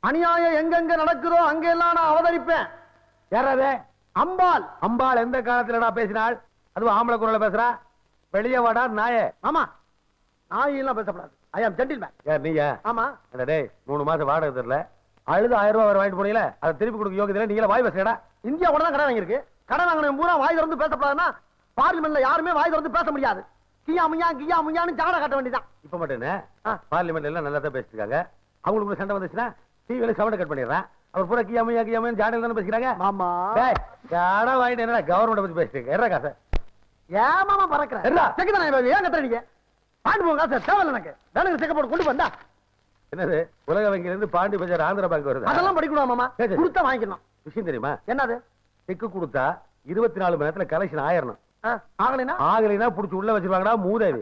அநியாயம் எங்கெங்க நடக்குதோ அங்கெல்லாம் நான் அவதரிப்பேன் யாராவது அம்பாள் அம்பாள் எந்த காலத்துலடா பேசினாள் அதுவும் ஆம்பளை குரல்ல பேசுறா வெளியே வாடா நாயே ஆமா நாயெல்லாம் பேசக்கூடாது ஐ ஆம் ஜென்டில்மேன் யார் நீயா ஆமா என்ன டேய் மூணு மாசம் வாடகை தரல அழுது ஆயிரம் ரூபாய் வரை வாங்கிட்டு போனீங்களே அதை திருப்பி கொடுக்க யோகியதில்லை நீங்களே வாய் பேசுறடா இந்தியா கூட தான் கடன் வாங்கியிருக்கு கடன் வாங்கினவன் பூரா வாய் திறந்து பேசக்கூடாதுன்னா பார்லிமெண்ட்ல யாருமே வாய் திறந்து பேச முடியாது கியா முய்யா கியா முய்யான்னு ஜாட காட்ட வேண்டியதான் இப்ப மட்டும் என்ன ஆ. பார்லிமெண்ட் எல்லாம் நல்லா தான் பேசிட்டு இருக்காங்க அவங்களுக்கு சண்டை வந்துச்சுன்னா டிவியில சவுண்ட் கட் பண்ணிடுறேன் அவர் பூரா கியாமையா கியாமையா ஜாடையில் தானே பேசிக்கிறாங்க மாமா டேய் ஜாடா வாங்கிட்டு என்னடா கவர்மெண்ட் பத்தி பேசிட்டு இருக்க எற காசை ஏமாமா பறக்கிறேன் எர்ரா. செக்கு தானே பாபி ஏன் கத்துறீங்க பாண்டு போங்க காசு தேவையில்ல எனக்கு வேணுங்க செக்க போட்டு கொண்டு வந்தா என்னது உலக வங்கியில இருந்து பாண்டி பஜார் ஆந்திரா பேங்க் வருது அதெல்லாம் படிக்கணும் மாமா சரி, சரி. கொடுத்தா வாங்கிக்கணும் விஷயம் தெரியுமா என்னது செக்கு கொடுத்தா இருபத்தி நாலு மணி நேரத்துல கலெக்ஷன் ஆயிரணும் ஆ, ஆகலைன்னா ஆகலைன்னா புடிச்சு உள்ள வச்சிருவாங்கடா மூதேவி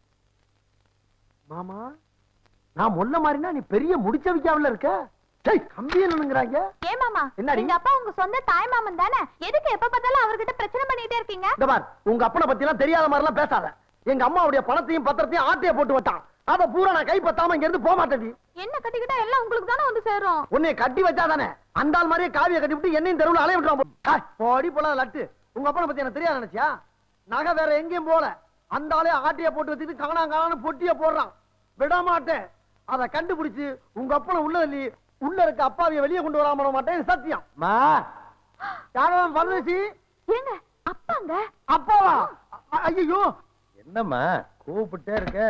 மாமா நான் முன்ன மாதிரினா நீ பெரிய முடிச்ச வைக்காமல இருக்க டேய் கம்பி என்னங்கிறாங்க ஏன் மாமா என்னடி? எங்க அப்பா உங்க சொந்த தாய் மாமன் தானே எதுக்கு எப்ப பார்த்தாலும் அவர்கிட்ட பிரச்சனை பண்ணிட்டே இருக்கீங்க இந்த பார் உங்க அப்பனை பத்தி எல்லாம் தெரியாத மாதிரி எல்லாம் பேசாத எங்க அம்மாவுடைய பணத்தையும் பத்திரத்தையும் ஆட்டைய போட்டு வட்டான் அத பூரா நான் கைப்பத்தாம இங்க இருந்து போக மாட்டேன் என்ன கட்டிக்கிட்டா எல்லாம் உங்களுக்கு தானே வந்து சேரும் உன்னை கட்டி வச்சாதானே அந்த ஆள் மாதிரியே காவிய கட்டி விட்டு என்னையும் தெருவில் அலைய விட்டுறான் போடி போல லட்டு உங்க அப்பனை பத்தி எனக்கு தெரியாது நினைச்சியா நகை வேற எங்கேயும் போல அந்த ஆளே ஆட்டிய போட்டு வச்சுட்டு காணா காணான்னு பொட்டிய போடுறான் விட மாட்டேன் அதை கண்டுபிடிச்சு உங்க அப்பனை உள்ள தள்ளி உள்ள இருக்க அப்பாவிய வெளியே கொண்டு வராம விட மாட்டேன் இது சத்தியம் மா யாரும் பரதேசி ஏங்க அப்பாங்க அப்பாவா ஐயோ என்னம்மா கூப்பிட்டே இருக்க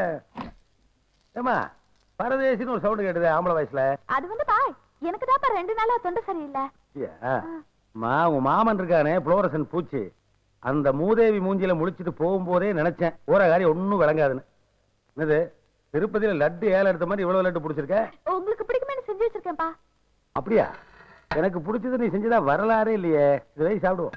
ஏமா பரதேசின்னு ஒரு சவுண்ட் கேட்டது ஆம்பளை வயசுல அது வந்து பாய் எனக்கு தான் ரெண்டு நாளா தொண்டை சரியில்லை மா உங்க மாமன் இருக்கானே புளோரசன் பூச்சி அந்த மூதேவி மூஞ்சில முழிச்சிட்டு போகும்போதே நினைச்சேன் ஊற காரியம் ஒண்ணும் விளங்காதுன்னு என்னது திருப்பதியில லட்டு ஏல எடுத்த மாதிரி இவ்வளவு லட்டு பிடிச்சிருக்க உங்களுக்கு பிடிக்குமே செஞ்சு வச்சிருக்கேன்ப்பா அப்படியா எனக்கு பிடிச்சது நீ செஞ்சதா வரலாறே இல்லையே இது வை சாப்பிடுவோம்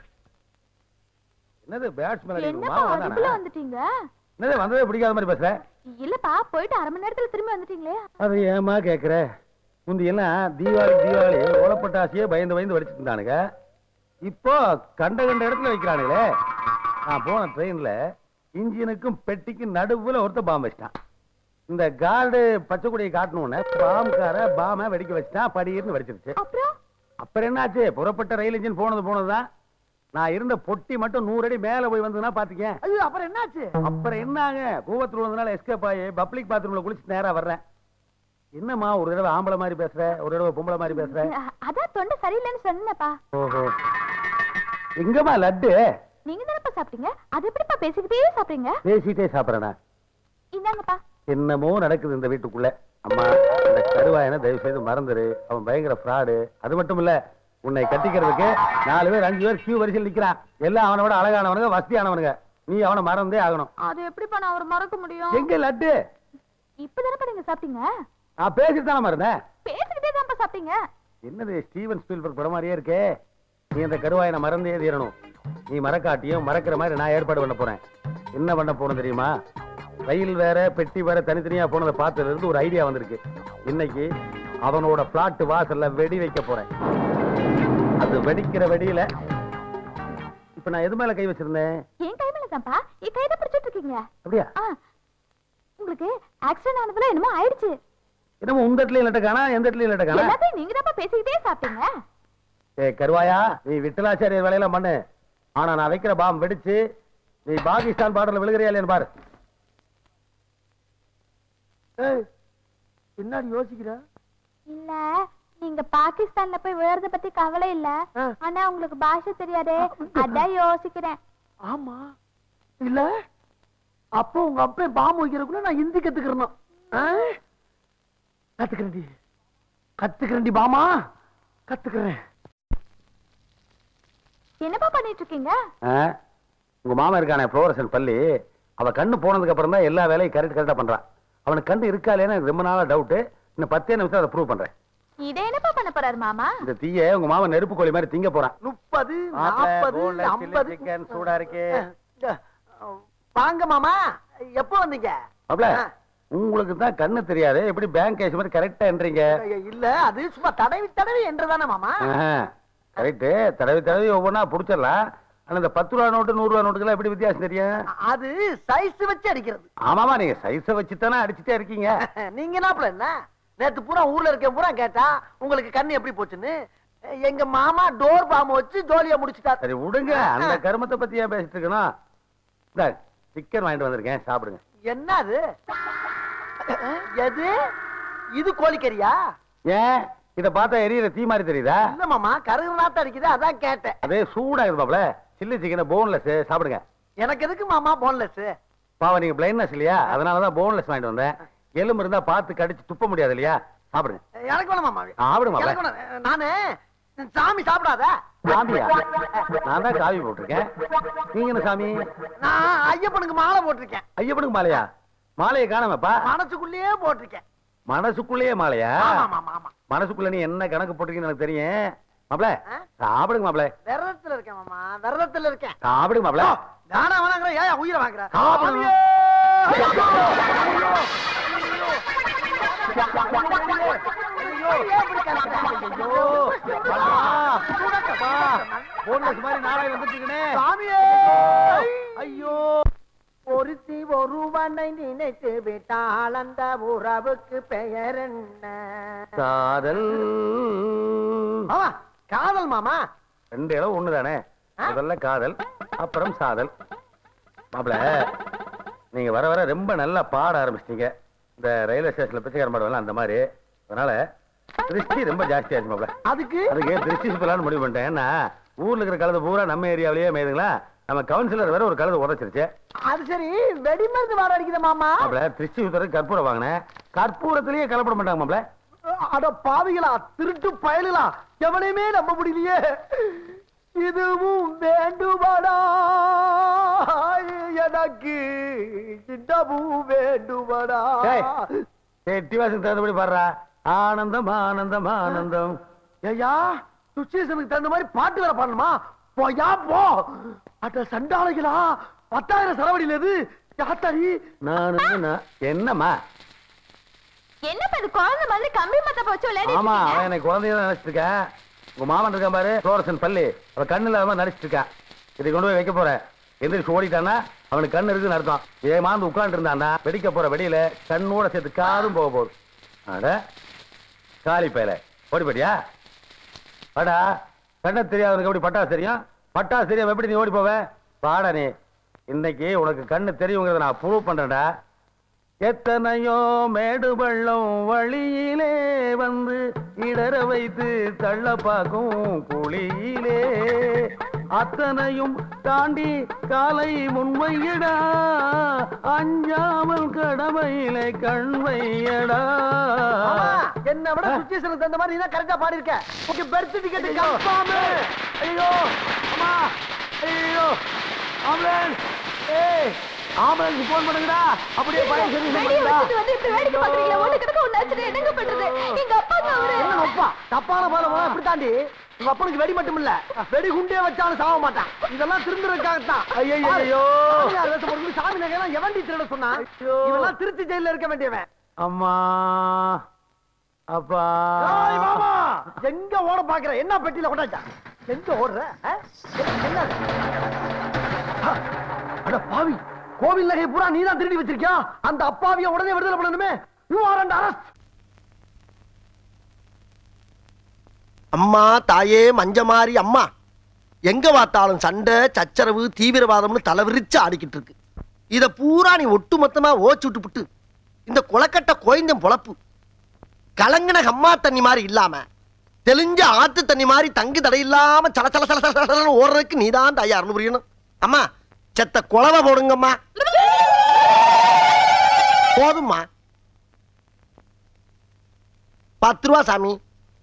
என்னது பேட்ஸ்மேன் என்னப்பா அதுக்குள்ள வந்துட்டீங்க என்னது வந்ததே பிடிக்காத மாதிரி பேசுற இல்லப்பா போயிட்டு அரை மணி நேரத்துல திரும்பி வந்துட்டீங்களே அதை ஏமா கேக்குற முந்தி எல்லாம் தீபாவளி தீபாவளி ஓலப்பட்டாசியே பயந்து பயந்து வடிச்சிட்டு இருந்தானுங்க இப்போ கண்ட கண்ட இடத்துல வைக்கிறானுங்களே நான் போன ட்ரெயின்ல இன்ஜினுக்கும் பெட்டிக்கும் நடுவுல ஒருத்த பாம்பு வச்சிட்டான் இந்த கார்டு பச்சை கொடியை காட்டணும்னு பாம்கார பாம வெடிக்க வச்சிட்டான் படியிருந்து வெடிச்சிருச்சு அப்புறம் அப்புறம் என்னாச்சு புறப்பட்ட ரயில் இன்ஜின் போனது போனதுதான் நான் இருந்த பொட்டி மட்டும் நூறு அடி மேல போய் வந்ததுன்னா பாத்துக்கேன் ஐயோ அப்புறம் என்னாச்சு அப்புறம் என்னங்க கூவத்துல வந்தனால எஸ்கேப் ஆகி பப்ளிக் பாத்ரூம்ல குளிச்சு நேரா வர்றேன் என்னம்மா ஒரு தடவை ஆம்பளை மாதிரி பேசுற ஒரு தடவை பொம்பளை மாதிரி பேசுற அ- அதான் தொண்டை சரியில்லைன்னு சொன்னேன்ப்பா ஓஹோ எங்கம்மா லட்டு நீங்க தானப்பா சாப்பிட்டீங்க அது எப்படிப்பா பேசிக்கிட்டே சாப்பிடுறீங்க பேசிட்டே சாப்பிடறேனா இந்தாங்கப்பா என்னமோ நடக்குது இந்த வீட்டுக்குள்ள அம்மா இந்த கருவாயனை தயவு செய்து மறந்துரு அவன் பயங்கர ஃப்ராடு அது மட்டும் இல்ல உன்னை கட்டிக்கிறதுக்கு நாலு பேர் அஞ்சு பேர் கியூ வரிசையில் நிக்கிறான் எல்லாம் அவனை விட அழகானவனுங்க வசதியானவனுங்க நீ அவனை மறந்தே ஆகணும் அது எப்படிப்பா நான் அவரை மறக்க முடியும் எங்க லட்டு இப்பதானப்பா நீங்க சாப்பிட்டீங்க நான் பேசிட்டு தானே மறந்தேன் பேசிக்கிட்டே தான்ப்பா சாப்பிட்டீங்க என்னது ஸ்டீவன் ஸ்பீல்பர்க் படம் மாதிரியே இருக்கே நீ அந்த கருவாயனை மறந்தே தீரணும் நீ மறக்காட்டியும் மறக்கிற மாதிரி நான் ஏற்பாடு பண்ண போறேன் என்ன பண்ண போறேன் தெரியுமா ரயில் வேற பெட்டி வேற தனித்தனியா போனதை பார்த்ததுல இருந்து ஒரு ஐடியா வந்திருக்கு இன்னைக்கு அவனோட பிளாட் வாசல்ல வெடி வைக்க போறேன் அது வெடிக்கிற வெடியில இப்ப நான் எது மேல கை வச்சிருந்தேன் என் கை மேல தான்ப்பா என் கையில பிடிச்சிட்டு இருக்கீங்க அப்படியா ஆ, உங்களுக்கு ஆக்சிடென்ட் ஆனதுல என்னமோ ஆயிடுச்சு என்னமோ உந்த இடத்துல இல்லட்ட காணா எந்த இடத்துல இல்லட்ட காணா எல்லாத்தையும் நீங்க தான்ப்பா பேசிக்கிட்டே சாப்பிட்டீங்க ஏய் கருவாயா நீ விட்டலாச்சாரிய வேலையெல்லாம் பண்ணு ஆனா நான் வைக்கிற பாம் வெடிச்சு நீ பாகிஸ்தான் பார்டர்ல விழுகிறியா இல்லையான்னு பாரு ஏய், பின்னாடி யோசிக்கிற இல்ல நீங்க பாகிஸ்தான்ல போய் விழுறத பத்தி கவலை இல்ல ஆ. ஆனா உங்களுக்கு பாஷை தெரியாதே அதான் யோசிக்கிறேன் ஆமா இல்ல அப்போ உங்க அப்பா பாம்பு வைக்கிறதுக்குள்ள நான் ஹிந்தி கத்துக்கிறணும் ஆ? கத்துக்கிறேன்டி கத்துக்கிறேன்டி பாமா கத்துக்கிறேன் என்னப்பா பண்ணிட்டு இருக்கீங்க ஆ? உங்க மாமா இருக்கானே புளோரசன் பள்ளி அவ கண்ணு போனதுக்கு அப்புறம் தான் எல்லா வேலையும் கரெக்ட் கரெக்டா பண்றான் அவனுக்கு கண்ணு இருக்கா இல்லையான்னு எனக்கு ரொம்ப நாளா டவுட் இன்னும் பத்தே நிமிஷம் அதை ப்ரூவ் பண்றேன் இதை என்னப்பா பண்ண போறாரு மாமா இந்த தீய உங்க மாமா நெருப்பு கோழி மாதிரி திங்க போறான் முப்பது மாப்பிளை, நாற்பது boneless chili ஐம்பது chicken சூடா இருக்கு. வாங்க மாமா எப்போ வந்தீங்க மாப்ள ஆ. உங்களுக்கு தான் கண்ணு தெரியாது எப்படி பேங்க் கேஷ் மாதிரி கரெக்டா என்றீங்க இல்ல அது சும்மா தடவி தடவி என்றதானே மாமா கரெக்ட் தடவி தடவி ஒவ்வொன்றா புடிச்சிடலாம் ஆனா இந்த பத்து ரூபா நோட்டு நூறு ரூபா நோட்டுக்கெல்லாம் எப்படி வித்தியாசம் தெரியும் அது சைஸ் வச்சு அடிக்கிறது ஆமாமா நீங்க சைஸ வச்சு தானே அடிச்சுட்டே இருக்கீங்க நீங்க என்ன என்ன நேத்து பூரா ஊர்ல இருக்க பூரா கேட்டா உங்களுக்கு கண்ணு எப்படி போச்சுன்னு எங்க மாமா டோர் பாம்பு வச்சு ஜோலியா முடிச்சுட்டாரு சரி விடுங்க அந்த கருமத்தை பத்தி ஏன் பேசிட்டு இருக்கணும் இந்த சிக்கன் வாங்கிட்டு வந்திருக்கேன் சாப்பிடுங்க என்னது எது இது கோழிக்கறியா ஏன் இத பார்த்தா எரியற தீ மாதிரி தெரியுதா இல்ல மாமா கருகு நாத்தம் அடிக்குது அதான் கேட்டேன் அதே சூடா இருப்பாப்ல சில்லி சிக்கன் போன்லெஸ் சாப்பிடுங்க எனக்கு எதுக்கு மாமா போன்லெஸ் பாவம் நீங்க பிளைட்னஸ் இல்லையா அதனாலதான் போன்லெஸ் வாங்கிட்டு வந்தேன் எலும்பு இருந்தா பார்த்து கடிச்சு துப்ப முடியாது இல்லையா சாப்பிடுங்க எனக்கு வேணும் மாமா சாப்பிடுங்க மாப்ள. எனக்கு வேணும். நானு சாமி சாப்பிடாத சாமியா நான் தான் காவி போட்டிருக்கேன் நீங்க என்ன சாமி நான் ஐயப்பனுக்கு மாலை போட்டிருக்கேன் ஐயப்பனுக்கு மாலையா மாலையை காணாமப்பா மனசுக்குள்ளேயே போட்டிருக்கேன் மனசுக்குள்ளேயே மாலையா ஆமா ஆமா ஆமா மனசுக்குள்ள நீ என்ன கணக்கு போட்டிருக்கீங்கன்னு எனக்கு தெரியும் மாப்ள ஆ? சாப்பிடுங்க மாப்ள விரதத்துல இருக்கேன் மாமா விரதத்துல இருக்கேன் சாப்பிடுங்க மாப்ள தானா வேணாங்கிற ஏன் உயிரை வாங்குற சாப்பிடுங்க. போன்லெஸ் மாதிரி நாளாய் வந்துட்டுங்கனே ஐயோ ஒருத்தி ஒருவனை நினைத்து விட்டால் அந்த உறவுக்கு பெயர் என்ன காதல் மாமா காதல் மாமா ரெண்டு இடம் ஒண்ணுதானே ஆ? முதல்ல காதல் அப்புறம் சாதல் மாப்ள நீங்க வர வர ரொம்ப நல்லா பாட ஆரம்பிச்சிட்டீங்க இந்த ரயில்வே ஸ்டேஷன்ல பிச்சைக்காரன் பாடுவாங்க அந்த மாதிரி அதனால திருஷ்டி ரொம்ப ஜாஸ்தி ஆச்சு மாப்ள அதுக்கு அதுக்கு திருஷ்டி சுத்தலான்னு முடிவு பண்ணிட்டேன் ஏன்னா ஊர்ல இருக்கிற கழுது பூரா நம்ம ஏரியாவிலேயே மேயுதுங்களா நம்ம கவுன்சிலர் வேற ஒரு கழுது உதச்சிருச்சு அது சரி வெடிமருந்து வாட அடிக்குது மாமா மாப்ள திருஷ்டி சுத்தறதுக்கு கற்பூரம் வாங்கினேன் கற்பூரத்திலேயே கலப்பட மாட்டாங்க மாப்ள அட பாவிகளா திருட்டு பயலுகளா எவனையுமே நம்ப முடியலையே இதுவும் வேண்டுமடா எனக்கு இன்னமும் வேண்டுமடா டேய், எட்டி வாசத்துக்கு தகுந்தபடி பாடுறா ஆனந்தம் ஆனந்தம் ஆனந்தம் ஐயா சுச்சுவேஷனுக்கு தகுந்த மாதிரி பாட்டு வேற பாடணுமா போயா போ அட சண்டாளைகளா பத்தாயிரம் செலவழியில இது யாத்தாரி நானு நான் என்னம்மா என்னப்பா இது குழந்தை மாதிரி கம்பி மத்த போச்சு விளையாடிட்டு ஆமா இருக்கீங்க? அவன் எனக்கு குழந்தைய தான் நினைச்சிட்டு இருக்கேன் உங்க மாமன் இருக்கான் பாரு புளோரசன் பள்ளி அவன் கண்ணு இல்லாம நடிச்சிட்டு இருக்கான் இதை கொண்டு போய் வைக்க போறேன் எந்திரிச்சு ஓடிட்டானா அவனுக்கு கண்ணு இருக்குன்னு அர்த்தம் ஏமாந்து உட்கார்ந்து இருந்தான்னா வெடிக்க போற வெடியில கண்ணோட சேர்த்து காதும் போக போகுது அட காலி பயல ஓடி போடியா வாடா கண்ண தெரியாதவனுக்கு எப்படி பட்டாசு தெரியும் பட்டாசு தெரியாம எப்படி நீ ஓடி போவ வாடா நீ இன்னைக்கு உனக்கு கண்ணு தெரியுங்கிறத நான் ப்ரூவ் பண்றேன்டா எத்தனையோ மேடு பள்ளம் வழியிலே வந்து இடற வைத்து தள்ள பார்க்கும் குழியிலே அத்தனையும் தாண்டி காலை முன்வையடா அஞ்சாமல் கடமையிலே கண் வையடா ஆமா, என்னை விட சுச்சுவேஷனுக்கு தகுந்த மாதிரி நீ தான் கரெக்டா பாடி இருக்க உங்க பெர்த் டிக்கெட் கன்ஃபார்ம் ஐயோ அம்மா ஐயோ ஆம்புலன்ஸ் ஏய் ஆம்புலன்ஸ் போன் பண்ணுங்கடா அப்படியே பையன் சரி வெடியை வச்சுட்டு வந்து இப்படி வேடிக்கை பாக்குறீங்களா? ஒண்ணு கிடக்க ஒண்ணு ஆச்சுன்னா என்னங்க பண்றது? எங்க அப்பாங்க அவரு. என்ன அப்பா தப்பான பாலம் இப்படி தாண்டி உங்க அப்பனுக்கு வெடி மட்டும் இல்ல வெடி குண்டே வச்சாலும் சாக மாட்டான் இதெல்லாம் திருந்துறதுக்காகத்தான் ஐயையையோ. சாமியார் வேஷம் போட்டுக்கிட்டு சாமி நகையெல்லாம் எவன்டி திருட சொன்னா இவெல்லாம் திருச்சி ஜெயில இருக்க வேண்டியவன் அம்மா அப்பா ஏய் மாமா எங்க ஓட பாக்குற என்ன பெட்டியில கொண்டாச்சா எங்க ஓடுற ஆ? என்ன அது? ஆ, அட பாவி கோவில் நகை பூரா நீ தான் திருடி வச்சிருக்கியா அந்த அப்பாவிய உடனே விடுதலை பண்ணணுமே யூ ஆர் அண்ட் அரஸ்ட் அம்மா தாயே மஞ்சமாரி அம்மா எங்க பார்த்தாலும் சண்டை சச்சரவு தீவிரவாதம்னு தலைவிரிச்சு ஆடிக்கிட்டு இருக்கு இத பூரா நீ ஒட்டுமொத்தமா ஓச்சு விட்டுப்புட்டு இந்த குளக்கட்ட கோயந்தம் பொழப்பு கலங்கின அம்மா தண்ணி மாதிரி இல்லாம தெளிஞ்ச ஆத்து தண்ணி மாதிரி தங்கு தடை இல்லாம சல சல சல சல சலன்னு ஓடுறதுக்கு நீதான் தயார்னு புரியணும் அம்மா செத்த குழவை போடுங்கம்மா போதும்மா பத்து ரூபா சாமி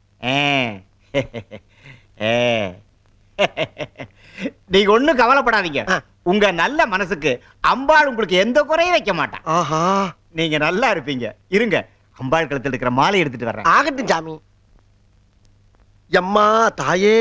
நீங்க ஒண்ணும் கவலைப்படாதீங்க ஆ. உங்க நல்ல மனசுக்கு அம்பாள் உங்களுக்கு எந்த குறையும் வைக்க மாட்டான் ஆஹா நீங்க நல்லா இருப்பீங்க இருங்க அம்பாள் கழுத்தில் இருக்கிற மாலை எடுத்துட்டு வர்றேன் ஆகட்டும் சாமி எம்மா தாயே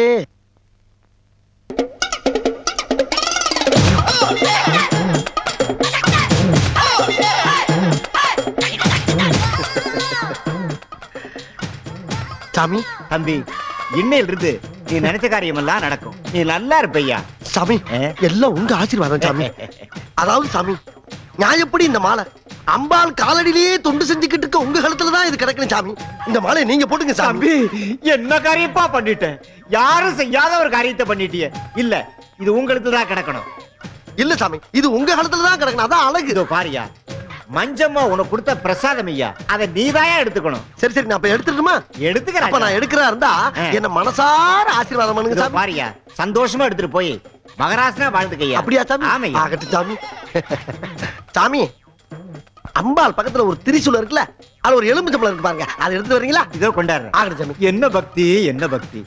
சாமி தம்பி இன்னையில இருந்து நீ நினைச்ச காரியம் எல்லாம் நடக்கும் நீ நல்லா இருப்பையா சாமி ஆ? எல்லாம் உங்க ஆசீர்வாதம் சாமி அதாவது சாமி நான் எப்படி இந்த மாலை அம்பாள் காலடியிலேயே தொண்டு செஞ்சுக்கிட்டு இருக்க உங்க கழுத்துல தான் இது கிடக்கணும் சாமி இந்த மாலை நீங்க போட்டுங்க சாமி தம்பி என்ன காரியப்பா பண்ணிட்டேன் யாரும் செய்யாத ஒரு காரியத்தை பண்ணிட்டியே இல்ல இது உங்களுக்கு தான் கிடக்கணும் இல்ல சாமி இது உங்க கழுத்துல தான் கிடக்கணும் அதான் அழகு இதோ பாரியா மஞ்சம்மா உனக்கு கொடுத்த பிரசாதம் ஐயா அதை நீதாயா எடுத்துக்கணும் சரி சரி நான் அப்ப எடுத்துட்டுமா அப்ப எடுத்துக்கிறேன் நான் எடுக்கிறா இருந்தா ஆ. என்ன மனசார ஆசீர்வாதம் பண்ணுங்க இதோ சாமி பாரியா சந்தோஷமா எடுத்துட்டு போய் மகராசனா வாழ்ந்துக்கையா அப்படியா சாமி ஆமையா ஆகட்டும் சாமி சாமி அம்பாள் பக்கத்துல ஒரு திரிசூலம் இருக்குல்ல அது ஒரு எலுமிச்சம்பழம் இருக்கு பாருங்க அதை எடுத்து வரீங்களா இதோ கொண்டாடுறேன் ஆகட்டும் சாமி என்ன பக்தி என்ன பக்தி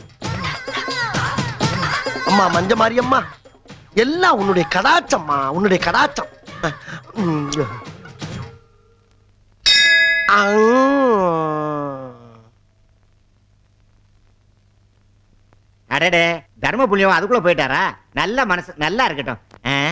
அம்மா மஞ்ச மாரியம்மா எல்லாம் உன்னுடைய கடாச்சம்மா உன்னுடைய கடாச்சம் உம். ஆ. அடடே தர்ம புண்ணியம் அதுக்குள்ள போயிட்டாரா நல்ல மனசு நல்லா இருக்கட்டும்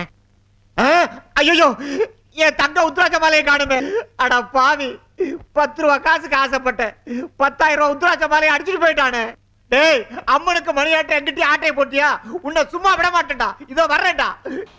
ஐயோ என் தங்க உத்ராஜ மாலையை காணுமே அட பாவி பத்து ரூபா காசுக்கு ஆசைப்பட்டேன் பத்தாயிரம் ரூபா உத்ராஜ மாலையை அடிச்சுட்டு போயிட்டானே டேய் அம்மனுக்கு மணி ஆட்டை எங்கிட்ட ஆட்டையை போட்டியா உன்னை சும்மா விட மாட்டேன்டா இதோ வர்றேன்டா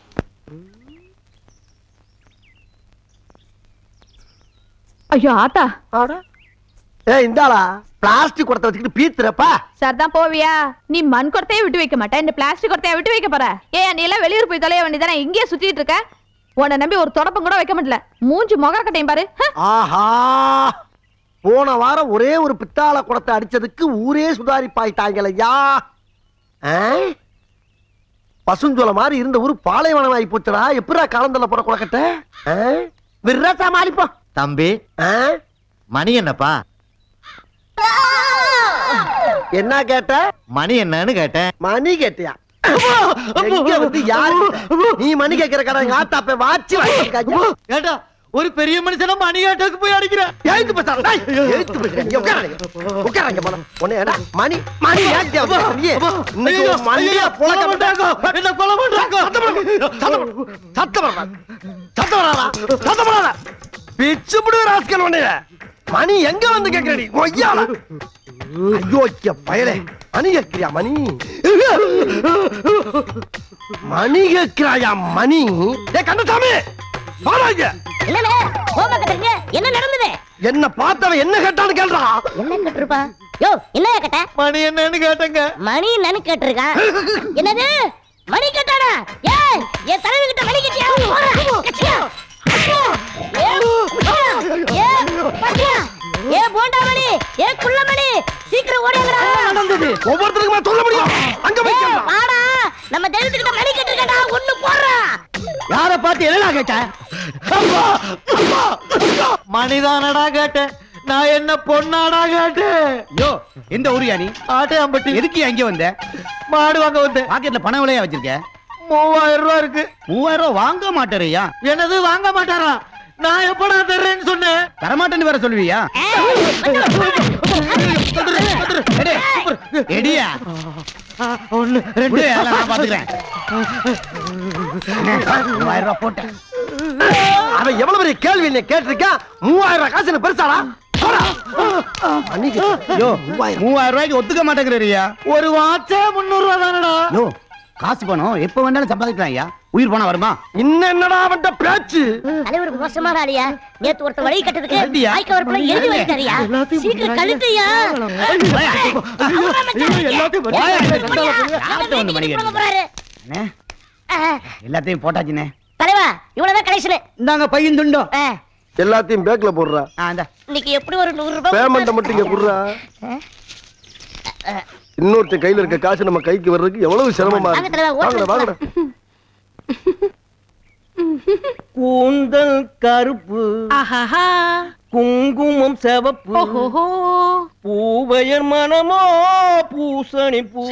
ஐயோ ஆத்தா ஏய் இந்தாளா பிளாஸ்டிக் குடத்தை வச்சுக்கிட்டு பீத்துறப்பா சரிதான் போவியா நீ மண் குடத்தையே விட்டு வைக்க மாட்டேன் இந்த பிளாஸ்டிக் குடத்தைய விட்டு வைக்க போற ஏன் நீ எல்லாம் வெளியூர் போய் தொலைய வேண்டியதானே இங்கேயே சுத்திட்டு இருக்க உன்னை நம்பி ஒரு தொடப்பம் கூட வைக்க முடியல மூஞ்சி முக கட்டையும் பாரு ஹ! ஆஹா போன வாரம் ஒரே ஒரு பித்தாள குடத்தை அடிச்சதுக்கு ஊரே சுதாரிப்பாயிட்டாங்களையா பசுஞ்சோல மாதிரி இருந்த ஊர் பாலைவனம் ஆகி போச்சுடா எப்படா காலந்தல போற குடக்கட்ட விர்ரா சமாளிப்போம் தம்பி ஆ? மணி என்னப்பா என்ன கேட்ட மணி என்னன்னு கேட்டேன் மணி கேட்டியா எங்க வந்து யாரு நீ மணி கேட்கிற கடை எங்க ஆத்தா அப்ப வாட்சி வாங்கிருக்காங்க கேட்டா ஒரு பெரிய மனுஷன மணி கேட்டதுக்கு போய் அடிக்கிறேன் எழுத்து பேசாத டேய், எழுத்து பேசுறேன் இங்க உட்காருங்க உட்காருங்க போல உன்னை ஏடா மணி மணி ஏன் தேவை நீ இன்னைக்கு ஒரு மணியா புழக்க மாட்டாங்க என்ன கொலை பண்றாங்க சத்தம் வராதா சத்தம் வராதா சத்தம் வராதா பிச்சு புடு ராஸ்கல் உன்னைய மணி எங்க வந்து கேக்குற நீ ஒய்யால ஐயோ ஐயா பயலே மணி கேட்கிறியா மணி மணி கேட்கிறாயா மணி ஏ கந்தசாமி வாடாங்க என்னண்ணே கோபம் கட்டுறீங்க என்ன நடந்தது என்ன பார்த்தவன் என்ன கேட்டான்னு கேள்றா என்ன கேட்டிருப்பா யோ என்ன கேட்ட மணி என்னன்னு கேட்டங்க மணி என்னன்னு கேட்டிருக்கான் என்னது மணி கேட்டானா ஏய் என் தலைவி கிட்ட மணி கேட்டியா போடா, கட்சியா. ஏ, ஏ, பாத்தியா? ஏ போண்டா மணி ஏ குள்ள மணி சீக்கிரம் ஓடுங்கடா நடந்தது ஒவ்வொருத்தருக்குமா சொல்ல முடியும் அங்க போய் ஏய், கேளுடா. வாடா நம்ம தெய்வத்துக்கிட்ட மணி கேட்டிருக்கடா ஒண்ணு போடுறா யார பார்த்து என்ன கேட்டேன் மணிதானடா கேட்டேன் நான் என்ன பொண்ணாடா கேட்டேன் யோ எந்த ஊரியா நீ ஆட்டையாம்பட்டி எதுக்கு அங்கே வந்த மாடு வாங்க வந்தேன் பாக்கெட்ல பணம் விலையா வச்சிருக்க மூவாயிரம் ரூபா இருக்கு மூவாயிரம் ரூபாய் வாங்க மாட்டேறியா என்னது வாங்க மாட்டாரா நான் எப்படா தர்றேன்னு சொன்னேன் தரமாட்டேன்னு வேற சொல்லுவியா எடு, எடியா ஒண்ணு விடு, அதெல்லாம் நான் பாத்துக்கிறேன் மூவாயிரம் ரூபாய் போட்டேன் அவன் எவ்வளவு பெரிய கேள்வி என்ன கேட்டிருக்கான் மூவாயிரம் ரூபாய் காசு என்ன பெருசாடா போடா. அன்னைக்கு யோ மூவாயிரம் மூவாயிரம் ரூபாய்க்கு ஒத்துக்க மாட்டேங்கிறியா ஒரு வாட்சே முந்நூறு ரூபா தானடா யோ காசு பணம் எப்ப வேணாலும் சம்பாதிக்கலாம் ஐயா உயிர் பணம் வருமா இன்னும் என்னடா அவன்கிட்ட பேச்சு தலைவர் மோசமான ஆளியா நேத்து ஒருத்த வழி கட்டதுக்கு கழட்டியா? ஆய்க்க ஒரு பிள்ளை எழுதி வைத்தாரியா சீக்கிரம் கழுத்தையா யார்கிட்ட வந்து மணி கேட்டீங்க? அண்ணே, எல்லாத்தையும் போட்டாச்சுண்ணே தலைவா இவ்வளவுதான் கலெக்ஷன் இந்தாங்க பையன் துண்டோம் எல்லாத்தையும் பேக்ல போடுறா ஆ, இந்தா. இன்னைக்கு எப்படி ஒரு நூறு ரூபாய் பேமெண்ட்டை மட்டும் இங்க குடுறா இன்னொருத்த கையில இருக்க காசு நம்ம கைக்கு வர்றதுக்கு எவ்வளவு சிரமமா வாங்க தலைவா, இருக்கு ஓட்டுங்க, வாங்கடா வாங்கடா கூந்தல் கருப்பு ஆஹாஹா குங்குமம் செவப்பு ஓஹோஹோ பூவையர் மனமோ பூசணி பூ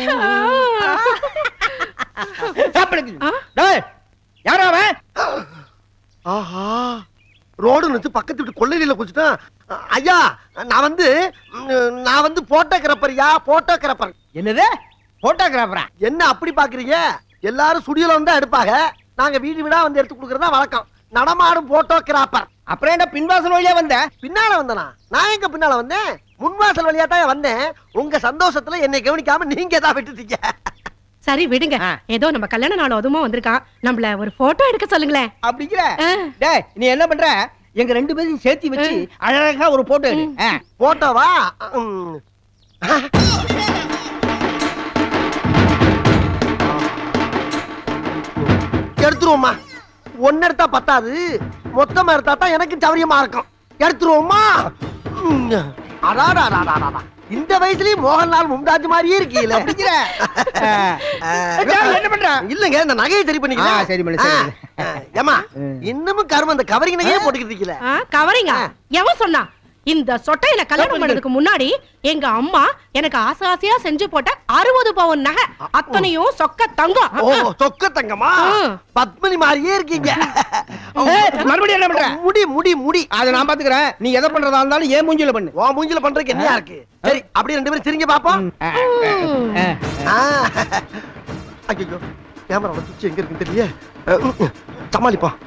டேய், யாரா அவன் ஆஹா ரோடு நிச்சு பக்கத்து வீட்டு கொள்ளையில குடிச்சிட்டான் ஐயா நான் வந்து ம், நான் வந்து போட்டோகிராஃபர்யா போட்டோகிராஃபர் என்னது போட்டோகிராஃபரா என்ன அப்படி பாக்குறீங்க எல்லாரும் சுடியோல வந்து எடுப்பாங்க நாங்க வீடு வீடா வந்து எடுத்து கொடுக்கறதா வழக்கம் நடமாடும் போட்டோகிராஃபர் அப்புறம் என்ன பின்வாசல் வழியா வந்த பின்னால வந்தனா நான் எங்க பின்னால வந்தேன் முன்வாசல் வழியா தான் வந்தேன் உங்க சந்தோஷத்துல என்னை கவனிக்காம நீங்க தான் விட்டுட்டீங்க சரி விடுங்க ஏதோ நம்ம கல்யாண நாள் அதுமா வந்திருக்கான் நம்மள ஒரு போட்டோ எடுக்க சொல்லுங்களேன் அப்படிங்கிற ஆ. டேய் நீ என்ன பண்ற எங்க ரெண்டு பேரையும் சேர்த்து வச்சு அழகா ஒரு போட்டோ எடு ஆ. போட்டோவா ம். எடுத்துருவோம்மா ஒன்னு எடுத்தா பத்தாது மொத்தமா எடுத்தா தான் எனக்கு சௌரியமா இருக்கும் எடுத்துருவோமா ம். அடாடாடாடாடா. இந்த வயசுலயும் மோகன்லால் மும்தாஜ் மாதிரியே இருக்கீல அப்படிங்கிற ஆ. ஏய், என்ன பண்ற இல்லங்க இந்த நகையை சரி ஆ, பண்ணிக்கிறேன் சரி பண்ணு, சரி பண்ணு. ஆ, ஆ, ஏம்மா இன்னமும் கரும அந்த கவரிங் நகையே போட்டுக்கிட்டு இருக்கீல ஆ, கவரிங்க எவன் சொன்னா இந்த சொட்டையில கல்யாணம் பண்ணதுக்கு முன்னாடி எங்க அம்மா எனக்கு ஆசை ஆசையா செஞ்சு போட்ட அறுபது பவுன் நகை அத்தனையும் சொக்க தங்கம் ஓ சொக்க தங்கமா ம். பத்மினி மாதிரியே இருக்கீங்க ஏய், மறுபடியும் என்ன பண்ற முடி முடி முடி அதை நான் பாத்துக்கிறேன் நீ எதை பண்றதா இருந்தாலும் ஏன் மூஞ்சில பண்ணு உன் மூஞ்சில பண்றதுக்கு என்ன இருக்கு சரி அப்படியே ரெண்டு பேரும் சிரிங்க பாப்போம் ஆ, ஆ, ஆ. ஐயோ கேமராவோட சுவிட்ச் எங்க இருக்குன்னு தெரியல அஹ், சமாளிப்போம்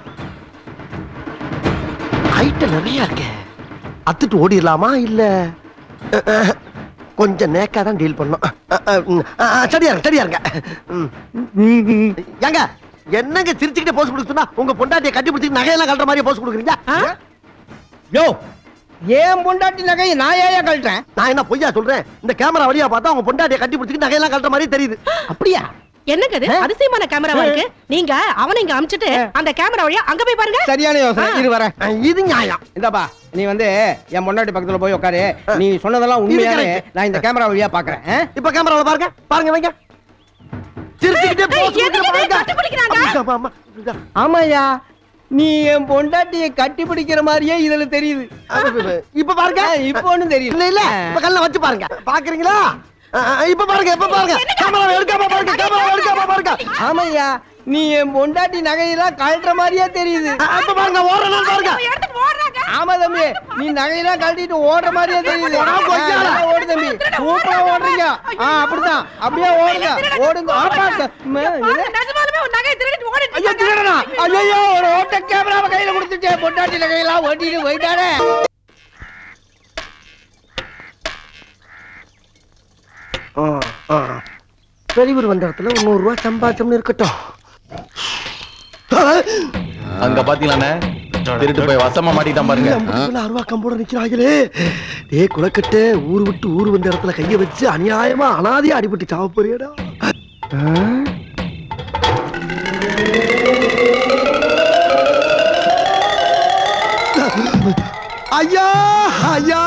ஐட்டம் நிறைய இருக்கே அத்துட்டு ஓடிடலாமா இல்ல அஹ், அஹ், கொஞ்சம் நேக்கா தான் டீல் பண்ணோம் அஹ், அஹ், ம், அஹ், சரியா இருங்க சரியா இருங்க ம். ஏங்க என்னங்க சிரிச்சுக்கிட்டே போஸ் கொடுக்க சொன்னா உங்க பொண்டாட்டியை கட்டி பிடிச்சி நகையெல்லாம் கட்டுற மாதிரி போஸ் கொடுக்குறீங்க யோ ஏன் பொண்டாட்டி நகையை நான் ஏன் கழட்டேன் நான் என்ன பொய்யா சொல்றேன் இந்த கேமரா வழியா பார்த்தா உங்க பொண்டாட்டியை கட்டி பிடிச்சி நகையெல்லாம் கட்டுற மாதிரி தெரியுது அப்படியா என்னங்க இது அதிசயமான கேமராவா இருக்கு நீங்க அவனை இங்க அமிச்சிட்டு அந்த கேமரா வழியா அங்க போய் பாருங்க சரியான யோசனை இரு வரேன் அஹ், இது நியாயம் இந்தாப்பா நீ வந்து என் பொண்டாட்டி பக்கத்துல போய் உட்காரு நீ சொன்னதெல்லாம் உண்மையாவே correct. நான் இந்த கேமரா வழியா பாக்குறேன் ஆ? இப்ப கேமரால பாருங்க பாருங்க வைங்க சிரிச்சுக்கிட்டே ஏய், pose எதுக்கு கொடுக்குற இதை பாருங்க. கட்டி பிடிக்கிறாங்க? அப்படி, ஆமா, ஆமா, இப்படிதான். ஆமாய்யா நீ என் பொண்டாட்டியை கட்டி பிடிக்கிற மாதிரியே இதுல தெரியுது அது, இப்ப பாருங்க ஆ, இப்ப ஒண்ணும் தெரியுது இல்ல இல்ல இப்ப கல்ல வச்சு பாருங்க பாக்குறீங்களா அஹ், அஹ், இப்ப பாருங்க இப்ப பாருங்க கேமரா எடுக்காம பாருங்க கேமரா எடுக்காம பாருங்க ஆமாய்யா நீ என் பொண்டாட்டி நகையெல்லாம் கழட்டுற மாதிரியே தெரியுது அஹ், இப்ப பாருங்க ஓடுற நாள் பாருங்க எடுத்துட்டு ஓடுறாங்க ஆமா தம்பி நீ நகையெல்லாம் கழட்டிட்டு ஓடுற மாதிரியே தெரியுது போடா, போய்யா. ஆ, நல்லா ஓடு தம்பி சூப்பரா ஓடுறீங்க ஆ அப்படிதான் அப்படியே ஓடுங்க ஓடுங்க ஆமா த- ம, வாங்க, நிஜமாலுமே உன் நகையை திருடிட்டு ஓடிட்டு ஐயோ இருக்காங்க. திருடனா ஐயோ ஒரு ஓட்ட கேமராவை கையில கொடுத்துட்டே பொண்டாட்டி நகையெல்லாம் ஓட்டிட்டு போயிட்டாரே வெளியூர் வந்த இடத்துல ஒரு நூறு ரூபாய் சம்பாதிச்சோம்னு இருக்கட்டும் அங்க பாத்தீங்களாண்ணே திருட்டு போய் வசமா மாட்டிட்டான் பாருங்க அருவா கம்போட நிக்கிறாங்களே ஏ குலக்கட்டு ஊர் விட்டு ஊர் வந்த இடத்துல கைய வச்சு அநியாயமா அனாதையா அடிபட்டு சாவ போறியடா ஐயா ஐயா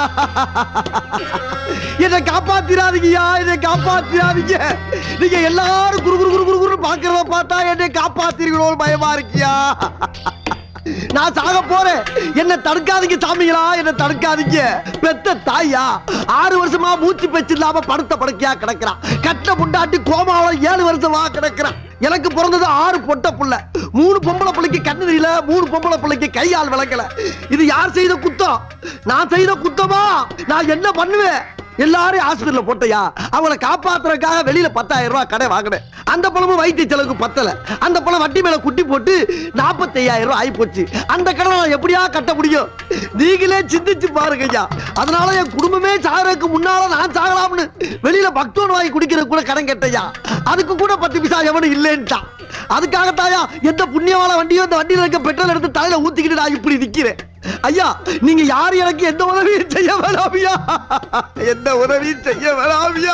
என்னை காப்பாத்திராதீங்கய்யா என்னை காப்பாத்திராதீங்க நீங்க எல்லாரும் குரு குரு குரு குரு குரு பாக்குறத பார்த்தா என்னை காப்பாத்திருக்கணும் பயமா இருக்கியா நான் சாக போறேன் என்ன தடுக்காதீங்க சாமிங்களா என்ன தடுக்காதீங்க பெத்த தாயா ஆறு வருஷமா மூச்சு பேச்சு இல்லாம படுத்த படுக்கையா கிடக்குறான் கட்ட முண்டாட்டி கோமாவில ஏழு வருஷமா கிடக்குறான் எனக்கு பிறந்தது ஆறு பொட்ட புள்ள மூணு பொம்பளை பிள்ளைக்கு கண்ணு தெரியல மூணு பொம்பளை பிள்ளைக்கு கையால் விளக்கல இது யார் செய்த குத்தம் நான் செய்த குத்தமா நான் என்ன பண்ணுவேன் எல்லாரும் ஹாஸ்பிடல்ல போட்டையா அவங்கள காப்பாத்துறதுக்காக வெளியில பத்தாயிரம் ரூபாய் கடை வாங்கினேன் அந்த பணமும் வைத்திய செலவுக்கு பத்தல அந்த பணம் வட்டி மேல குட்டி போட்டு நாற்பத்தி ஐயாயிரம் ரூபாய் ஆகி போச்சு அந்த கடனை நான் எப்படியா கட்ட முடியும் நீங்களே சிந்திச்சு பாருங்க ஐயா அதனால என் குடும்பமே சாகறதுக்கு முன்னால நான் சாகலாம்னு வெளியில பக்தோன் வாங்கி குடிக்கிறது கூட கடன் கேட்டையா அதுக்கு கூட பத்து பிசா எவனும் இல்லைன்ட்டான் அதுக்காகத்தாயா எந்த புண்ணியமான வண்டியோ இந்த வண்டியில இருக்க பெட்ரோல் எடுத்து தலையில ஊத்திக்கிட்டு நான் இப்படி நிக்கிறேன் ஐயா நீங்க யாரு எனக்கு எந்த உதவியும் செய்ய வேணாமியா எந்த உதவியும் செய்ய வேணாமியா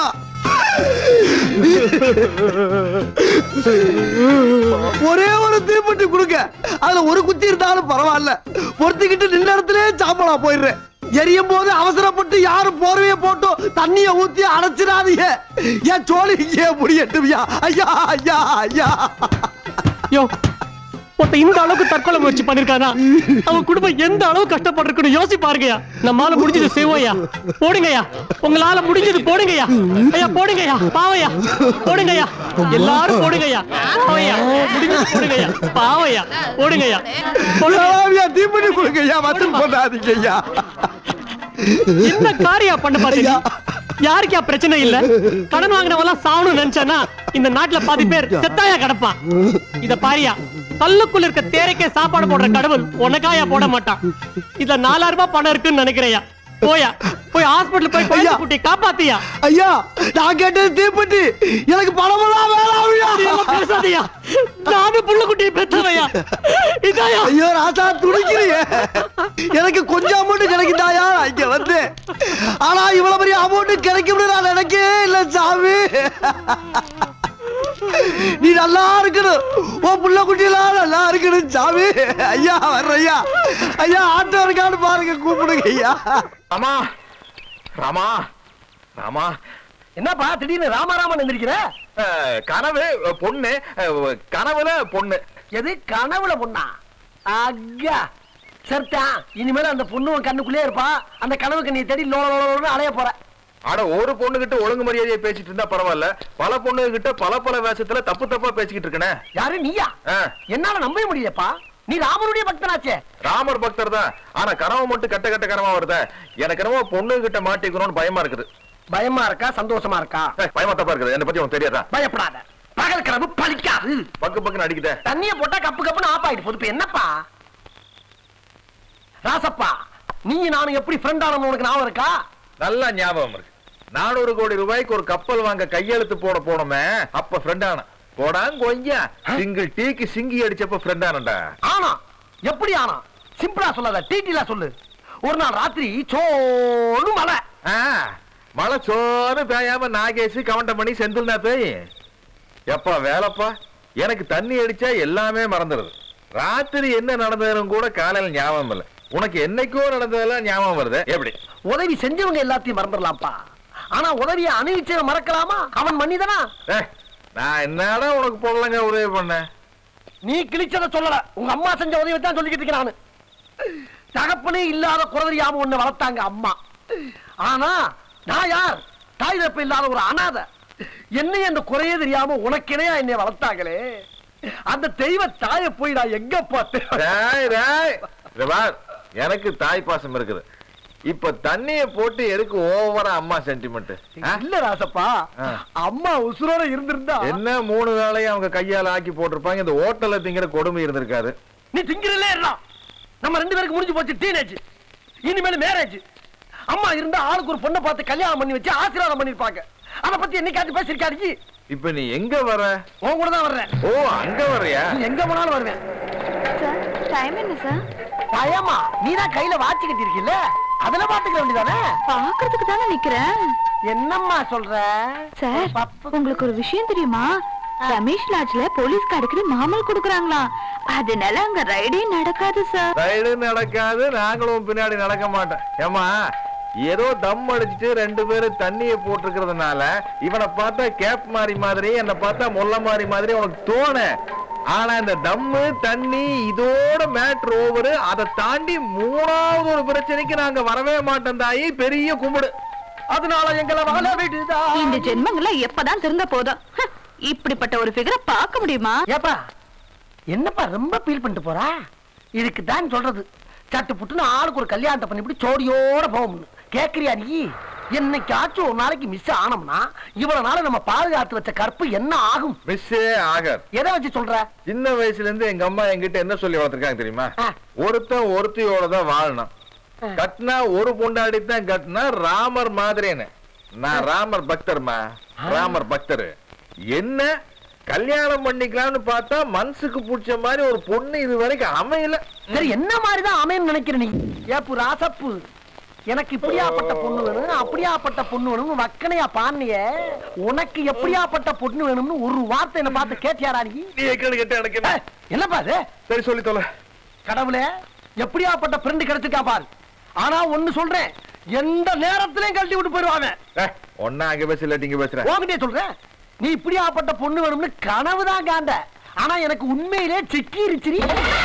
ஒரே ஒரு தீப்பெட்டி கொடுங்க அதுல ஒரு குத்தி இருந்தாலும் பரவாயில்ல பொறுத்துக்கிட்டு நின்ன இடத்துல சாம்பலா போயிடுறேன் எரியும் போது அவசரப்பட்டு யாரும் போர்வைய போட்டோ தண்ணிய ஊத்தி அடைச்சிடாதீங்க என் சோழி இங்கே முடியட்டுமியா ஐயா ஐயா ஐயா யோ ஒருத்த இந்த அளவுக்கு தற்கொலை முயற்சி பண்ணிருக்கானா அவன் குடும்பம் எந்த அளவு கஷ்டப்பட்டிருக்குன்னு யோசி பாருங்கய்யா நம்மால முடிஞ்சது செய்வோம்யா போடுங்கய்யா உங்களால முடிஞ்சது போடுங்கய்யா ஐயா போடுங்கய்யா பாவையா போடுங்கய்யா எல்லாரும் போடுங்கய்யா பாவையா முடிஞ்சது போடுங்கய்யா பாவையா போடுங்கய்யா போடுங்க ஐயா தீப்பெட்டி கொடுங்க ஐயா வந்து போடாதீங்க ஐயா என்ன காரியம் பண்ண பாத்தீங்க யாருக்கா பிரச்சனை இல்ல கடன் வாங்கினவெல்லாம் சாவணும்னு நினைச்சானா இந்த நாட்டுல பாதி பேர் செத்தாயா கிடப்பான் இத பாரியா கல்லுக்குள்ள இருக்க தேரைக்கே சாப்பாடு போடுற கடவுள் உனக்காயா போட மாட்டான் இதுல நாலாயிரம் ரூபாய் பணம் இருக்குன்னு நினைக்கிறையா போயா போய் ஹாஸ்பிடல் போய் குழந்தை குட்டி காப்பாத்தியா ஐயா நான் கேட்டது தீப்பெட்டி எனக்கு பணமெல்லாம் வேணாம் ஐயா நீ எல்லாம் பேசாதயா நானும் புள்ள குட்டியை பெற்றவையா இதாயா ஐயோ ராசா துடிக்கிறியே எனக்கு கொஞ்சம் அமௌண்ட் கிடைக்குதாயா நான் இங்க வந்து ஆனா இவ்வளவு பெரிய அமௌண்ட் கிடைக்கும்னு நான் நினைக்கவே இல்ல சாமி நீ நல்லா இருக்கணும் உன் புள்ள குட்டியெல்லாம் நல்லா இருக்கணும் சாமி ஐயா வர்ற ஐயா ஐயா ஆட்டோ இருக்கான்னு பாருங்க கூப்பிடுங்க ஐயா ராமா ராமா ராமா என்னப்பா திடீர்னு ராமராமன் எந்திரிக்கிற அஹ், கனவு அஹ், பொண்ணு அஹ், கனவுல பொண்ணு எது கனவுல பொண்ணா அக்கா சரிதான் இனிமேல் அந்த பொண்ணு உன் கண்ணுக்குள்ளே இருப்பா அந்த கனவுக்கு நீ தேடி லோல லோலன்னு அலைய போற ஆனா ஒரு பொண்ணு கிட்ட ஒழுங்கு மரியாதையை பேசிட்டு இருந்தா பரவாயில்ல பல பொண்ணு கிட்ட பல பல வேஷத்துல தப்பு தப்பா பேசிக்கிட்டு இருக்கனே யாரு நீயா அஹ், என்னால நம்பவே முடியலப்பா நீ ராமனுடைய பக்தனாச்சே ராமர் பக்தர் தான் ஆனா கனவு மட்டும் கட்ட கட்ட கனவா வருத எனக்கு என்னமோ பொண்ணு கிட்ட மாட்டிக்கணும்னு பயமா இருக்குது பயமா இருக்கா சந்தோஷமா இருக்கா ஏய், பயமா தப்பா இருக்குது என்னை பத்தி உனக்கு தெரியாதா பயப்படாத பகல் கனவு பலிக்காது பக்கு பக்குன்னு அடிக்குதே தண்ணிய போட்டா கப்பு கப்புன்னு ஆஃப் ஆயிட்டு போகுது இப்ப என்னப்பா ராசப்பா நீ நானும் எப்படி ஃப்ரெண்ட் ஆனோம் உனக்கு ஞாபகம் இருக்கா நல்லா ஞாபகம் இருக்கு நானூறு கோடி ரூபாய்க்கு ஒரு கப்பல் வாங்க கையெழுத்து போட போனோமே அப்ப ஃப்ரெண்ட் ஆன போடாங்க கொஞ்சம் சிங்கிள் டீக்கு சிங்கி அடிச்சப்ப ஃப்ரெண்ட் ஆனண்டா ஆனா எப்படி ஆனா சிம்பிளா சொல்லாத டீட்டிலா சொல்லு ஒரு நாள் ராத்திரி சோனு மழை ஆ, மழை சோறு பேயாம நாகேஷ் கவண்டம் பண்ணி செந்தில்நாத் எப்பா வேலைப்பா எனக்கு தண்ணி அடிச்சா எல்லாமே மறந்துடுது ராத்திரி என்ன நடந்ததுன்னு கூட காலையில ஞாபகம் இல்லை உனக்கு என்னைக்கோ நடந்ததெல்லாம் ஞாபகம் வருது எப்படி உதவி செஞ்சவங்க எல்லாத்தையும் மறந்துடலாம்ப்பா ஆனா உதவியை அணிவிச்சவன் மறக்கலாமா அவன் மன்னிதானா ஏய், நான் என்னடா உனக்கு பொருளங்க உதவி பண்ணேன் நீ கிழிச்சத சொல்லல உங்க அம்மா செஞ்ச உதவி தான் சொல்லிக்கிட்டு இருக்கேன் நானு தகப்பனே இல்லாத குறதறியாம ஒண்ணு வளர்த்தாங்க அம்மா ஆனா நான் யார் தாய் தப்பு இல்லாத ஒரு அனாதை என்னை அந்த குறையே தெரியாம உனக்கெனையா என்னை வளர்த்தாங்களே அந்த தெய்வ தாயை போய் நான் எங்க பார்த்தேன் டேய், டேய். இத பார், எனக்கு தாய் பாசம் இருக்குது இப்ப தண்ணிய போட்டு எதுக்கு ஓவரா அம்மா சென்டிமெண்ட் இல்ல ராசப்பா ஆ. அம்மா உசுரோட இருந்திருந்தா என்ன மூணு வேளையும் அவங்க கையால ஆக்கி போட்டிருப்பாங்க இந்த ஹோட்டல்ல திங்கிற கொடுமை இருந்திருக்காது நீ திங்கிறலே இருந்தான் நம்ம ரெண்டு பேருக்கு முடிஞ்சு போச்சு டீனேஜ் இனிமேல் மேரேஜ் அம்மா இருந்தா ஆளுக்கு ஒரு பொண்ணை பார்த்து கல்யாணம் பண்ணி வச்சு ஆசீர்வாதம் பண்ணிருப்பாங்க அத பத்தி என்னைக்காச்சும் பேசிருக்காரு இப்ப நீ எங்க வர உன் கூட தான் வர்றேன் ஓ அங்க வர்றியா நீ எங்க போனாலும் வருவேன் சார் டைம் என்ன சார் பயமா நீ தான் கையில வாட்சி கட்டிருக்கீல்ல அதுல பாத்துக்க வேண்டியதானே பாக்குறதுக்கு தானே நிக்கிறேன் என்னம்மா சொல்ற சார் உங்களுக்கு ஒரு விஷயம் தெரியுமா ரமேஷ் லாட்ஜ்ல போலீஸ்க்கு அடிக்கடி மாமல் கொடுக்குறாங்களா அதனால அங்க ரைடே நடக்காது சார் ரைடு நடக்காது நாங்களும் பின்னாடி நடக்க மாட்டோம் ஏமா ஏதோ தம் அடிச்சிட்டு ரெண்டு பேரும் தண்ணிய போட்டிருக்கிறதுனால இவனை பார்த்தா கேப் மாறி மாதிரி என்னை பார்த்தா முல்ல மாறி மாதிரி உனக்கு தோணு ஆனா இந்த தம்மு தண்ணி இதோட மேட்ரு ஓவரு அதை தாண்டி மூணாவது ஒரு பிரச்சனைக்கு நாங்க வரவே மாட்டோம் தாயி பெரிய கும்பிடு அதனால எங்களை வாழ விடுதா இந்த ஜென்மங்கள எப்பதான் திருந்த போதும் ஹ், இப்படிப்பட்ட ஒரு ஃபிகரை பார்க்க முடியுமா ஏப்பா என்னப்பா ரொம்ப ஃபீல் பண்ணிட்டு போறா இதுக்கு தான் சொல்றது சட்டு புட்டுன்னு ஆளுக்கு ஒரு கல்யாணத்தை பண்ணிவிட்டு ஜோடியோட போகும்னு கேக்குறியா நீ என்னைக்காச்சும் ஒரு நாளைக்கு மிஸ் ஆனோம்னா இவ்வளவு நாள் நம்ம பாதுகாத்து வச்ச கற்பு என்ன ஆகும் மிஸ்ஸே ஆகாது எதை வச்சு சொல்ற சின்ன வயசுல இருந்து எங்க அம்மா என்கிட்ட என்ன சொல்லி வளர்த்திருக்காங்க தெரியுமா ஆ. ஒருத்தன் ஒருத்தியோட தான் வாழணும் கட்டினா ஒரு பொண்டாடி தான் கட்டினா ராமர் மாதிரின்னு நான் ராமர் பக்தர்மா ராமர் பக்தர் என்ன கல்யாணம் பண்ணிக்கலாம்னு பார்த்தா மனசுக்கு பிடிச்ச மாதிரி ஒரு பொண்ணு இது வரைக்கும் அமையல சரி என்ன மாதிரிதான் அமையன்னு நினைக்கிற நீ ஏப்பு ராசப்பு எனக்கு இப்படியாப்பட்ட பொண்ணு வேணும் அப்படியாப்பட்ட பொண்ணு வேணும்னு வக்கனையா பாண்டிய உனக்கு எப்படியாப்பட்ட பொண்ணு வேணும்னு ஒரு வார்த்தை என்ன பார்த்து கேட்டியாடா நீ நீ எக்கடு கேட்ட எனக்கு என்ன? ஏய், என்னப்பா இது சரி சொல்லி தொலை கடவுளே எப்படியாப்பட்ட ஃப்ரெண்டு கிடைச்சிருக்கா பாரு ஆனா ஒண்ணு சொல்றேன் எந்த நேரத்திலையும் கழட்டி விட்டு போயிருவாங்க ஏய், ஒண்ணா அங்க பேச இல்லாட்டி இங்க பேசுற உன்கிட்டயே சொல்றேன் நீ இப்படியாப்பட்ட பொண்ணு வேணும்னு கனவுதான் காண்ட ஆனா எனக்கு உண்மையிலே சிக்கிருச்சு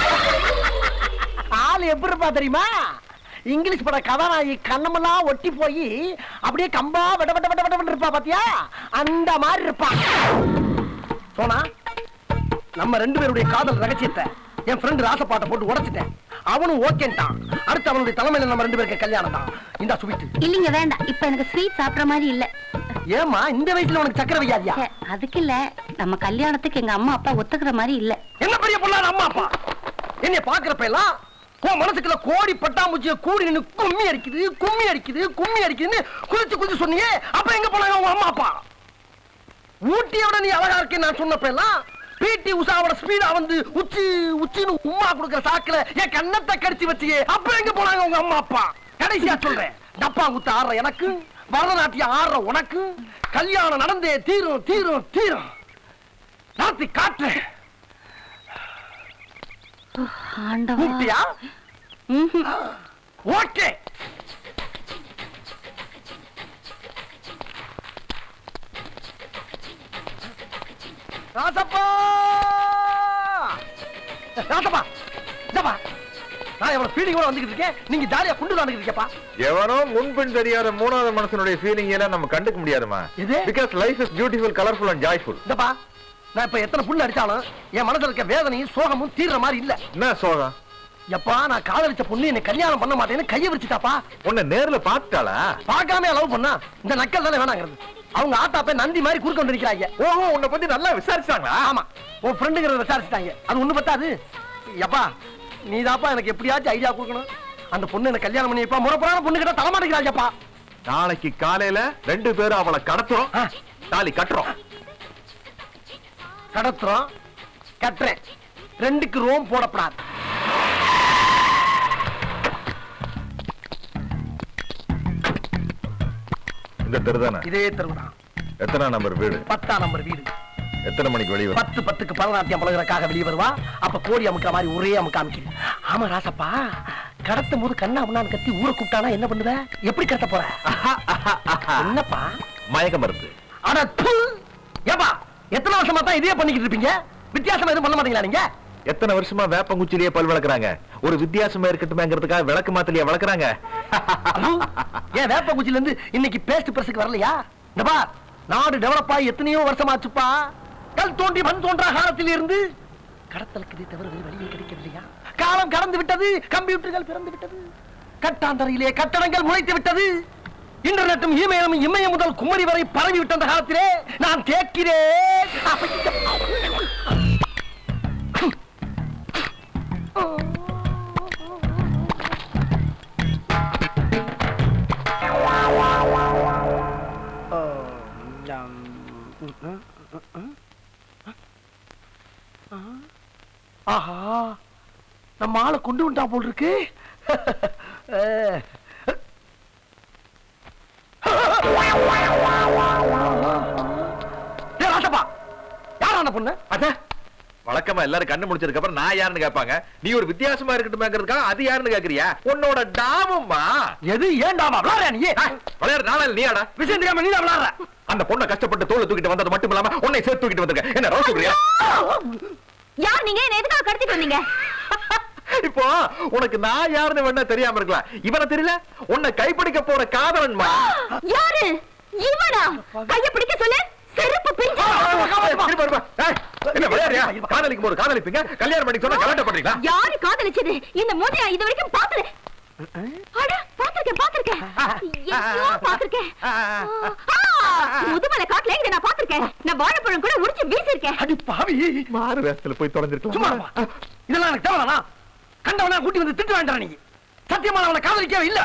ஆள் எப்படி இருப்பா தெரியுமா இங்கிலீஷ் பட கதாநாயகி கண்ணமெல்லாம் ஒட்டி போய் அப்படியே கம்பா விட விட விட விட இருப்பா பாத்தியா அந்த மாதிரி இருப்பா சோனா நம்ம ரெண்டு பேருடைய காதல் ரகசியத்தை என் ஃப்ரெண்ட் ராசப்பாட்டை போட்டு உடைச்சிட்டேன் அவனும் ஓகேன்ட்டான் அடுத்து அவனுடைய தலைமையில நம்ம ரெண்டு பேருக்கு கல்யாணம் தான் இந்த ஸ்வீட் இல்லைங்க வேண்டாம் இப்ப எனக்கு ஸ்வீட் சாப்பிடுற மாதிரி இல்ல ஏமா இந்த வயசுல உனக்கு சக்கரை வையாதியா ச்சே, அதுக்கு இல்ல நம்ம கல்யாணத்துக்கு எங்க அம்மா அப்பா ஒத்துக்கிற மாதிரி இல்ல என்ன பெரிய பொண்ணான அம்மா அப்பா என்னைய பாக்குறப்ப எல்லாம் உன் மனசுக்குள்ள கோடி பட்டாம்பூச்சிய கூடி நின்னு கும்மி அடிக்குது கும்மி அடிக்குது கும்மி அடிக்குதுன்னு குதிச்சு குதிச்சு சொன்னியே அப்ப எங்க போனாங்க உங்க அம்மா அப்பா ஊட்டியோட நீ அழகா இருக்கேன்னு நான் சொன்னப்ப எல்லாம் பி பிடி உஷாவோட ஸ்பீடா வந்து உச்சி உச்சின்னு உம்மா கொடுக்குற சாக்குல என் கண்ணத்தை கடிச்சு வச்சியே அப்ப எங்க போனாங்க உங்க அம்மா அப்பா கடைசியா சொல்றேன் டப்பா குத்து ஆடுற எனக்கு பரதநாட்டியம் ஆடுற உனக்கு கல்யாணம் நடந்தே தீரும் தீரும் தீரும் நாத்தி காட்டுறேன் கூப்பிட்டியா ஓகே ராசப்பா ராசப்பா ஜப்பா நான் எவ்வளவு ஃபீலிங் கூட வந்துகிட்டு இருக்கேன் நீங்க ஜாலியா குண்டு வந்துகிட்டு இருக்கேப்பா எவனோ முன்பின் தெரியாத மூணாவது மனுஷனுடைய ஃபீலிங் எல்லாம் நம்ம கண்டுக்க முடியாதுமா எது? Because life is beautiful colourful and joyful இந்தப்பா நான் இப்ப எத்தனை புண்ணு அடிச்சாலும் என் மனசுல இருக்க வேதனையும் சோகமும் தீர்ற மாதிரி இல்ல என்ன சோகம் எப்பா நான் காதலிச்ச பொண்ணு என்னை கல்யாணம் பண்ண மாட்டேன்னு கைய விரிச்சுட்டாப்பா உன்னை நேர்ல பாத்துட்டாளா பார்க்காம லவ் பண்ணா இந்த நக்கல் தானே வேணாங்கிறது அவங்க ஆத்தாப்ப நந்தி மாதிரி குறுக்க வந்து நிக்கிறாங்க ஓஹோ உன்னை பத்தி நல்லா விசாரிச்சாங்களா ஆமா உன் ஃப்ரெண்டுங்கிறத விசாரிச்சுட்டாங்க அது ஒண்ணு பத்தாது எப்பா நீதாப்பா எனக்கு எப்படியாச்சும் ஐடியா கொடுக்கணும் அந்த பொண்ணு என்ன கல்யாணம் பண்ணி வைப்பா முறப்புறான பொண்ணு கிட்ட தலைமாட்டிக்கிறாங்கப்பா நாளைக்கு காலையில ரெண்டு பேரும் அவளை கடத்துறோம் ஆ. தாலி கட்டுறோம் கடத்துறோம் கட்டுறேன் ரெண்டுக்கு ரோம் போடப்படாது இந்த தெருதானே இதே தெருவுதான் எத்தனை நம்பர் வீடு பத்தாம் நம்பர் வீடு எத்தனை மணிக்கு வெளியே வரும் பத்து பத்துக்கு பரதநாட்டியம் பழகுறதுக்காக வெளியே வருவா அப்ப கோழி அமுக்கிற மாதிரி ஒரே அமுக்க அமைக்குது ஆமா ராசப்பா கடத்தும் போது கண்ணா முன்னான்னு கத்தி ஊரை கூப்பிட்டானா என்ன பண்ணுவ எப்படி கடத்த போற என்னப்பா மயக்க மருந்து அட தூ ஏப்பா எத்தனை வருஷமா தான் இதே பண்ணிக்கிட்டு இருப்பீங்க வித்தியாசமா எதுவும் பண்ண மாட்டீங்களா நீங்க எத்தனை வருஷமா வேப்பங்குச்சிலேயே பல் வளர்க்குறாங்க ஒரு வித்தியாசமா இருக்கட்டுமேங்கிறதுக்காக விளக்கு மாத்திலேயே வளர்க்குறாங்க ஐயோ, ஏன் வேப்ப குச்சில இருந்து இன்னைக்கு பேஸ்ட் பிரஸுக்கு வரலையா இந்த பார் நாடு டெவலப் ஆகி எத்தனையோ வருஷமாச்சுப்பா கல் தோண்டி மண் தோன்றா காலத்தில் இருந்து கடத்தலுக்கு இதை தவிர வேறு வழியே கிடைக்கவில்லையா காலம் கடந்து விட்டது கம்ப்யூட்டர்கள் பிறந்து விட்டது கட்டாந்தரையிலே கட்டடங்கள் முளைத்து விட்டது இன்டர்நெட்டும் இமெயிலும் இமய முதல் குமரி வரை பரவி விட்ட அந்த காலத்திலே நான் கேட்கிறேன் ஆஹா நம்ம ஆளை கொண்டு வந்துட்டா போல் இருக்கு அஹ். ஏய், ராசப்பா யார் அந்த பொண்ணு அத வழக்கமா எல்லாரும் கண்ணு முடிச்சதுக்கு அப்புறம் நான் யாருன்னு கேட்பாங்க நீ ஒரு வித்தியாசமா இருக்கட்டுமேங்கிறதுக்காக அது யாருன்னு கேக்குறியா உன்னோட டாமும்மா எது ஏண்டாமா விளாடுற நீ விளையாடு நாளால் நீயாடா விஷயம் தெரியாம நீ தான் விளாடுற அந்த பொண்ணை கஷ்டப்பட்டு தோலை தூக்கிட்டு வந்தது மட்டும் இல்லாம உன்னை சேர்த்து தூக்கிட்டு வந்திருக்க என்ன ரோஸ் சொல்றியா யார் நீங்க என்ன எதுக்காக கடத்திட்டு வந்தீங்க இப்போ உனக்கு நான் யாருன்னு வேணா தெரியாம இருக்கலாம் இவனை தெரியல உன்னை கைப்பிடிக்க போற காதலன்மா யாரு இவனா கைய பிடிக்க சொல்லு செருப்பு பிஞ்சு திரும்ப வருவா. ஏய், என்ன விளையாடுறியா காதலிக்கும் போது காதலிப்பீங்க கல்யாணம் பண்ணி சொன்னா கலாட்டம் பண்றீங்களா யாரு காதலிச்சது இந்த மூஞ்சியா இது வரைக்கும் பாக்கல அட பாத்திருக்கேன் பாத்திருக்கேன் எங்கேயோ பாத்திருக்கேன் ஆ, முதுமலை காட்டுல இங்க நான் பாத்திருக்கேன் நான் வாழைப்பழம் கூட உரிச்சு வீசிருக்கேன் அடி பாவி மாறு வேஷத்துல போய் சும்மா தொலைஞ்சிருக்கலாம் இருப்பா. இதெல்லாம் எனக்கு தேவைதானா கண்டவனா கூட்டி வந்து திட்டு வேண்டாம் நீ சத்தியமா நான் அவனை காதலிக்கவே இல்ல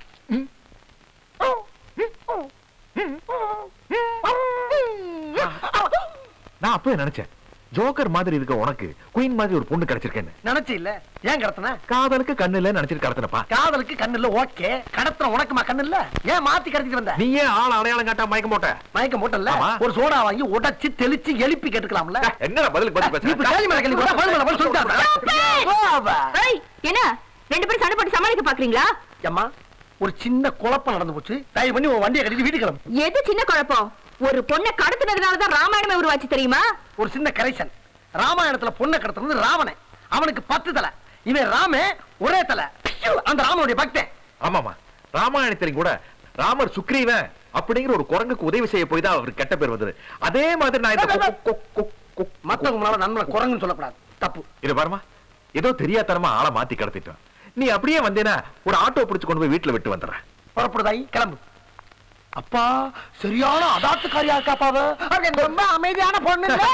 நான் அப்பவே நினைச்சேன் ஜோக்கர் மாதிரி இருக்க உனக்கு குயின் மாதிரி ஒரு பொண்ணு கிடைச்சிருக்கேன்னு நினைச்சு இல்ல ஏன் கடத்தின காதலுக்கு கண்ணு இல்ல நினைச்சிட்டு கடத்தினப்பா காதலுக்கு கண்ணு இல்ல ஓகே கடத்துற உனக்குமா கண்ணு இல்ல ஏன் மாத்தி கடத்திட்டு வந்த நீ ஏன் ஆள் அடையாளம் காட்டா மயக்க போட்ட மயக்கம் போட்டல ஆமா. ஒரு சோடா வாங்கி உடைச்சு தெளிச்சு எழுப்பி கேட்டுக்கலாம்ல என்ன பதிலுக்கு பதில் நீ இப்ப கேள்வி மேல கேள்வி போட்டா பதில் மேல பதில் சொல்லிட்டாரு. ஏய், என்ன ரெண்டு பேரும் சண்டை போட்டு சமாளிக்க பாக்குறீங்களா அம்மா ஒரு சின்ன குழப்பம் நடந்து போச்சு தயவு பண்ணி உன் வண்டியை கட்டிட்டு வீட்டுக்கு கிளம்பு எது சின்ன குழப்பம் ஒரு பொண்ணை கடத்தினதுனாலதான் ராமாயணமே உருவாச்சு தெரியுமா ஒரு சின்ன கரெக்ஷன் ராமாயணத்துல பொண்ணை கடத்துறது ராவணன் அவனுக்கு பத்து தலை இவன் ராமே ஒரே தலை பிஷு, அந்த ராமனுடைய பக்தன் ஆமாமா ராமாயணத்திலையும் கூட ராமர் சுக்ரீவன் அப்படிங்கிற ஒரு குரங்குக்கு உதவி செய்ய போய் தான் அவருக்கு கெட்ட பேர் வந்தது அதே மாதிரி நான் இந்த கொ- கொ- கொ- கொ- மத்தவங்க முன்னால நண்பனை குரங்குன்னு சொல்லக்கூடாது தப்பு இது பாருமா ஏதோ தெரியாதனமா ஆளை மாத்தி கடத்திட்டோம் நீ அப்படியே வந்தேனா ஒரு ஆட்டோ பிடிச்சு கொண்டு போய் வீட்டுல விட்டு வந்துடுறேன் புறப்படுதாய் கிளம்பு அப்பா சரியான அதாத்துக்காரியா இருக்காப்பாவ அவன் ரொம்ப அமைதியான பொண்ணு இல்ல?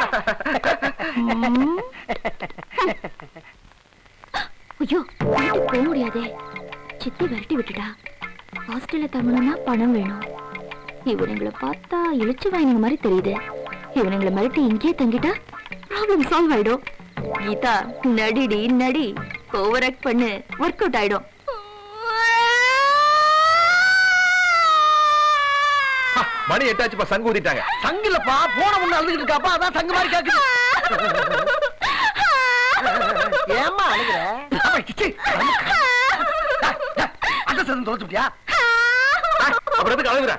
ஐயோ வீட்டுக்கு போக முடியாதே சித்தி விரட்டி விட்டுட்டா ஹாஸ்டல்ல தங்கணும்னா பணம் வேணும் இவனுங்களை பார்த்தா இழிச்சு வாங்கின மாதிரி தெரியுது இவனுங்களை மிரட்டி இங்கேயே தங்கிட்டா ப்ராப்ளம் சால்வ் ஆயிடும் கீதா நடிடி நடி ஓவர் ஆக்ட் பண்ணு ஒர்க் அவுட் ஆயிடும் ஹா, மணி எட்டாச்சுப்பா சங்கு ஊதிட்டாங்க சங்குலப்பா போன முன்ன அழுதுகிட்டு இருக்காப்பா அதான் சங்கு மாதிரி கேக்குது ஏமா அழுகுற ஆமா, சிச்சி, அழுக்கு. டேய், டேய், அந்த சத்தம் தொலைச்சுட்டியா அப்புறம் எதுக்கு அழுகுற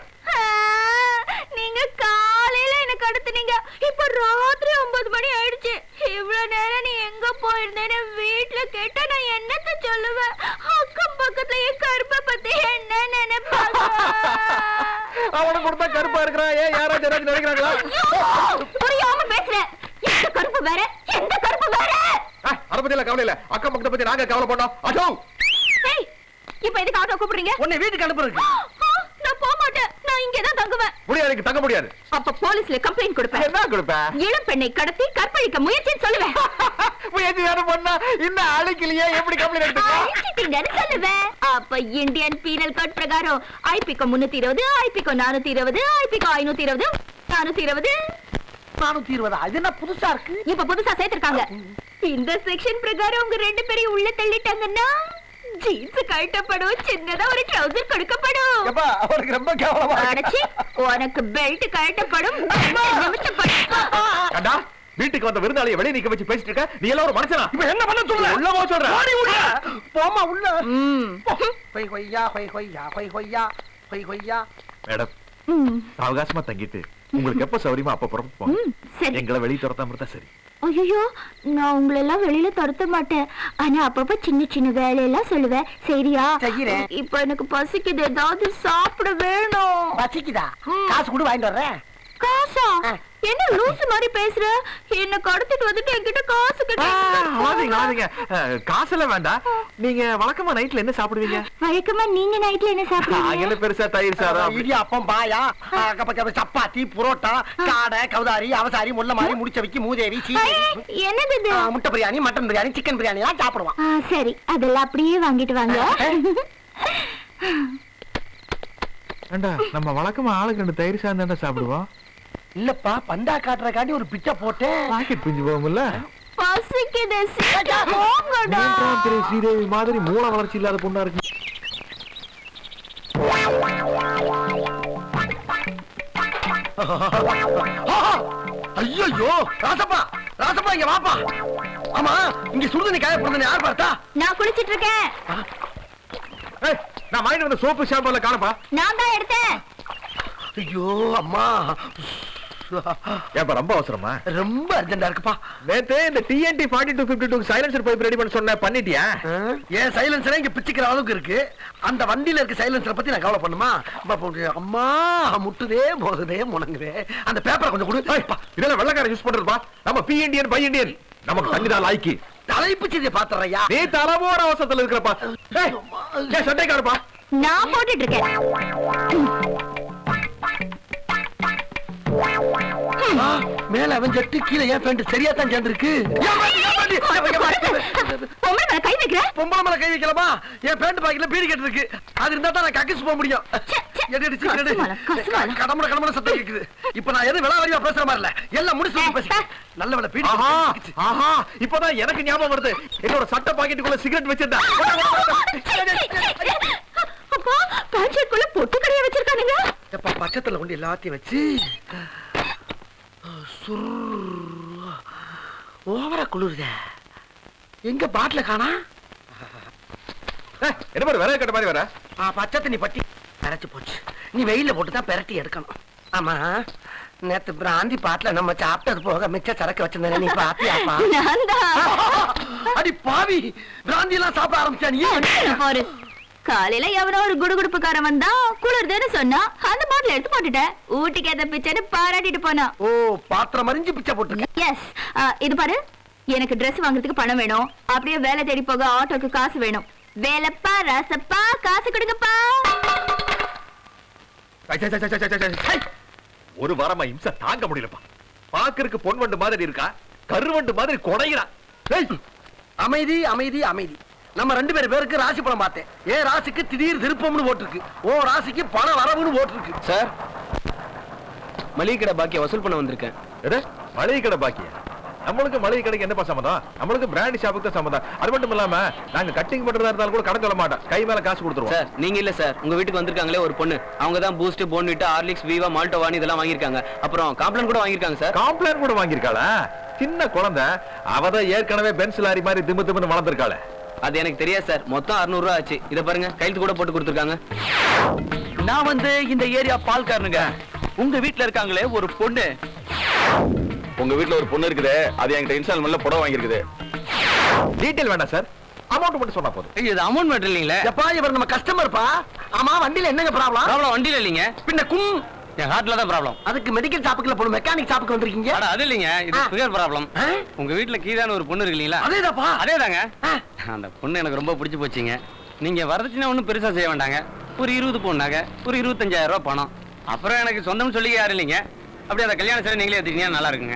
நீங்க காலையில எனக்கு அடுத்துனீங்க இப்ப ராத்திரி ஒன்பது மணி ஆயிடுச்சு இவ்வளவு நேரம் நீ எங்க போயிருந்தேன்னு வீட்டுல கேட்டா நான் என்னத்த சொல்லுவேன் அக்கம் பக்கத்துல என் கருப்பை பத்தி என்ன நினைப்பாங்க அவனுக்கு கொடுத்தா கருப்பா இருக்கிறான் ஏன் யாராச்சும் ஏதாச்சும் நினைக்கிறாங்களா ஐயோ, புரியாம பேசுறேன் எந்த கருப்பு வேற எந்த கருப்பு வேற ஆ, அதை பத்தி எல்லாம் கவலை இல்ல அக்கம் பக்கத்தை பத்தி நாங்க கவலை பண்ணோம் அதோ ஏய், இப்ப எதுக்கு ஆட்டோ கூப்பிடுறீங்க உன்னை வீட்டுக்கு அனுப்புறதுக்கு ஆ, நான் போக மாட்டேன் நான் இங்கதான் தங்குவேன் முடியாது எனக்கு தங்க முடியாது அப்ப போலீஸ்ல கம்ப்ளைண்ட் கொடுப்பேன் என்ன கொடுப்ப இளம் பெண்ணை கடத்தி கற்பழிக்க முயற்சின்னு சொல்லுவேன் முயற்சி வேற பண்ணா இன்னும் அழைக்கலையே எப்படி கம்ப்ளைண்ட் எடுத்துக்கோ அழிச்சிட்டீங்கன்னு சொல்லுவேன் அப்ப இந்தியன் பீனல் கோட் பிரகாரம் ஐபிகோ முன்னூத்தி இருபது ஐபிகோ நானூத்தி இருபது ஐபிகோ ஐநூத்தி இருபது நானூத்தி இருபது நானூத்தி இருபதா இது என்ன புதுசா இருக்கு இப்ப புதுசா சேர்த்திருக்காங்க இந்த செக்ஷன் பிரகாரம் உங்க ரெண்டு பேரையும் உள்ள தள்ளிட்டாங்கன்னா ஜீன்ஸ் கழட்டப்படும் சின்னதா ஒரு ட்ரவுசர் கொடுக்கப்படும் எப்பா அவனுக்கு ரொம்ப கேவலமா இருக்கு. அடச்சி உனக்கு பெல்ட் கழட்டப்படும் நிமித்தப்படும் கண்டா வீட்டுக்கு வந்த விருந்தாளியை வெளியே நிக்க வச்சு பேசிட்டு இருக்க நீ எல்லாம் ஒரு மனுஷனா இப்ப என்ன பண்ண சொல்ற உள்ள போ சொல்றேன் ஓடி உள்ள போமா உள்ள ம். ஹொய் ஹொய்யா ஹொய் ஹொய்யா ஹொய் ஹொய்யா ஹொய் ஹொய்யா மேடம் ம். அவகாசமா தங்கிட்டு உங்களுக்கு எப்ப சௌரியமா அப்ப புறப்பட்டு போங்க ம், சரி எங்களை வெளியே துரத்தாம இருந்தா சரி ஐயோ நான் உங்களை எல்லாம் வெளியில துரத்த மாட்டேன் ஆனா அப்பப்ப சின்ன சின்ன வேலையெல்லாம் சொல்லுவேன் சரியா செய்யறேன். இப்ப எனக்கு பசிக்குது ஏதாவது சாப்பிட வேணும் பசிக்குதா காசு கூட வாங்கிட்டு வர்றேன் காசா என்ன லூசு மாதிரி பேசுற என்ன கடத்திட்டு வந்துட்டு என்கிட்ட காசு ஆ, ஆமாதீங்க, ஆமாதீங்க. அஹ், காசெல்லாம் வேண்டாம் நீங்க வழக்கமா நைட்ல என்ன சாப்பிடுவீங்க வழக்கமா நீங்க நைட்ல என்ன நாங்க சாப்பிடுவீங்க என்ன பெருசா தயிர் சாதம் இடியாப்பம் பாயா அதுக்கப்புறம் சப்பாத்தி புரோட்டா காடை கவுதாரி அவசாரி முள்ள மாதிரி முடிச்ச வைக்கி மூதேவி சீனி ஐய், என்னது இது ஆ, முட்டை பிரியாணி மட்டன் பிரியாணி சிக்கன் பிரியாணி எல்லாம் சாப்பிடுவான் ஆ, சரி அதெல்லாம் அப்படியே வாங்கிட்டு வாங்க ஏண்டா நம்ம வழக்கமா ஆளுக்கு ரெண்டு தயிர் சாதம் தானே சாப்பிடுவோம் இல்லப்பா பந்தா காட்டுறக்காண்டி ஒரு பிச்சை போட்டேன் பாக்கெட் பிஞ்சு போகும்ல பசிக்குது சீக்கிரம் போங்கடா நீ தான் பெரிய ஸ்ரீதேவி மாதிரி மூல வளர்ச்சி இல்லாத பொண்ணா இருக்கு ஐயோ ராசப்பா ராசப்பா இங்க வாப்பா ஆமா இங்க சுடுதண்ணி காய போடுதண்ணி யார் பார்த்தா நான் குளிச்சிட்டு இருக்கேன் ஏய், நான் வாங்கிட்டு வந்த சோப்பு ஷாம்புல காணப்பா நான் தான் எடுத்தேன் ஐயோ அம்மா ஏப்பா ரொம்ப அவசரமா ரொம்ப அர்ஜென்டா இருக்குப்பா நேத்து இந்த TNT forty two fifty two silencer pipe ready பண்ண சொன்ன பண்ணிட்டியா ஏன் சைலன்சரே இங்க பிச்சுக்கிற அளவுக்கு இருக்கு அந்த வண்டியில இருக்க சைலன்சரை பத்தி நான் கவலை பண்ணுமா அப்ப போட்டு, அம்மா முட்டுதே போகுதே முணங்குதே அந்த பேப்பரை கொஞ்சம் கொடு ஏய், பா, இதெல்லாம் வெள்ளக்காரன் யூஸ் பண்றதுப்பா நம்ம பி இண்டியன் பை இண்டியன் நமக்கு தண்ணி தான் லாய்க்கு தலைப்பு செய்தியை பாத்துறையா நீ தலைவோட அவசரத்துல இருக்கிறப்பா ஏய், ஏய், சட்டை காடுப்பா நான் போட்டுட்டு இருக்கேன் மேல அவன் ஜட்டு கீழே ஏன் பேண்ட் சரியா தான் சேர்ந்துருக்கு பொம்பளை மேல கை வைக்கிற பொம்பளை மேல கை வைக்கலாமா என் பேண்ட் பாக்கெட்ல பீடி கட்டு இருக்கு அது இருந்தா தான் நான் கக்கிஸ் போக முடியும் எடு, எடு, சீக்கிரம் எடு. கசுமாலம், கசுமாலம். கடமுட கடமுட சத்தம் கேக்குது இப்ப நான் எதுவும் விளாவரியா பேசுற மாதிரி இல்ல எல்லாம் முடிச்சு வந்து பேசுறேன் நல்ல வேலை பீடி ஆஹா கட்டு ஆஹா இப்பதான் எனக்கு ஞாபகம் வருது என்னோட சட்டை பாக்கெட்டுக்குள்ள சிகரெட் வச்சிருந்தா அப்பா பேண்ட் ஷர்ட்குள்ள பொட்டு கடையா வச்சிருக்கானுங்க எப்ப பச்சத்துல கொண்டு எல்லாத்தையும் வச்சு ஓவரா குளிருத எங்க பாட்டில காணா என்ன மாதிரி விரைய கட்ட மாதிரி வர ஆ, பச்சை தண்ணி பட்டி அரைச்சு போச்சு நீ வெயில போட்டு தான் பெரட்டி எடுக்கணும் ஆமா நேத்து பிராந்தி பாட்டுல நம்ம சாப்பிட்டது போக மிச்ச சரக்கு வச்சிருந்தேன் நீ பாத்தியாப்பா நான் தான் அடி பாவி பிராந்தி எல்லாம் சாப்பிட ஆரம்பிச்சா நீ பாரு காலையில எவனோ ஒரு குடுகுடுப்புக்காரன் வந்தா குளிர்துன்னு சொன்னா அந்த பாட்டில் எடுத்து போட்டுட்டேன் ஊட்டிக்கு ஏத்த பிச்சைன்னு பாராட்டிட்டு போனான் ஓ பாத்திரம் மறிஞ்சு பிச்சை போட்டுருக்க எஸ் இது பாரு எனக்கு Dress வாங்குறதுக்கு பணம் வேணும் அப்படியே வேலை தேடி போக ஆட்டோக்கு காசு வேணும் வேலைப்பா ரசப்பா காசு கொடுங்கப்பா ஐ, சை, சை, சை, சை, சை, சை, சை. ஒரு வாரமா இம்சை தாங்க முடியலப்பா பாக்குறதுக்கு பொன்வண்டு மாதிரி இருக்கா கருவண்டு மாதிரி கொடைகிறா ஏய், அமைதி அமைதி அமைதி நம்ம ரெண்டு பேர் பேருக்கு ராசி படம் பார்த்தேன் ஏன் ராசிக்கு திடீர் திருப்பம்னு போட்டிருக்கு ஓ ராசிக்கு பண வரவுன்னு போட்டிருக்கு சார் மளிகை கடை பாக்கிய வசூல் பண்ண வந்திருக்கேன் எது? மளிகை கடை பாக்கியா நம்மளுக்கு மளிகை கடைக்கு என்னப்பா சம்மதம் நம்மளுக்கு பிராண்ட் ஷாப்புக்கு தான் சம்மதம் அது மட்டும் இல்லாம நாங்க கட்டிங் பண்றதா இருந்தாலும் கூட கடன் சொல்ல மாட்டோம் கை மேல காசு கொடுத்துருவோம் சார் நீங்க இல்ல சார் உங்க வீட்டுக்கு வந்திருக்காங்களே ஒரு பொண்ணு அவங்க தான் பூஸ்ட் போன்விட்டா ஹார்லிக்ஸ் வீவா மால்டோவானி இதெல்லாம் வாங்கியிருக்காங்க அப்புறம் காம்ப்ளன் கூட வாங்கியிருக்காங்க சார் காம்ப்ளைண்ட் கூட வாங்கியிருக்காளா சின்ன குழந்தை அவ தான் ஏற்கனவே பென்ஸ் லாரி மாதிரி திம்மு திம்முன்னு வளர்ந்துருக்காளே அது எனக்கு தெரியாது சார் மொத்தம் 600 ரூபா ஆச்சு இத பாருங்க கையெழுத்து கூட போட்டு கொடுத்துருக்காங்க நான் வந்து இந்த ஏரியா பால்காரனுங்க உங்க வீட்ல இருக்காங்களே ஒரு பொண்ணு உங்க வீட்ல ஒரு பொண்ணு இருக்குது அது என்கிட்ட இன்ஸ்டால்மெண்ட்ல புடவை வாங்கியிருக்குது டீடைல் வேண்டாம் சார் அமௌண்ட் மட்டும் சொன்னா போதும் இது அமௌண்ட் மட்டும் இல்லீங்களே எப்பா இவர் நம்ம கஸ்டமர்ப்பா ஆமா வண்டியில என்னங்க ப்ராப்ளம் ப்ராப்ளம் வண்டியில இல்லீங்க பின்ன கும் என் ஹார்ட்ல தான் ப்ராப்ளம் அதுக்கு மெடிக்கல் ஷாப்புக்குள்ள போகணும் மெக்கானிக் ஷாப்புக்கு வந்திருக்கீங்க அட அது இல்லீங்க இது ஆ. சுகர் ப்ராப்ளம் ஆ? உங்க வீட்ல கீதான ஒரு பொண்ணு இருக்கு இல்லீங்களா அதேதாப்பா அதேதாங்க ஆ. அந்த பொண்ணு எனக்கு ரொம்ப பிடிச்சு போச்சுங்க நீங்க வரதட்சணை ஒன்றும் பெருசா செய்ய வேண்டாங்க ஒரு இருபது பொண்ணாக ஒரு இருபத்தஞ்சாயிரம் ரூபாய் பணம் அப்புறம் எனக்கு சொந்தம் சொல்லி யாரும் இல்லைங்க அப்படியே அந்த கல்யாண சரி நீங்களே எடுத்துக்கிட்டீங்கன்னா நல்லா இருக்குங்க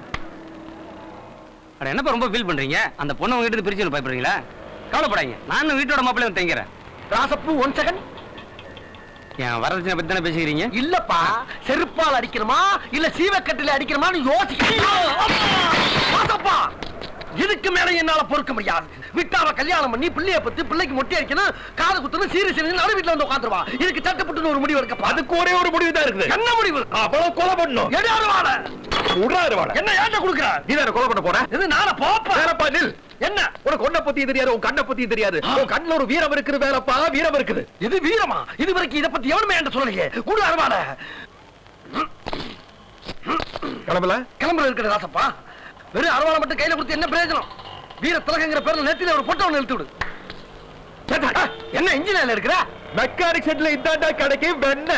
அட என்னப்பா ரொம்ப ஃபீல் பண்றீங்க அந்த பொண்ணு உங்ககிட்ட இருந்து பிரிச்சு பயப்படுறீங்களா கவலைப்படாதீங்க நானும் வீட்டோட மாப்பிள்ளை தங்கிறேன் ராசப்பு ஒன் செகண்ட் என் வரதட்சணை பத்தி தானே பேசிக்கிறீங்க இல்லப்பா செருப்பால் அடிக்கணுமா இல்ல சீவக்கட்டில அடிக்கணுமான்னு யோசிக்கப்பா இதுக்கு மேல என்னால பொறுக்க முடியாது விட்டாவ கல்யாணம் பண்ணி பிள்ளைய பத்தி பிள்ளைக்கு மொட்டை அடிக்கணும் காது குத்தணும் சீரியஸ் நடு வீட்டுல வந்து உட்காந்துருவா இதுக்கு சட்டப்பட்டு ஒரு முடிவு இருக்கப்பா அதுக்கு ஒரே ஒரு முடிவு தான் இருக்குது என்ன முடிவு அவ்வளவு கொலை பண்ணணும் எடாரு வாழ விடுறாரு வாட என்ன ஏன்ட்ட குடுக்குற நீ தானே கொலை பண்ண போற இது நான போப்பா வேறப்பா நில் என்ன உனக்கு ஒன்ன பத்தி தெரியாது உன் கண்ணை பத்தி தெரியாது உன் கண்ணுல ஒரு வீரம் இருக்குது வேறப்பா வீரம் இருக்குது இது வீரமா இது வரைக்கும் இத பத்தி எவனுமே என்கிட்ட சொல்லலையே குடு அருவாட கிளம்பல கிளம்புற இருக்கிற ராசப்பா வெறும் அரவாளை மட்டும் கையில கொடுத்து என்ன பிரயோஜனம் வீர திலகங்கிற பேர்ல நெத்தில ஒரு பொட்டை ஒண்ணு இழுத்து விடு சேட்டா, என்ன இன்ஜினியர்ல இருக்கிற மெக்கானிக் செட்ல இந்தாண்டா கடைக்கு வெண்ண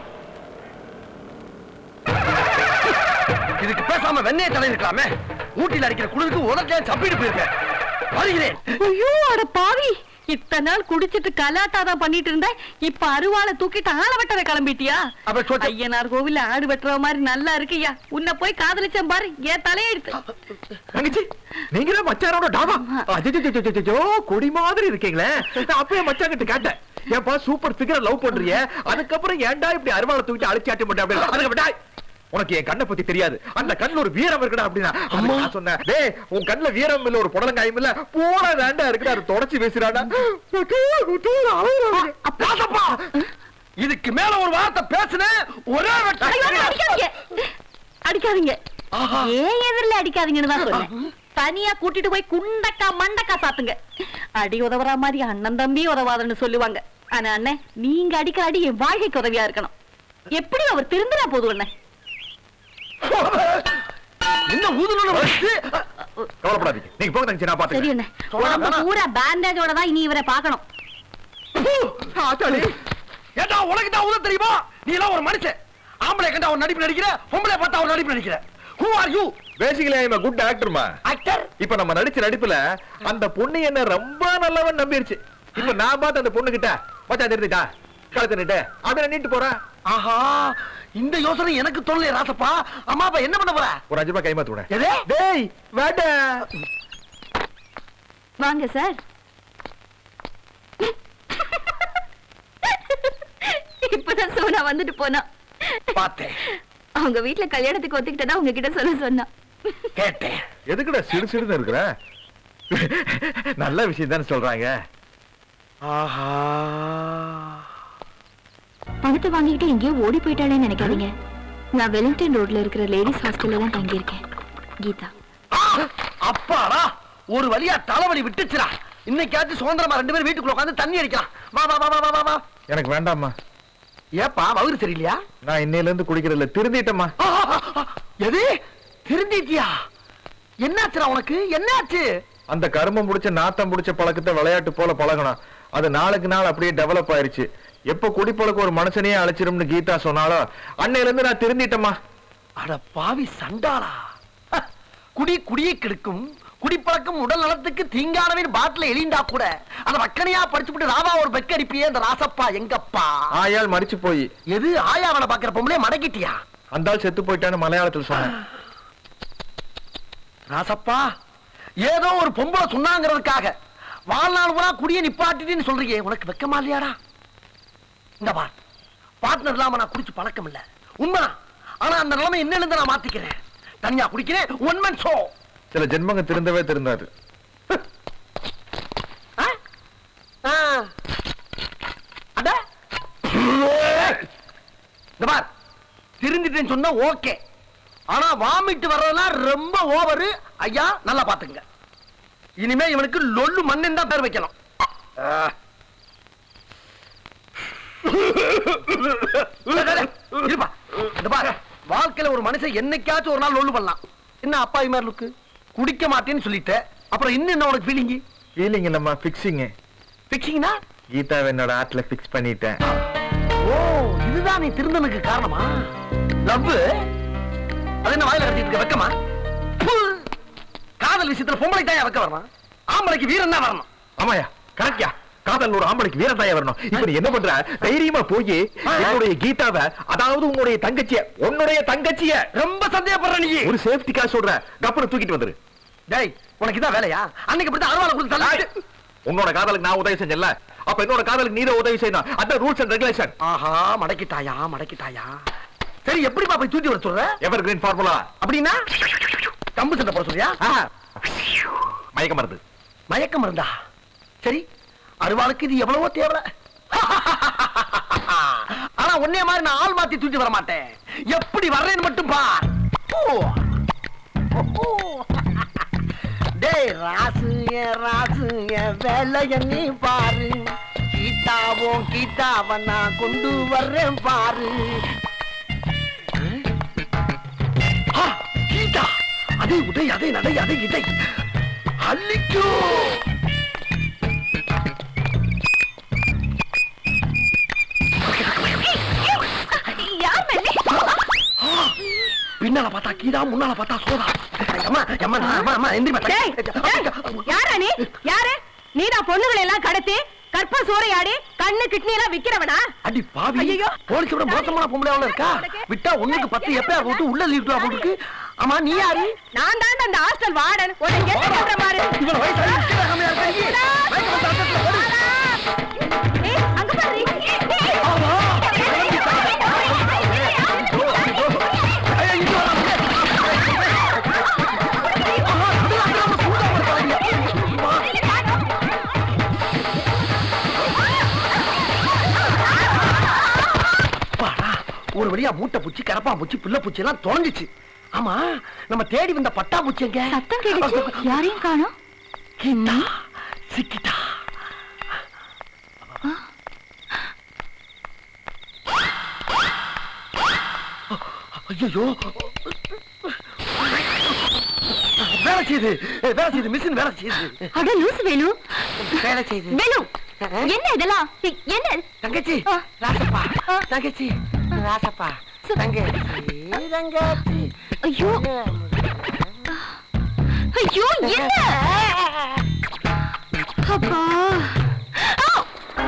இதுக்கு பேசாம வெண்ணெய் தலை இருக்கலாமே ஊட்டில அடிக்கிற குளிருக்கு உடனே சப்பிட்டு போயிருக்கேன் வருகிறேன் ஐயோ அட பாவி இத்தனை நாள் குடிச்சிட்டு கலாட்டா தான் பண்ணிட்டு இருந்த இப்ப அருவாளை தூக்கிட்டு ஆள வெட்டற கிளம்பிட்டியா அப்ப சொச்ச- ஐயனார் கோவில்ல ஆடு வெட்டுற மாதிரி நல்லா இருக்குய்யா உன்னை போய் காதலிச்சேன் பாரு என் தலையெடுத்து தங்கச்சி நீங்க தான் மச்சாரோட டாபா அஜோ கொடி மாதிரி இருக்கீங்களே நான் அப்பயே மச்சான் கிட்ட கேட்டேன் ஏன்பா சூப்பர் ஃபிகர் லவ் பண்றியே அதுக்கப்புறம் ஏன்டா இப்படி அருவாளை தூக்கிட்டு அழிச்சி ஆட்டி மாட்டேன் அப்படின்னு அதுக்கு விட்டாய் உனக்கு என் கண்ணை பத்தி தெரியாது அந்த கண்ணுல ஒரு வீரம் இருக்குடா அப்படின்னா அதுக்கு நான் சொன்னேன் டேய் உன் கண்ணுல வீரம் இல்ல ஒரு புடலங்காயம் இல்ல போன தாண்டா இருக்குடா அது தொடச்சி பேசுறாடா ராசப்பா இதுக்கு மேல ஒரு வார்த்தை பேசுனேன் ஒரே வெட்ட ஐயோ, அடிக்காதீங்க அடிக்காதீங்க ஆஹா. ஏன் எதிரில அடிக்காதீங்கன்னு தான் சொன்னேன் தனியா கூட்டிட்டு போய் குண்டக்கா மண்டக்கா சாத்துங்க அடி உதவுற மாதிரி அண்ணன் தம்பி உதவாதுன்னு சொல்லுவாங்க ஆனா அண்ணன் நீங்க அடிக்கிற அடி என் வாழ்க்கைக்கு உதவியா இருக்கணும் எப்படி அவர் திருந்தினா போதும் அண்ணன் என்ன ஊதுனு வச்சு கவலைப்படாதீங்க நீங்க போங்க தங்கச்சி நான் சரி பாத்துக்கிறேன் அண்ணன் உடம்பு பூரா பேண்டேஜோட தான் இனி இவரை பார்க்கணும் ஆத்தாளி ஏண்டா உனக்கு தான் உதவ தெரியுமா நீ எல்லாம் ஒரு மனுஷன் ஆம்பளை கண்டா ஒரு நடிப்பு நடிக்கிற பொம்பளை பார்த்தா ஒரு நடிப்பு நடிக்கிற who are you basically I good ஆக்டர்மா ஆக்டர் இப்ப நம்ம நடிச்ச நடிப்புல அந்த பொண்ணு என்ன ரொம்ப நல்லவன் நம்பிருச்சு இப்ப நான் பார்த்து அந்த பொண்ணு கிட்ட மச்சான் தெரிஞ்சுட்டா கழுத்து நிட்டு அப்படியே நீட்டு போறேன் ஆஹா இந்த யோசனை எனக்கு தோணல ராசப்பா அம்மா அப்பா என்ன பண்ண போற ஒரு அஞ்சு ரூபாய் கைமாத்து விட எதே டேய் வேட்டை வாங்க சார் இப்பதான் சோனா வந்துட்டு போனா பார்த்தேன் அவங்க வீட்ல கல்யாணத்துக்கு ஒத்துக்கிட்டதா உங்ககிட்ட சொல்ல சொன்னா கேட்டேன் எதுக்குடா சிடு சிடுன்னு இருக்கிற நல்ல விஷயம் தானே சொல்றாங்க ஆஹா பணத்தை வாங்கிக்கிட்டு எங்கேயோ ஓடி போயிட்டாளேன்னு நினைக்காதீங்க நான் வெலிங்டன் ரோட்ல இருக்கிற லேடிஸ் ஹாஸ்டல்ல தான் தங்கியிருக்கேன் கீதா ஆ, அப்பாடா ஒரு வழியா தலைவலி விட்டுச்சுடா இன்னைக்காச்சும் சுதந்திரமா ரெண்டு பேரும் வீட்டுக்குள்ள உட்காந்து தண்ணி அடிக்கலாம் வா வா வா வா வா, வா வா எனக்கு வேண்டாம்மா ஏப்பா வயிறு சரியில்லையா நான் இன்னையில இருந்து குடிக்கிறதுல திருந்திட்டேம்மா ஆ, ஆ, ஆ, எது திருந்திட்டியா என்னாச்சுடா உனக்கு என்னாச்சு அந்த கருமம் முடிச்ச நாத்தம் முடிச்ச பழக்கத்தை விளையாட்டு போல பழகணும் அது நாளுக்கு நாள் அப்படியே டெவலப் ஆயிருச்சு எப்ப குடிப்பழக்கம் ஒரு மனுஷனையே அழைச்சிரும்னு கீதா சொன்னாலும் அன்னையில இருந்து நான் திருந்திட்டேம்மா அட பாவி சண்டாளா ஹ, குடி குடியை கெடுக்கும் குடிப்பழக்கம் உடல் நலத்துக்கு தீங்கானவின் பாட்டில எலிண்டா கூட அந்த வக்கனையா படிச்சுட்டு ராவா ஒரு பெக்க அடிப்பியே அந்த ராசப்பா எங்கப்பா ஆயால் மறிச்சு போய் எது ஆயாவனை பாக்குற பொம்பளே மடக்கிட்டியா அந்த ஆள் செத்து போயிட்டான்னு மலையாளத்துல சொன்னேன் ராசப்பா ஏதோ ஒரு பொம்பளை சொன்னாங்கிறதுக்காக வாழ்நாள் பூரா குடிய நிப்பாட்டின்னு சொல்றீங்க உனக்கு வெக்கமா இல்லையாடா இந்த பார் பார்ட்னர் இல்லாம நான் குடிச்சு பழக்கம் இல்ல உண்மைதான் ஆனா அந்த நிலைமை என்ன நான் மாத்திக்கிறேன் தனியா குடிக்கிறேன் ஒன் மன் ஷோ சில ஜென்மங்க திருந்தவே திருந்தாது அட இந்த பார் திருந்திட்டேன்னு சொன்னா ஓகே ஆனா வாமிட் வர்றதெல்லாம் ரொம்ப ஓவரு ஐயா நல்லா பாத்துங்க இனிமே இவனுக்கு லொல்லு மண்ணன் தான் பேர் வைக்கலாம் ஆ. டேய், டேய், டேய், இருப்பா. இந்த பாரு வாழ்க்கையில ஒரு மனுஷன் என்னைக்காச்சும் ஒரு நாள் லொல்லு பண்ணலாம் என்ன அப்பா இது மாதிரி லுக்கு குடிக்க மாட்டேன்னு சொல்லிட்ட அப்புறம் இன்னும் என்ன உனக்கு ஃபீலிங் ஃபீலிங் இல்லம்மா ஃபிக்ஸிங் ஃபிக்ஸிங்னா கீதாவை என்னோட ஆட்ல ஃபிக்ஸ் பண்ணிட்டேன் ஓ இதுதான் நீ திருந்தனுக்கு காரணமா லவ் அது என்ன வாயில கட்டிட்டு இருக்க வெக்கமா ப்பு. காதல் விஷயத்துல பொம்பளை தாயா வைக்க வரணும் ஆம்பளைக்கு வீரன் தான் வரணும் ஆமாயா கரெக்ட்யா காதல் ஒரு ஆம்பளைக்கு வீரத்தாய வரணும் இப்ப நீ என்ன பண்ற தைரியமா போய் என்னுடைய கீதாவை அதாவது உன்னுடைய தங்கச்சிய உன்னுடைய தங்கச்சிய ரொம்ப சந்தேகப்படுற நீ ஒரு சேஃப்டிக்காக சொல்ற கப்பரை தூக்கிட்டு வந்துரு டேய் உனக்கு இதான் வேலையா அன்னைக்கு இப்படி அருவாளை கொடுத்து தள்ளிட்டு உன்னோட காதலுக்கு நான் உதவி செஞ்சல அப்ப என்னோட காதலுக்கு நீதான் உதவி செய்யணும் அதான் ரூல்ஸ் அண்ட் ரெகுலேஷன் ஆஹா மடக்கிட்டாயா மடக்கிட்டாயா சரி எப்படிப்பா போய் தூக்கி வர சொல்ற எவர் கிரீன் ஃபார்முலா அப்படின்னா கம்பு சண்டை போட சொல்றியா மயக்க மருந்து மயக்கம் இருந்தா சரி அருவாளுக்கு இது எவ்வளவோ தேவை ஆனா உன்னைய மாதிரி நான் ஆள் மாத்தி தூக்கி வர மாட்டேன் எப்படி வர்றேன்னு மட்டும் பார் ஓ. ஓ. டேய் ராசு என் ராசு என் வேலைய நீ பாரு கீதாவும் கீதாவை நான் கொண்டு வர்றேன் பாரு ஆ, கீதா அதே உடை அதே நடை அதே இடை அள்ளிக்கோ யார் மேலே பின்னால பார்த்தா கீதா முன்னால பார்த்தா சோதா அம்மா அம்மா அம்மா அம்மா எந்திரிமா டேய், டேய், யாரா நீ யாரு நீதான் பொண்ணுகளை எல்லாம் கடத்தி கற்ப சூறையாடி கண்ணு கிட்னி எல்லாம் விக்கிறவனா அடி பாவி ஐயையோ. போலீஸ் விட மோசமான பொம்பளை எவ்வளவு இருக்கா விட்டா ஒண்ணுக்கு பத்து எப்பயா போட்டு உள்ள லீட்டு போட்டுருக்கு ஆமா நீ யாரு நான் தான் அந்த ஹாஸ்டல் வார்டன் உன்னை என்ன பண்ற பாரு இவன் வயசு அதிகமா கம்மியா இருக்கா நீ? வயசு வந்து அந்தத்துல போடு. ஏய், அங்க பாரு ஏய், ஐயா, இங்க வா. அப்பாடா, ஒரு வழியா மூட்டை பூச்சி கரப்பா பூச்சி பிள்ளை பூச்சி எல்லாம் தொலைஞ்சிச்சு ஆமா நம்ம தேடி வந்த பட்டா பூச்சி எங்க சத்தம் கேட்டுச்சு யாரையும் காணோம் கீதா சிக்கிட்டா ஐயோ வேலை செய்யுது வேலை செய்யுது மிஷின் வேலை செய்யுது அட லூசு வேலு வேலை செய்யுது வேலு என்ன இதெல்லாம் இ- என்ன தங்கச்சி ராசப்பா தங்கச்சி ராசப்பா தங்கச்சி தங்கச்சி ஐயோ ஐயோ என்ன அப்பா ஆ!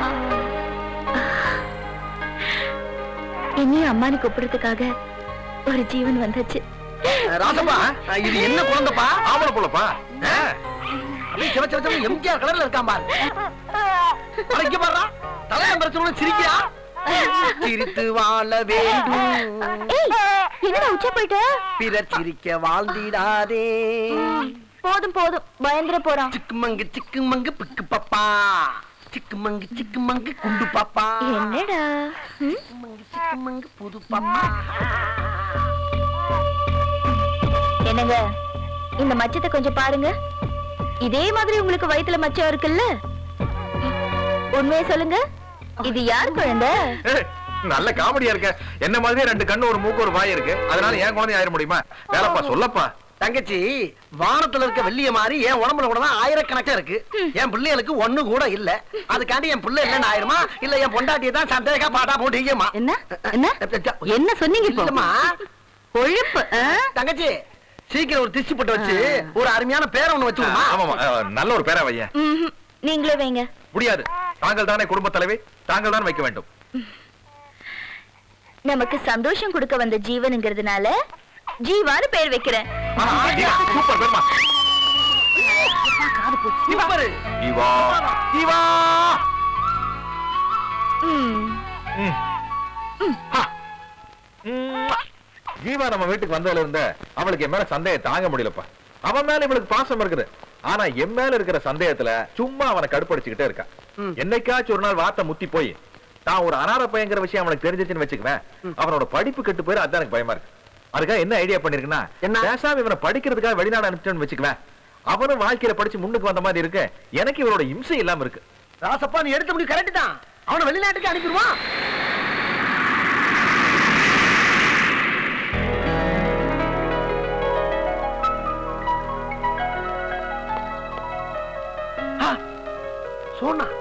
என்னையும் அம்மானு கூப்பிடுறதுக்காக ஒரு ஜீவன் வந்தாச்சு ராசப்பா இது என்ன குழந்தைப்பா ஆம்பளை போலப்பா அப்படியே சிவ சிவ சிவ எம்ஜிஆர் கலர்ல இருக்கான் பாரு அழைக்க பாரு தலையம் பிரச்சனை சிரிக்கிறா சிரித்து வாழ வேண்டும் ஏய் என்னடா உச்ச போயிட்ட பிறர் சிரிக்க வாழ்ந்திடாதே போதும் போதும் பயந்துட போறான் சிக்குமங்கு சிக்குமங்கு பிக்கு பாப்பா சிக்குமங்கு சிக்குமங்கு குண்டு பாப்பா என்னடா ம்? சிக்குமங்கு சிக்குமங்கு புது பாப்பா என்னங்க இந்த மச்சத்தை கொஞ்சம் பாருங்க இதே மாதிரி உங்களுக்கு வயித்துல மச்சம் இருக்குல்ல உண்மையை சொல்லுங்க இது யார் குழந்தை ஏய், நல்ல காமெடியா இருக்க என்ன மாதிரியே ரெண்டு கண்ணு ஒரு மூக்கு ஒரு வாய் இருக்கு அதனால என் குழந்தை ஆயிட முடியுமா வேலைப்பா சொல்லப்பா தங்கச்சி வானத்துல இருக்க வெள்ளிய மாதிரி என் உடம்புல கூட தான் ஆயிரக்கணக்கா இருக்கு என் பிள்ளைகளுக்கு ஒண்ணு கூட இல்ல அதுக்காண்டி என் பிள்ளை இல்லைன்னு ஆயிருமா இல்ல என் பொண்டாட்டியை தான் சந்தேகா பாட்டா போட்டுமா என்ன என்ன என்ன சொன்னீங்க இப்போ இல்லம்மா கொழுப்பு ஆ? தங்கச்சி சீக்கிரம் ஒரு திச்சு போட்டு வச்சு ஒரு அருமையான பேரை ஒண்ணு வச்சுடுமா ஆமாமா அஹ், நல்ல ஒரு பேரா வையன் ம்ஹும். நீங்களே வைங்க முடியாது தாங்கள் தானே குடும்ப தலைவி தாங்கள் தான் வைக்க வேண்டும் நமக்கு சந்தோஷம் கொடுக்க வந்த ஜீவனுங்கிறதுனால ஜீவான்னு பேர் வைக்கிறேன் சூப்பர் பேர்மா சூப்பர் இவா இவா ம். ஜீவா நம்ம வீட்டுக்கு வந்ததுல இருந்த அவளுக்கு என் மேல சந்தேகம் தாங்க முடியலப்பா அவன் மேல இவளுக்கு பாசம் இருக்குது ஆனா என் மேல இருக்கிற சந்தேகத்துல சும்மா அவனை கடுப்படிச்சுக்கிட்டே இருக்கா என்னைக்காச்சும் ஒரு நாள் வார்த்தை முத்தி போய் நான் ஒரு அனாதை பையங்கிற விஷயம் அவனுக்கு தெரிஞ்சிச்சுன்னு வச்சுக்குவேன் அவனோட படிப்பு கெட்டு போயிரு அதான் எனக்கு பயமா இருக்கு அதுக்காக என்ன ஐடியா பண்ணிருக்குன்னா என்ன பேசாம இவனை படிக்கிறதுக்காக வெளிநாடு அனுப்பிச்சோன்னு வச்சுக்குவேன் அவனும் வாழ்க்கையில படிச்சு முன்னுக்கு வந்த மாதிரி இருக்கு எனக்கு இவனோட இம்சை இல்லாம இருக்கு ராசப்பா நீ எடுத்த முடிவு கரெக்ட் தான் அவனை வெளிநாட்டுக்கு அனுப்பிடுவான் சோனா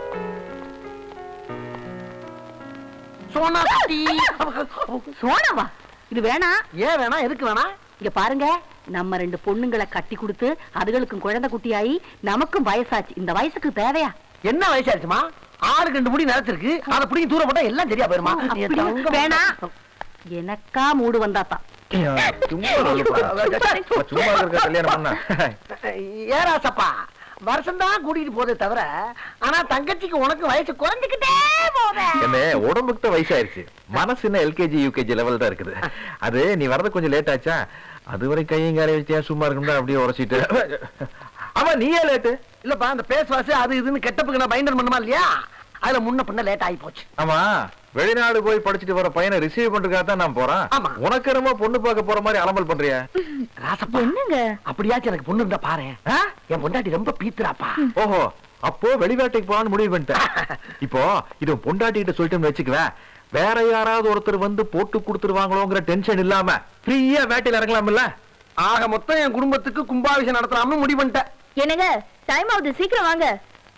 சோனா குட்டி. சோனாவா இது வேணா ஏன் வேணாம் எதுக்கு வேணாம் இங்க பாருங்க நம்ம ரெண்டு பொண்ணுங்களை கட்டி கொடுத்து அதுகளுக்கும் குழந்தை குட்டியாயி நமக்கும் வயசாச்சு இந்த வயசுக்கு தேவையா என்ன வயசாச்சுமா ஆறு ரெண்டு முடி நிலத்திருக்கு அதை பிடிங்கி தூர போட்டா எல்லாம் சரியா போயிருமா நீ அப்படி தங்கம். வேணா எனக்கா மூடு வந்தாத்தான் சும்மா சொல்லக்கூடாது. சும்மா இருக்க கல்யாணம் பண்ண ஏராசப்பா வருஷம் தான் கூட்டிட்டு போதே தவிர ஆனா தங்கச்சிக்கு உனக்கு வயசு குறைஞ்சுக்கிட்டே போதே என்ன உடம்புக்கு தான் வயசாயிருச்சு மனசு என்ன எல்கேஜி யூகேஜி லெவல் தான் இருக்குது அது நீ வரது கொஞ்சம் லேட் ஆச்சா அது வரை கையும் காலையும் வச்சியா சும்மா இருக்கணும் அப்படியே உரைச்சிட்டு ஆமா நீயே லேட்டு இல்லப்பா அந்த பேஸ் வாசு அது இதுன்னு கெட்டப்புக்கு நான் பைண்டர் பண்ணுமா இல்லையா அதுல முன்ன பின்ன லேட் ஆகி போச்சு ஆமா வெளிநாடு போய் படிச்சுட்டு வர பையனை ரிசீவ் பண்றதுக்காக தான் நான் போறேன் உனக்கு என்னமோ பொண்ணு பார்க்க போற மாதிரி அலம்பல் பண்றியா ராசப்பா என்னங்க அப்படியாச்சும் எனக்கு பொண்ணு இருந்தா பாரு என் பொண்டாட்டி ரொம்ப பீத்துறாப்பா ஓஹோ அப்போ வெளிநாட்டுக்கு போலான்னு முடிவு பண்ணிட்டேன் இப்போ இது உன் பொண்டாட்டி கிட்ட சொல்லிட்டோம்னு வச்சுக்குவேன் வேற யாராவது ஒருத்தர் வந்து போட்டு கொடுத்துருவாங்களோங்கிற டென்ஷன் இல்லாம ஃப்ரீயா வேட்டையில இறங்கலாம்ல ஆக மொத்தம் என் குடும்பத்துக்கு கும்பாபிஷேகம் நடத்தலாம்னு முடிவு பண்ணிட்டேன் என்னங்க டைம் ஆகுது சீக்கிரம் வாங்க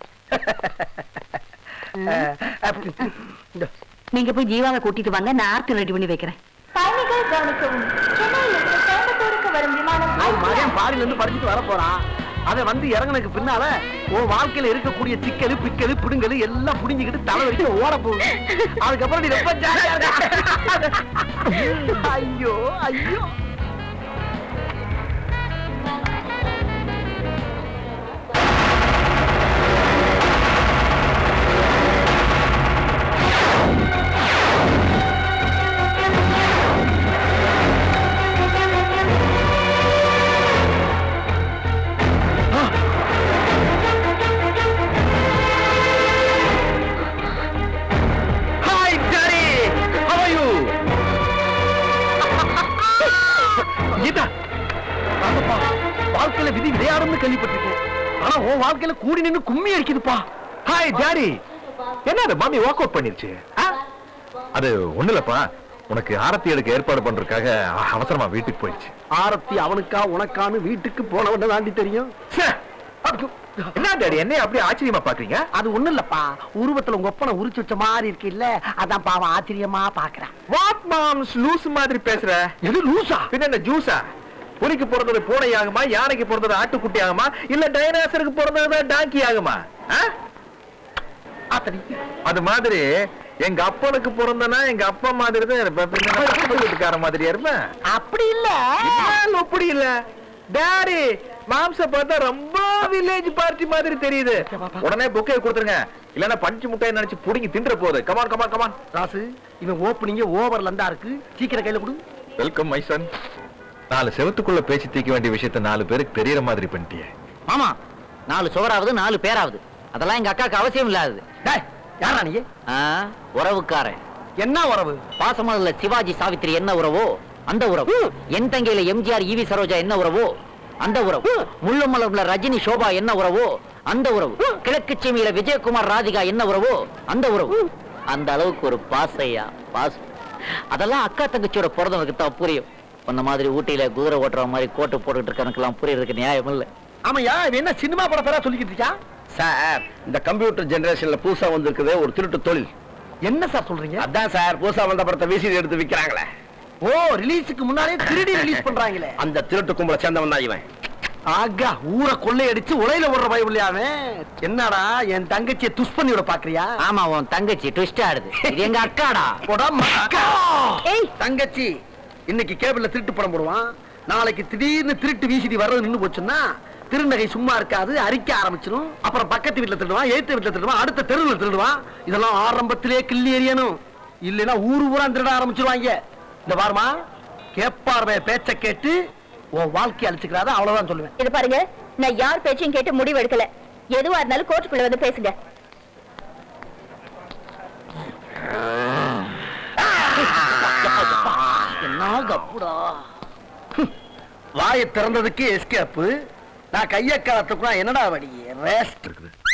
நீங்க போய் ஜீவாவை கூட்டிட்டு வாங்க நான் ஆர்த்தி ரெடி பண்ணி வைக்கிறேன் பயணிகள் கவனிக்கவும் சென்னையிலிருந்து கோயம்புத்தூருக்கு வரும் விமானம் அவன் மகன் பாரில இருந்து படிச்சுட்டு வர போறான் அதை வந்து இறங்குனதுக்கு பின்னால உன் வாழ்க்கையில இருக்கக்கூடிய சிக்கலு பிக்கலு பிடுங்கலு எல்லாம் புடிஞ்சுக்கிட்டு தலை வரைக்கும் ஓட போகுது அதுக்கப்புறம் நீ ரொம்ப ஜாலியா இருக்க ஐயோ ஐயோ hi daddy how are you Geetha Rasappa வாழ்க்கையில விதி விளையாடும்னு கேள்விப்பட்டிருக்கேன் ஆனா உன் வாழ்க்கையில கூடி நின்னு கும்மி அடிக்குதுப்பா ஹாய் டாடி என்ன அது மாமி வாக் அவுட் பண்ணிருச்சு ஆ? அது ஒண்ணு இல்லப்பா உனக்கு ஆரத்தி எடுக்க ஏற்பாடு பண்றதுக்காக அ- அவசரமா வீட்டுக்கு போயிடுச்சு ஆரத்தி அவனுக்கா உனக்கான்னு வீட்டுக்கு போனவன தாண்டி தெரியும் என்ன டாடி என்ன அப்படியே ஆச்சரியமா பாக்குறீங்க அது ஒண்ணு இல்லப்பா உருவத்துல உங்க ஒப்பனை உரிச்சு வச்ச மாதிரி இருக்கு இல்ல அதான் பாவம் ஆச்சரியமா பாக்குறேன் வாட் மாம்ஸ் லூஸ் மாதிரி பேசுற எது லூசா பின்ன என்ன ஜூஸா புலிக்கு பிறந்தது பூனை ஆகுமா யானைக்கு பிறந்தது ஆட்டுக்குட்டி ஆகுமா இல்ல டைனாசருக்கு பிறந்தது டாங்கி ஆகுமா ஆ? அது மாதிரி எங்க அப்பனுக்கு பிறந்தனா எங்க அப்பா மாதிரி தான் இருப்பேன் பின்ன நான் பக்கத்து வீட்டுக்கார மாதிரியா இருப்பேன் அப்படி இல்ல இல்ல, அப்படி இல்ல டாடி மாம்ச பார்த்தா ரொம்ப வில்லேஜ் பார்ட்டி மாதிரி தெரியுது உடனே புக்கே கொடுத்துருங்க இல்லன்னா பஞ்சு முட்டையை நினைச்சு புடிங்கி தின்ற போகுது கமான் கமான் கமான் ராசு இவன் ஓப்பனிங்க ஓவர் லண்டா இருக்கு சீக்கிரம் கையில கொடு வெல்கம் மை சன் நாலு செவத்துக்குள்ள பேச்சு தீக்க வேண்டிய விஷயத்த நாலு பேருக்கு தெரியற மாதிரி பண்ணிட்டியே ஆமா நாலு சுவராவது நாலு பேராவது அதெல்லாம் எங்க அக்காக்கு அவசியம் இல்லாதது யாரா நீ ஆ, உறவுக்காரன் என்ன உறவு பாசமதுல சிவாஜி சாவித்திரி என்ன உறவோ அந்த உறவு என் தங்கையில எம்ஜிஆர் ஈவி சரோஜா என்ன உறவோ அந்த உறவு முள்ளு மலர்ல ரஜினி சோபா என்ன உறவோ அந்த உறவு கிழக்கு சீமையில விஜயகுமார் ராதிகா என்ன உறவோ அந்த உறவு அந்த அளவுக்கு ஒரு பாசையா பாசம் அதெல்லாம் அக்கா தங்கச்சியோட பிறந்தவனுக்கு தான் புரியும் அந்த மாதிரி ஊட்டியில குதிரை ஓட்டுற மாதிரி கோட்டு போட்டுட்டு இருக்கனுக்கெல்லாம் புரியறதுக்கு நியாயம் இல்லை ஆமாயா இவன் என்ன சினிமா பட பேரா சொல்லிக்கிட்டு இருக்கா சார் இந்த கம்ப்யூட்டர் ஜெனரேஷன்ல புதுசா வந்திருக்குது ஒரு திருட்டு தொழில் என்ன சார் சொல்றீங்க அதான் சார் புதுசா வந்த படத்தை விசிடி எடுத்து விக்கிறாங்களே ஓ ரிலீஸுக்கு முன்னாலே திருடி ரிலீஸ் பண்றாங்களே அந்த திருட்டு கும்பலை சேர்ந்தவன் தான் இவன் ஆகா ஊரை கொள்ளையடிச்சு உலையில ஓடுற பயம் இல்லையாவே என்னடா என் தங்கச்சியை துஷ் பண்ணி விட பாக்குறியா ஆமா உன் தங்கச்சி ட்விஸ்ட் ஆடுது இது எங்க அக்காடா போடா மக்கா. தங்கச்சி இன்னைக்கு கேபிள்ல திருட்டு படம் போடுவான் நாளைக்கு திடீர்னு திருட்டு வீசிடி வர்றது நின்னு போச்சுன்னா திருநகை சும்மா இருக்காது அரிக்க ஆரம்பிச்சிடும் அப்புறம் பக்கத்து வீட்டுல திருடுவான் ஏத்து வீட்டுல திருடுவான் அடுத்த தெருவுல திருடுவான் இதெல்லாம் ஆரம்பத்திலே கிள்ளி எறியணும் இல்லைன்னா ஊரு ஊரா திருட ஆரம்பிச்சிருவாங்க இந்த பாருமா கேப்பார்வைய பேச்ச கேட்டு உன் வாழ்க்கையை அழிச்சுக்கிறாத அவ்வளவுதான் சொல்லுவேன் இது பாருங்க நான் யார் பேச்சையும் கேட்டு முடிவு எடுக்கல எதுவா இருந்தாலும் கோர்ட்டுக்குள்ள வந்து பேசுங்க என்ன கப்புடா வாயை திறந்ததுக்கு எஸ்கேப்பு நான் கைய காலத்துக்குள்ள என்னடா வடி ரெஸ்ட்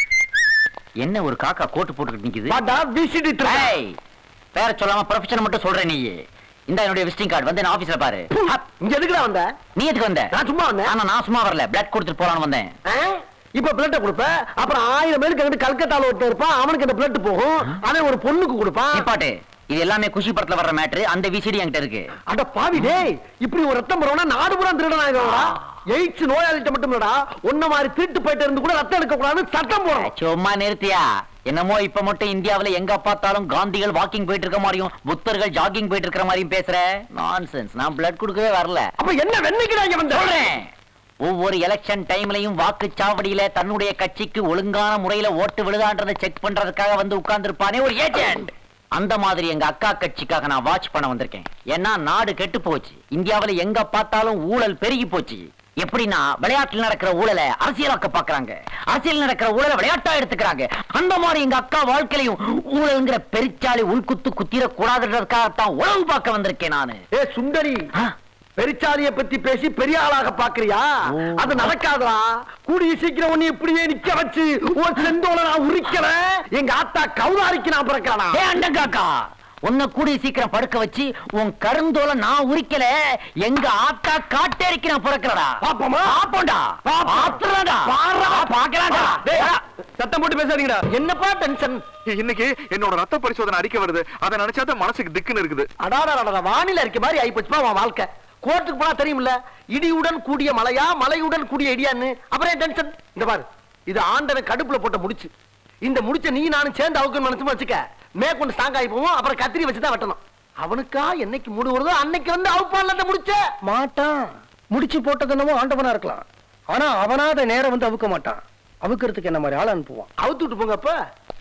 என்ன ஒரு காக்கா கோட்டு போட்டுக்கிட்டு நிக்குது வாடா விசிடி ஏய், பேர சொல்லாம ப்ரொஃபஷன் மட்டும் சொல்ற நீ இந்த என்னுடைய விசிட்டிங் கார்டு வந்து நான் ஆபீஸ்ல பாரு இங்க எதுக்குடா வந்த நீ எதுக்கு வந்த நான் சும்மா வந்தேன் ஆனா நான் சும்மா வரல பிளட் கொடுத்துட்டு போலான்னு வந்தேன் ஆ? இப்ப பிளட்ட கொடுப்ப அப்புறம் ஆயிரம் பேருக்கு அங்கிட்டு கல்கத்தால ஒருத்தன் இருப்பான் அவனுக்கு இந்த பிளட் போகும் அவன் ஒரு பொண்ணுக்கு கொடுப்பான் நிப்பாட்டு இது எல்லாமே குஷி படத்துல வர்ற மேட்ரு அந்த விசிடி என்கிட்ட இருக்கு அட பாவி டேய் இப்படி ஒரு ரத்தம் பரவனா நாடு பூரா திருடன் ஆயிடும்டா எய்ட்ஸ் நோயாளிட்ட மட்டும் இல்லடா உன்ன மாதிரி திருட்டு போயிட்டு இருந்து கூட ரத்தம் எடுக்க கூடாதுன்னு சட்டம் போடும் சும்மா நிறுத்தியா என்னமோ இப்ப மட்டும் இந்தியாவுல எங்க பார்த்தாலும் காந்திகள் வாக்கிங் போயிட்டு இருக்க மாதிரியும் புத்தர்கள் ஜாகிங் போயிட்டு இருக்கிற மாதிரியும் பேசுற நான்சென்ஸ் நான் பிளட் கொடுக்கவே வரல அப்ப என்ன வெண்ணைக்கு இங்க வந்த சொல்றேன் ஒவ்வொரு எலெக்ஷன் டைம்லயும் வாக்குச்சாவடியில தன்னுடைய கட்சிக்கு ஒழுங்கான முறையில ஓட்டு விழுதான்றதை செக் பண்றதுக்காக வந்து உட்கார்ந்திருப்பானே ஒரு ஏஜென்ட் அந்த மாதிரி எங்க அக்கா கட்சிக்காக நான் வாட்ச் பண்ண வந்திருக்கேன் ஏன்னா நாடு கெட்டு போச்சு இந்தியாவுல எங்க பார்த்தாலும் ஊழல் பெருகி போச்சு எப்படின்னா விளையாட்டில் நடக்கிற ஊழலை அரசியலாக்க பாக்குறாங்க அரசியல் நடக்கிற ஊழலை விளையாட்டா எடுத்துக்கிறாங்க அந்த மாதிரி எங்க அக்கா வாழ்க்கையிலையும் ஊழல்ங்கிற பெருச்சாலி உள்குத்து குத்திர கூடாதுன்றதுக்காகத்தான் உழவு பார்க்க வந்திருக்கேன் நானு ஏ சுந்தரி பெரிச்சாலிய பத்தி பேசி பெரிய ஆளாக பாக்குறியா அது நடக்காதா கூடிய சீக்கிரம் உன்னை இப்படியே நிக்க வச்சு ஒரு செந்தோல நான் உரிக்கல எங்க ஆத்தா கௌதாரிக்கு நான் பிறக்கிறானா ஏ அண்டங்காக்கா உன்னை கூடிய சீக்கிரம் படுக்க வச்சு உன் கருந்தோலை நான் உரிக்கல எங்க ஆத்தா காட்டேரிக்கு நான் பிறக்கிறடா பாப்போமா பாப்போண்டா பாத்துறடா பாருடா. பாக்கலாம்டா டேய், சத்தம் போட்டு பேசாதீங்கடா என்னப்பா டென்ஷன் இன்னைக்கு என்னோட ரத்த பரிசோதனை அடிக்க வருது அதை நினைச்சாதான் மனசுக்கு திக்குன்னு இருக்குது அடாடா வானிலை இருக்க மாதிரி ஆயிப்போச்சுப்பா உன் வாழ்க்கை கோர்ட்டுக்கு போனா தெரியுமில்ல இடியுடன் கூடிய மலையா மலையுடன் கூடிய இடியான்னு அப்புறம் ஏன் டென்ஷன் இந்த பாரு இது ஆண்டவன் கடுப்புல போட்ட முடிச்சு இந்த முடிச்ச நீ நானும் சேர்ந்து அவுக்கு மனசு வச்சுக்க மேற்கொண்டு ஸ்ட்ராங் ஆகி போவோம் அப்புறம் கத்திரி வச்சு தான் வெட்டணும் அவனுக்கா என்னைக்கு முடி வருதோ அன்னைக்கு வந்து அவுப்பான்ல முடிச்ச மாட்டான் முடிச்சு போட்டது என்னமோ ஆண்டவனா இருக்கலாம் ஆனா அவனா அதை நேரம் வந்து அவுக்க மாட்டான் அவுக்கிறதுக்கு என்ன மாதிரி ஆள் அனுப்புவான் அவுத்து விட்டு போங்க அப்ப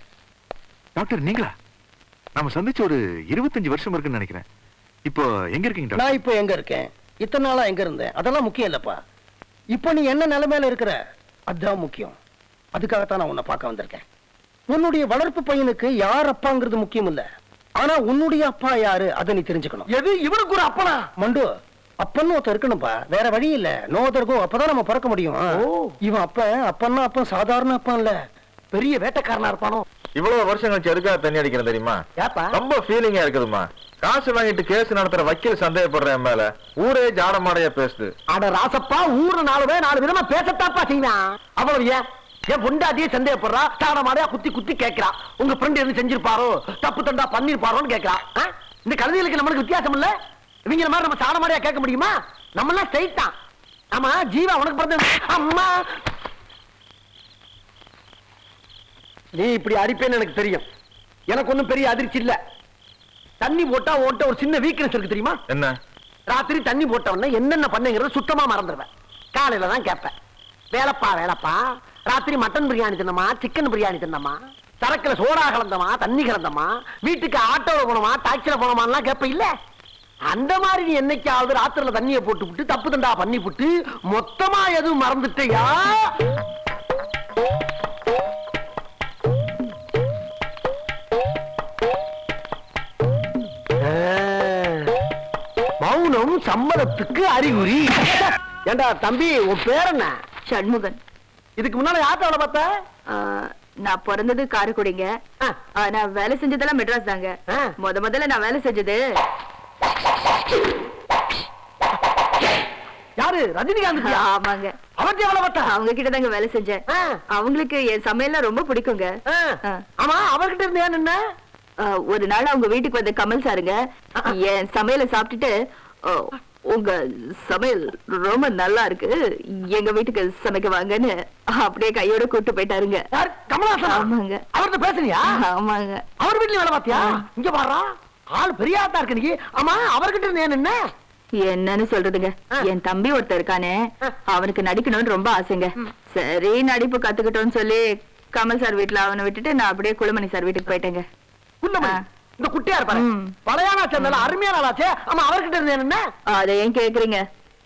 டாக்டர் நீங்களா நாம சந்திச்ச ஒரு இருபத்தஞ்சு வருஷம் இருக்குன்னு நினைக்கிறேன் இப்போ எங்க இருக்கீங்க டாக்டர் நான் இப்போ எங்க இருக்கேன் இத்தனை நாளா எங்க இருந்தேன் அதெல்லாம் முக்கியம் இல்லப்பா இப்போ நீ என்ன நிலைமையில இருக்கிற அதுதான் முக்கியம் அதுக்காகத்தான் நான் உன்னை பார்க்க வந்திருக்கேன் உன்னுடைய வளர்ப்பு பையனுக்கு யார் அப்பாங்கிறது முக்கியம் இல்ல ஆனா உன்னுடைய அப்பா யாரு அதை நீ தெரிஞ்சுக்கணும் எது இவனுக்கு ஒரு அப்பனா மண்டு அப்பன்னு ஒருத்தர் இருக்கணும்பா வேற வழி இல்ல நோ இருக்கும் அப்பதான் நம்ம பிறக்க முடியும் இவன் அப்ப அப்பன்னா அப்பன் சாதாரண அப்பன் இல்ல பெரிய வேட்டைக்காரனா இருப்பானோ இவ்வளவு வருஷம் கழிச்சு எதுக்காக தண்ணி அடிக்கிறேன் தெரியுமா ஏப்பா ரொம்ப ஃபீலிங்கா இருக்குதுமா காசு வாங்கிட்டு கேஸ் நடத்துற வக்கீல் சந்தேகப்படுற என் மேல ஊரே ஜாடமாடையா பேசுது அட ராசப்பா ஊர்ல நாலு பேர் நாலு விதமா பேசத்தாப்பா செய்யலாம் அவ்வளவு ஏன் என் பொண்டாட்டியே சந்தேகப்படுறா தான மாடையா குத்தி குத்தி கேட்கிறா உங்க ஃப்ரெண்ட் எதுவும் செஞ்சிருப்பாரோ தப்பு தண்டா பண்ணிருப்பாரோன்னு கேட்கிறா ஆ? இந்த கழுதைகளுக்கு நம்மளுக்கு வித்தியாசம் இல்ல இவங்க மாதிரி நம்ம சாண மாடையா கேட்க முடியுமா நம்ம எல்லாம் ஸ்ட்ரைட் தான் ஆமா ஜீவா உனக்கு பிறந்த அம்மா நீ இப்படி அடிப்பேன்னு எனக்கு தெரியும் எனக்கு ஒண்ணும் பெரிய அதிர்ச்சி இல்ல தண்ணி போட்டா ஓட்ட ஒரு சின்ன வீக்னஸ் இருக்கு தெரியுமா என்ன ராத்திரி தண்ணி போட்ட உடனே என்னென்ன பண்ணுங்கிறது சுத்தமா மறந்துடுவேன் காலையில தான் கேட்பேன் வேலைப்பா வேலைப்பா ராத்திரி மட்டன் பிரியாணி தின்னமா சிக்கன் பிரியாணி தின்னமா சரக்குல சோடா கலந்தமா தண்ணி கலந்தமா வீட்டுக்கு ஆட்டோல போனோமா டாக்ஸில போனோமான்லாம் கேட்ப இல்ல அந்த மாதிரி நீ என்னைக்காவது ராத்திரில தண்ணியை போட்டு விட்டு தப்பு தண்டா பண்ணி விட்டு மொத்தமா எதுவும் மறந்துட்டியா மௌனம் சம்மதத்துக்கு அறிகுறி ஏண்டா தம்பி உன் பேர் என்ன சண்முகன் இதுக்கு முன்னால யார்ட்ட வேலை பார்த்த நான் பிறந்தது காரைக்குடிங்க ஆனா வேலை செஞ்சதெல்லாம் மெட்ராஸ் தாங்க முத முதல்ல நான் வேலை செஞ்சது யாரு ரஜினிகாந்த் ஆமாங்க அவர்கிட்ட வேலை பார்த்த அவங்க கிட்ட தாங்க வேலை செஞ்சேன் அவங்களுக்கு என் சமையல்லாம் ரொம்ப பிடிக்குங்க ஆமா அவர்கிட்ட இருந்து ஏன் நின்ன ஆஹ், ஒரு நாள் அவங்க வீட்டுக்கு வந்த கமல் சாருங்க என் சமையலை சாப்பிட்டுட்டு "ஓ, உங்க சமையல் ரொம்ப நல்லா இருக்கு எங்க வீட்டுக்கு சமைக்க வாங்கன்னு அப்படியே கையோட கூட்டு போயிட்டாருங்க கமலாசன் ஆமாங்க அவர்கிட்ட பேசுனியா ஆமாங்க அவர் வீட்டுல வேலை பார்த்தியா இங்க பாடுறா ஆள் பெரிய ஆத்தா இருக்கு நீ ஆமா அவர்கிட்ட இருந்து ஏன் நின்ன என்னன்னு சொல்றதுங்க என் தம்பி ஒருத்தன் இருக்கானே அவனுக்கு நடிக்கணும்னு ரொம்ப ஆசைங்க சரி நடிப்பு கத்துக்கிட்டோம்னு சொல்லி கமல் சார் வீட்டுல அவனை விட்டுட்டு நான் அப்படியே குழுமணி சார் வீட்டுக்கு போயிட்டேங்க குள்ளமணி இந்த குட்டியா இருப்பாரு பழையானா சேர்ந்தால அருமையான ஆளாச்சே ஆமா அவர்கிட்ட இருந்து ஏன் நின்ன அதை ஏன் கேக்குறீங்க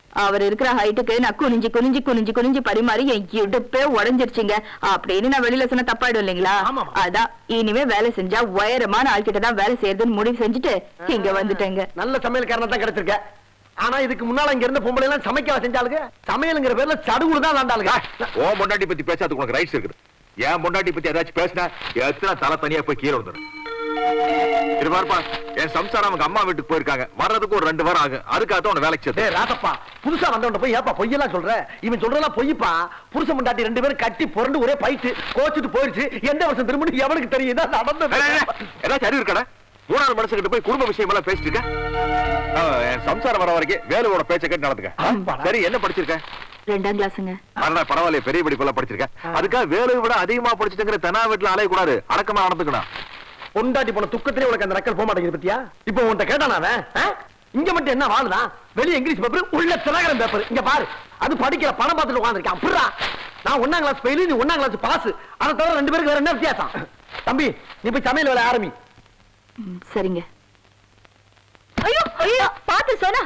அவர் இருக்கிற ஹைட்டுக்கு நான் குனிஞ்சு குனிஞ்சு குனிஞ்சு குனிஞ்சு பரிமாறி என் இடுப்பே உடஞ்சிருச்சுங்க அப்படின்னு நான் வெளியில சொன்ன தப்பாயிடும் இல்லைங்களா அதான் இனிமே வேலை செஞ்சா உயரமான ஆள்கிட்ட தான் வேலை செய்யறதுன்னு முடிவு செஞ்சுட்டு இங்க வந்துட்டேங்க நல்ல சமையல்காரனா தான் கிடைச்சிருக்க ஆனா இதுக்கு முன்னால இங்க இருந்த பொம்பளை எல்லாம் சமைக்க செஞ்சாளுங்க சமையலுங்கிற பேர்ல சடுகுடு தான் விளாண்டாளுங்க ஓ பொண்டாட்டி பத்தி பேசாதுக்கு உனக்கு ரைட்ஸ் இருக்குது என் பொண்டாட்டி பத்தி ஏதாச்சும் பேசினா எத்தனை தலை தனியா போய் கீழே வந்துடும் இது பாருப்பா என் சம்சாரம் அவங்க அம்மா வீட்டுக்கு போயிருக்காங்க வர்றதுக்கு ஒரு ரெண்டு வாரம் ஆகும் அதுக்காக தான் உன்னை வேலைக்கு சேர்த்து டேய் ராசப்பா புதுசா வந்தவன் போய் ஏப்பா பொய்யெல்லாம் சொல்ற இவன் சொல்றதெல்லாம் பொய்ப்பா புருஷன் முண்டாட்டி ரெண்டு பேரும் கட்டி புரண்டு ஒரே பைட்டு கோச்சிட்டு போயிருச்சு எந்த வருஷம் திரும்ப எவனுக்கு தெரியும் இதான் நடந்தது ஏதாச்சும் அறிவு இருக்கடா மூணாவது மனுஷங்கிட்ட போய் குடும்ப விஷயம் எல்லாம் பேசிட்டு இருக்க ஆ, என் சம்சாரம் வர வரைக்கும் வேலுவோட பேச்சை கேட்டு நடந்துக்க சரி என்ன படிச்சிருக்க ரெண்டாம் கிளாஸுங்க அண்ணா பரவாயில்ல பெரிய படிப்பெல்லாம் படிச்சிருக்க அதுக்காக வேலையை விட அதிகமா படிச்சுட்டுங்கிற தெனா வீட்டுல அலையக்கூடாது அடக்கமா நடந்துக்கணும் பொண்டாட்டி போன துக்கத்திலே உனக்கு அந்த நக்கல் போக மாட்டேங்குது பத்தியா இப்போ உன்கிட்ட கேட்டான் அவன் ஆ? இங்க மட்டும் என்ன வாழுதான் வெளிய இங்கிலீஷ் பேப்பர் உள்ள திலகரம் பேப்பர் இங்க பாரு அது படிக்கிற பணம் பார்த்துட்டு உட்காந்துருக்கான் புறா நான் ஒன்னாம் கிளாஸ் ஃபெயில் நீ ஒன்னாம் கிளாஸ் பாஸ் அதை தவிர ரெண்டு பேருக்கு வேற என்ன வித்தியாசம் தம்பி நீ போய் சமையல் வேலை ஆரம்பி ம், சரிங்க ஐயோ ஐயோ பாத்து சோனா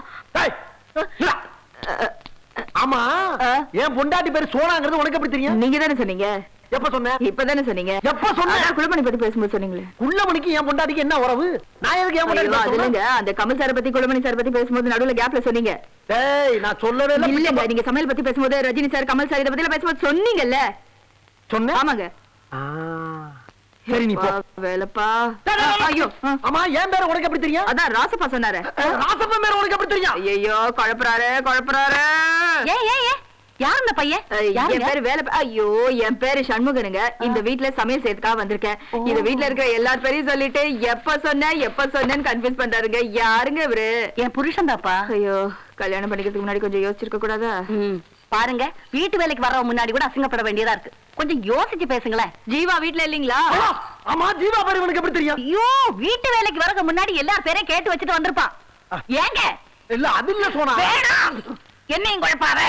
ஆமா என் பொண்டாட்டி பேரு சோனாங்கிறது உனக்கு எப்படி தெரியும் நீங்க தானே சொன்னீங்க எப்ப சொன்ன இப்பதானே சொன்னீங்க எப்ப சொன்ன? அதான் குழுமணி பத்தி பேசும்போது சொன்னீங்களே குள்ளமணிக்கு என் பொண்டாட்டிக்கு என்ன உறவு நான் எதுக்கு என் ஐயோ, அது பொண்டாட்டி இல்லைங்க அந்த கமல் சார் பத்தி குழுமணி சார் பத்தி பேசும்போது நடுவுல கேப்ல சொன்னீங்க டேய் நான் சொல்லவே இல்ல இல்லங்க நீங்க சமையல் பத்தி பேசும்போது ரஜினி சார் கமல் சார் இத பத்தி எல்லாம் பேசும்போது சொன்னீங்கல்ல சொன்னேன் ஆமாங்க சரி நீ போ வேலைப்பா ஐயோ ஆமா என் பேரு உனக்கு எப்படி தெரியும் அதான் ராசப்பா சொன்னாரு ராசப்பா பேரு உனக்கு எப்படி தெரியும் ஐயோ குழப்பறாரு குழப்பறாரு ஏ ஏ ஏ யார் இந்த பையன் என் யாருங்க? பேரு வேலை ஐயோ என் பேரு சண்முகனுங்க இந்த வீட்ல சமையல் செய்யறதுக்காக வந்திருக்கேன் இந்த வீட்ல இருக்கிற எல்லார் பேரையும் சொல்லிட்டு எப்ப சொன்னேன் எப்ப சொன்னேன்னு கன்ஃபியூஸ் பண்றாருங்க யாருங்க இவரு என் புருஷன் தாப்பா ஐயோ கல்யாணம் பண்ணிக்கிறதுக்கு முன்னாடி கொஞ்சம் யோசிச்சிருக்க கூடாதா பாருங்க வீட்டு வேலைக்கு வர்றவங்க முன்னாடி கூட அசிங்கப்பட வேண்டியதா இருக்கு கொஞ்சம் யோசிச்சு பேசுங்களேன் ஜீவா வீட்ல இல்லீங்களா ஆமா ஜீவா பேரு உனக்கு எப்படி தெரியும் ஐயோ வீட்டு வேலைக்கு வரக்கு முன்னாடி எல்லா பேரையும் கேட்டு வச்சுட்டு வந்திருப்பான் ஏங்க இல்ல அது இல்ல சோனா வேணாம் என்னையும் குழப்பாரு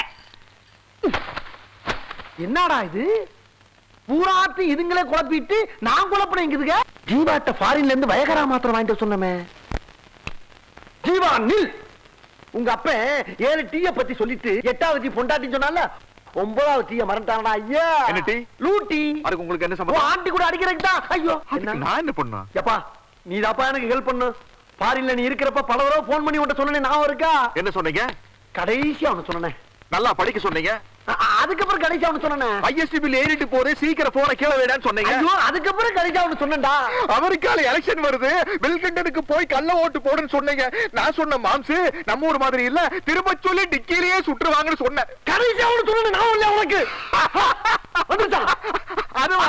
என்னடா இது பூராத்து இதுங்களே குழப்பிட்டு நான் குழப்பினேன் இங்குதுங்க ஜீவாட்ட ஃபாரின்ல இருந்து வயகரா மாத்திரம் வாங்கிட்டு சொன்னமே ஜீவா நில் உங்க அப்ப ஏழு டீய பத்தி சொல்லிட்டு எட்டாவது டீ பொண்டாட்டின்னு சொன்னால ஒன்பதாவது டீய மறந்துட்டானடா ஐயா என்ன டீ? லூட்டி அதுக்கு உங்களுக்கு என்ன உன் சம்பந்தம் ஆண்டி கூட அடிக்கிறதுக்கு தான் ஐயோ அதுக்கு நான் என்ன பண்ணா எப்பா நீ தாப்பா எனக்கு ஹெல்ப் பண்ணு ஃபாரின்ல நீ இருக்கிறப்ப பல தடவை போன் பண்ணி உன்ட்ட சொன்னேன் நான் இருக்கா என்ன சொன்னீங்க கடைசியா அவனு சொன்னேன் நல்லா படிக்க சொன்னீங்க அதுக்கப்புறம் கடைசியா அவனு சொன்னேன் ஐஎஸ்டி பில் ஏறிட்டு போறே சீக்கிரம் போன கீழே வேடான்னு சொன்னீங்க ஐயோ அதுக்கப்புறம் கடைசியா அவனு சொன்னேன்டா அமெரிக்கால எலெக்ஷன் வருது பில் கிளின்டனுக்கு போய் கள்ள ஓட்டு போடுன்னு சொன்னீங்க நான் சொன்ன மாம்சு நம்ம ஊர் மாதிரி இல்ல திரும்ப சொல்லி டிக்கிலேயே சுற்றுவாங்கன்னு சொன்னேன் கடைசியா அவனு சொன்னேன் நான் இல்ல உனக்கு வந்துச்சா அதுவா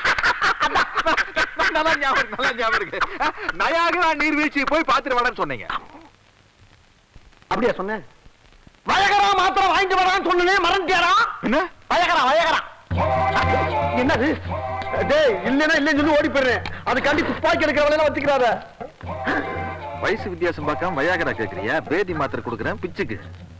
நல்லா ஞாபகம் நல்லா ஞாபகம் இருக்கு நயாகரா நீர்வீழ்ச்சி போய் பாத்துட்டு வரேன்னு சொன்னீங்க அப்படியா சொன்னேன் வயகரா மாத்திரம் வாங்கிட்டு வரான்னு சொன்னனே மறந்துட்டியாரா என்ன வயகரா வயகரா என்னது டேய் இல்லைன்னா இல்லைன்னு சொல்லி ஓடி போயிடுறேன் அதுக்காண்டி துப்பாக்கி எடுக்கிற வேலையில வச்சுக்கிறாத வயசு வித்தியாசம் பார்க்காம வயாகரா கேக்குறியா பேதி மாத்திரை கொடுக்குறேன் பிச்சுக்கு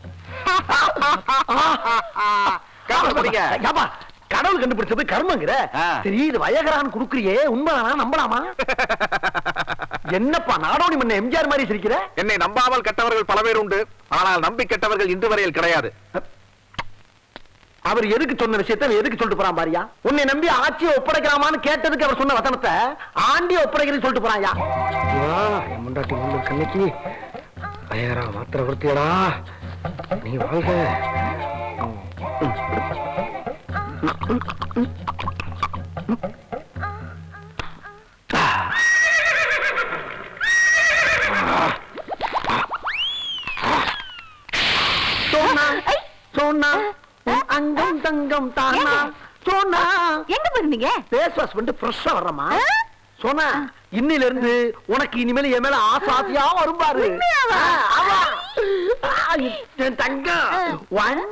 கவலைப்படுங்க. ஏப்பா, கடவுள் கண்டுபிடிச்சது கர்மங்கிற ஆ. சரி இது வயகரான்னு குடுக்குறியே உண்மைதானா நம்பலாமா என்னப்பா நாடோடி மன்ன எம்ஜிஆர் மாதிரி சிரிக்கிற என்னை நம்பாமல் கெட்டவர்கள் பல பேர் உண்டு ஆனால் நம்பி கெட்டவர்கள் இன்று வரையில் கிடையாது அவர் எதுக்கு சொன்ன விஷயத்தை அவன் எதுக்கு சொல்லிட்டு போறான் பாரியா உன்னை நம்பி ஆட்சியை ஒப்படைக்கலாமான்னு கேட்டதுக்கு அவர் சொன்ன வசனத்தை ஆண்டிய ஒப்படைக்கிறேன்னு சொல்லிட்டு போறான் என் முண்டாட்டி முள்ளு கண்ணிக்கு பயகரா மாத்திர கொடுத்தியடா நீ வாழ்க சோனா சோனா உன் அங்கம் தங்கம் தானா சோனா எங்க போயிருந்தீங்க ஃபேஸ் வாஷ் பண்ணிட்டு ஃப்ரெஷ்ஷா வர்றமா சோனா இன்னில இருந்து உனக்கு இனிமேல் என் மேல ஆசை ஆசையா வரும் பாரு உண்மையாவா? ஆ, ஆமா. ஆ, என் தங்கம் ஒன்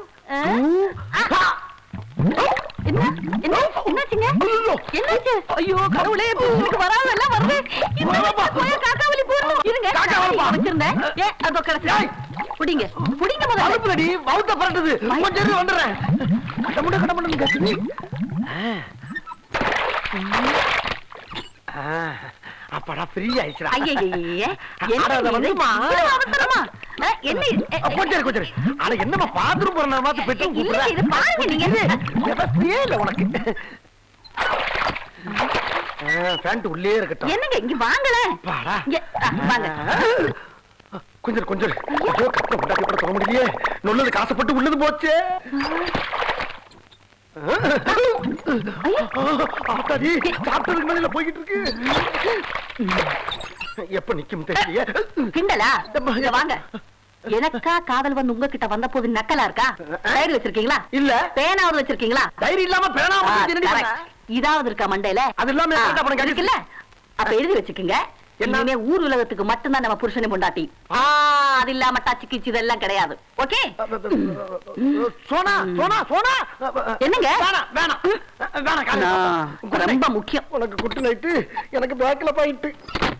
என்ன என்ன என்னாச்சுங்க என்னாச்சு ஐயோ கடவுளே எனக்கு வராம எல்லாம் வருது இந்த போய் காக்காவலி போடணும் இருங்க காக்கா வரப்பா. வச்சிருந்தேன் ஏ அதோ கிடச்சு புடிங்க புடிங்க முதல்ல அனுப்புலடி வவுத்த பரட்டுது கொஞ்சம் இரு, வந்துடுறேன் கடமுட கடமுடன்னு கத்துது. ஆ. ஆ. அப்பாடா ஃப்ரீ ஆயிடுச்சுடா ஐயையையே, என்ன அட, அத இது? வந்துமா. இவ்வளவு அவசரமா? அஹ், என்ன இது? அஹ், அஹ், கொஞ்சம் இரு, கொஞ்சம் இரு. அட என்னம்மா பாத்ரூம் போற நேரம் பார்த்து பெட்ரூம் இல்ல, கூப்பிடுற இது பாருங்க நீங்க. விவசாயே இல்ல உனக்கு பேண்ட் உள்ளே இருக்கட்டும் என்னங்க இங்க வாங்களேன் பாடா. இங்க, அஹ், வாங்க கொஞ்சம் இரு, கொஞ்சம் இரு. ஐயோ கட்ட உண்டாக்கி கூட சொல்ல முடியலையே நல்லது காசப்பட்டு உள்ளது போச்சே ஆத்தாடி சாப்பிட்டதுக்கு மேல போய்கிட்டு இருக்கு எப்ப நிக்கும் தெரியலையே கிண்டலா இங்க வாங்க எனக்கா காதல் வந்து உங்ககிட்ட வந்த போது நக்கலா இருக்கா டைரி வச்சிருக்கீங்களா இல்ல பேனாவது வச்சிருக்கீங்களா டைரி இல்லாம பேனாவை ஆ, வச்சு என்னடி பண்ண? correct. இதாவது இருக்கா மண்டையில அது இல்லாம ஆ, correct ஆ பண்ண இருக்குல்ல அப்ப எழுதி வச்சுக்கோங்க இனிமே ஊர் உலகத்துக்கு மட்டும்தான் நம்ம புருஷனை பொண்டாட்டி ஆ, அது இல்லாம டச்சு கிச்சு இதெல்லாம் கிடையாது ஓகே சோனா சோனா சோனா என்னங்க வேணாம் வேணாம் வேணாம் காலையில ஆ, பார்த்தா. ரொம்ப முக்கியம் உனக்கு குட்டு நைட்டு எனக்கு பேக்கில் பாயிட்டு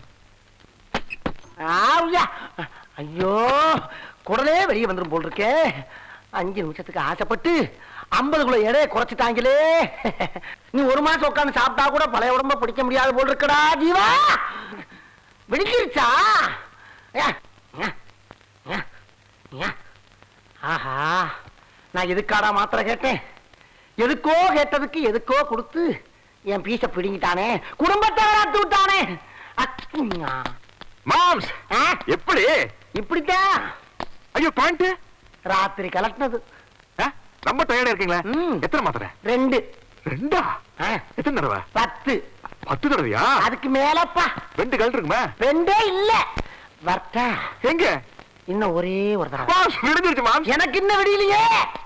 ஆவுயா ஐயோ குடலே வெளியே வந்துரும் போல் இருக்கே அஞ்சு நிமிஷத்துக்கு ஆசைப்பட்டு ஐம்பது கிலோ எடையை குறைச்சிட்டாங்களே நீ ஒரு மாசம் உட்காந்து சாப்பிட்டா கூட பழைய உடம்ப பிடிக்க முடியாது போல் இருக்கடா ஜீவா வெடிச்சிருச்சா ஏ, ஏ, ஏ, ஏ. ஆஹா நான் எதுக்காடா மாத்திரை கேட்டேன் எதுக்கோ கேட்டதுக்கு எதுக்கோ கொடுத்து என் பீச பிடிங்கிட்டானே குடும்பத்தை வராத்து விட்டானே அச்சுங்கா. மாம்ஸ் ஆ? எப்படி இப்படித்தான் ஐயோ பாயிண்ட் ராத்திரி கலட்டினது ரொம்ப டயர்டா இருக்கீங்களா ம். எத்தனை மாத்திரை ரெண்டு ரெண்டா ஆ, எத்தனை தடவை பத்து பத்து தடவையா அதுக்கு மேலப்பா ரெண்டு கல் இருக்குமா ரெண்டே இல்ல வர்த்தா எங்க இன்னும் ஒரே ஒரு தடவை மாம்ஸ் விடுஞ்சிருச்சு மாம்ஸ் எனக்கு இன்னும் விடியலையே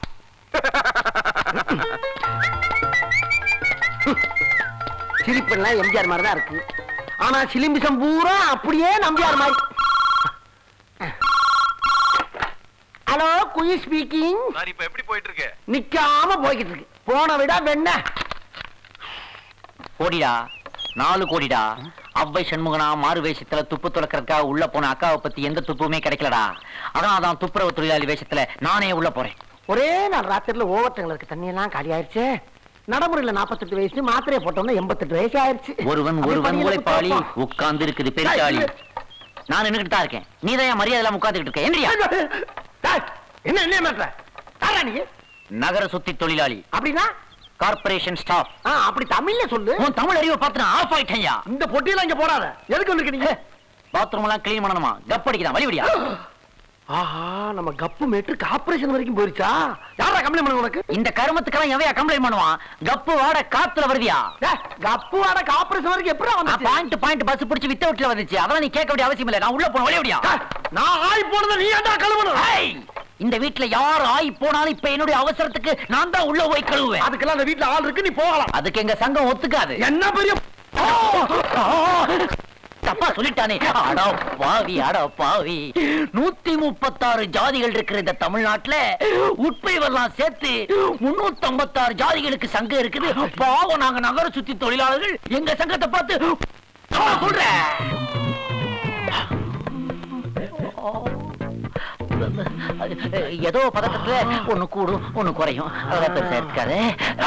சிரிப்பெல்லாம் எம்ஜிஆர் மாதிரி தான் இருக்கு ஆனா சிலிம்பிசம் பூரா அப்படியே நம்பியார் மாதிரி ஹலோ குயி ஸ்பீக்கிங் சார் இப்ப எப்படி போயிட்டு இருக்கு நிக்காம போய்கிட்டு இருக்கு போன விட வெண்ண கோடிடா நாலு கோடிடா அவ்வை சண்முகனா மாறு வேஷத்துல துப்பு துளக்கறதுக்காக உள்ள போன அக்காவை பத்தி எந்த துப்புமே கிடைக்கலடா அதனால தான் துப்புரவு தொழிலாளி வேஷத்துல நானே உள்ள போறேன் ஒரே நாள் ராத்திரில ஓவர்டங்களுக்கு தண்ணி எல்லாம் காலி ஆயிருச்சு நடைமுறையில நாற்பத்தெட்டு வயசு மாத்திரையை போட்டோம்னா எண்பத்தெட்டு வயசு ஆயிருச்சு ஒருவன் அப்படி ஒருவன் பணியில உழைப்பாளி குத்தப்பா. உட்கார்ந்து இருக்குது பெருச்சாளி நான் நின்னுகிட்டு தான் இருக்கேன் நீ தான் மரியாதை இல்லாம உட்கார்ந்துட்டு இருக்க என்னடியா டேய், என்ன என்ன மாட்ட யாரா நீ நகர சுத்தி தொழிலாளி அப்படின்னா கார்ப்பரேஷன் ஸ்டாஃப் ஆ, அப்படி தமிழ்ல சொல்லு உன் தமிழ் அறிவை பார்த்து நான் ஆஃப் ஆயிட்டேன்யா இந்த பொட்டியெல்லாம் இங்க போடாத எதுக்கு வந்திருக்க நீங்க பாத்ரூம் எல்லாம் கிளீன் பண்ணணுமா கப் அடிக்குதான் வழிவிடியா ஆஹா நம்ம கப்பு மேட்டு ஆபரேஷன் வரைக்கும் போயிருச்சா யாரா கம்ப்ளைண்ட் பண்ண உனக்கு இந்த கருமத்துக்கெல்லாம் எவையா கம்ப்ளைண்ட் பண்ணுவான் கப்பு வாட காத்துல வருவியா டேய், கப்பு வாட ஆபரேஷன் வரைக்கும் எப்படி வந்து பாயிண்ட் பாயிண்ட் பஸ் பிடிச்சி வித்த விட்டுல வந்துச்சு அதெல்லாம் நீ கேட்க வேண்டிய அவசியம் இல்ல நான் உள்ள போன வழிவிடியா நான் ஆய் போனதை நீ ஏன்டா கழுவணும் ஏய், இந்த வீட்ல யார் ஆய் போனாலும் இப்ப என்னுடைய அவசரத்துக்கு நான் தான் உள்ள போய் கழுவுவேன் அதுக்கெல்லாம் அந்த வீட்ல ஆள் இருக்கு நீ போகலாம் அதுக்கு எங்க சங்கம் ஒத்துக்காது என்ன பெரிய தப்பா சொல்லிட்டானே அட பாவி அட பாவி நூத்தி முப்பத்தாறு ஜாதிகள் இருக்கிற இந்த தமிழ்நாட்டுல உட்பிரிவெல்லாம் சேர்த்து முன்னூத்தி ஐம்பத்தாறு ஜாதிகளுக்கு சங்கம் இருக்குது பாவம் நாங்க நகர சுத்தி தொழிலாளர்கள் எங்க சங்கத்தை பார்த்து நான் சொல்றேன் ஏதோ பதட்டத்துல ஒண்ணு கூடும் ஒண்ணு குறையும் அதெல்லாம் பெருசா எடுத்துக்காதே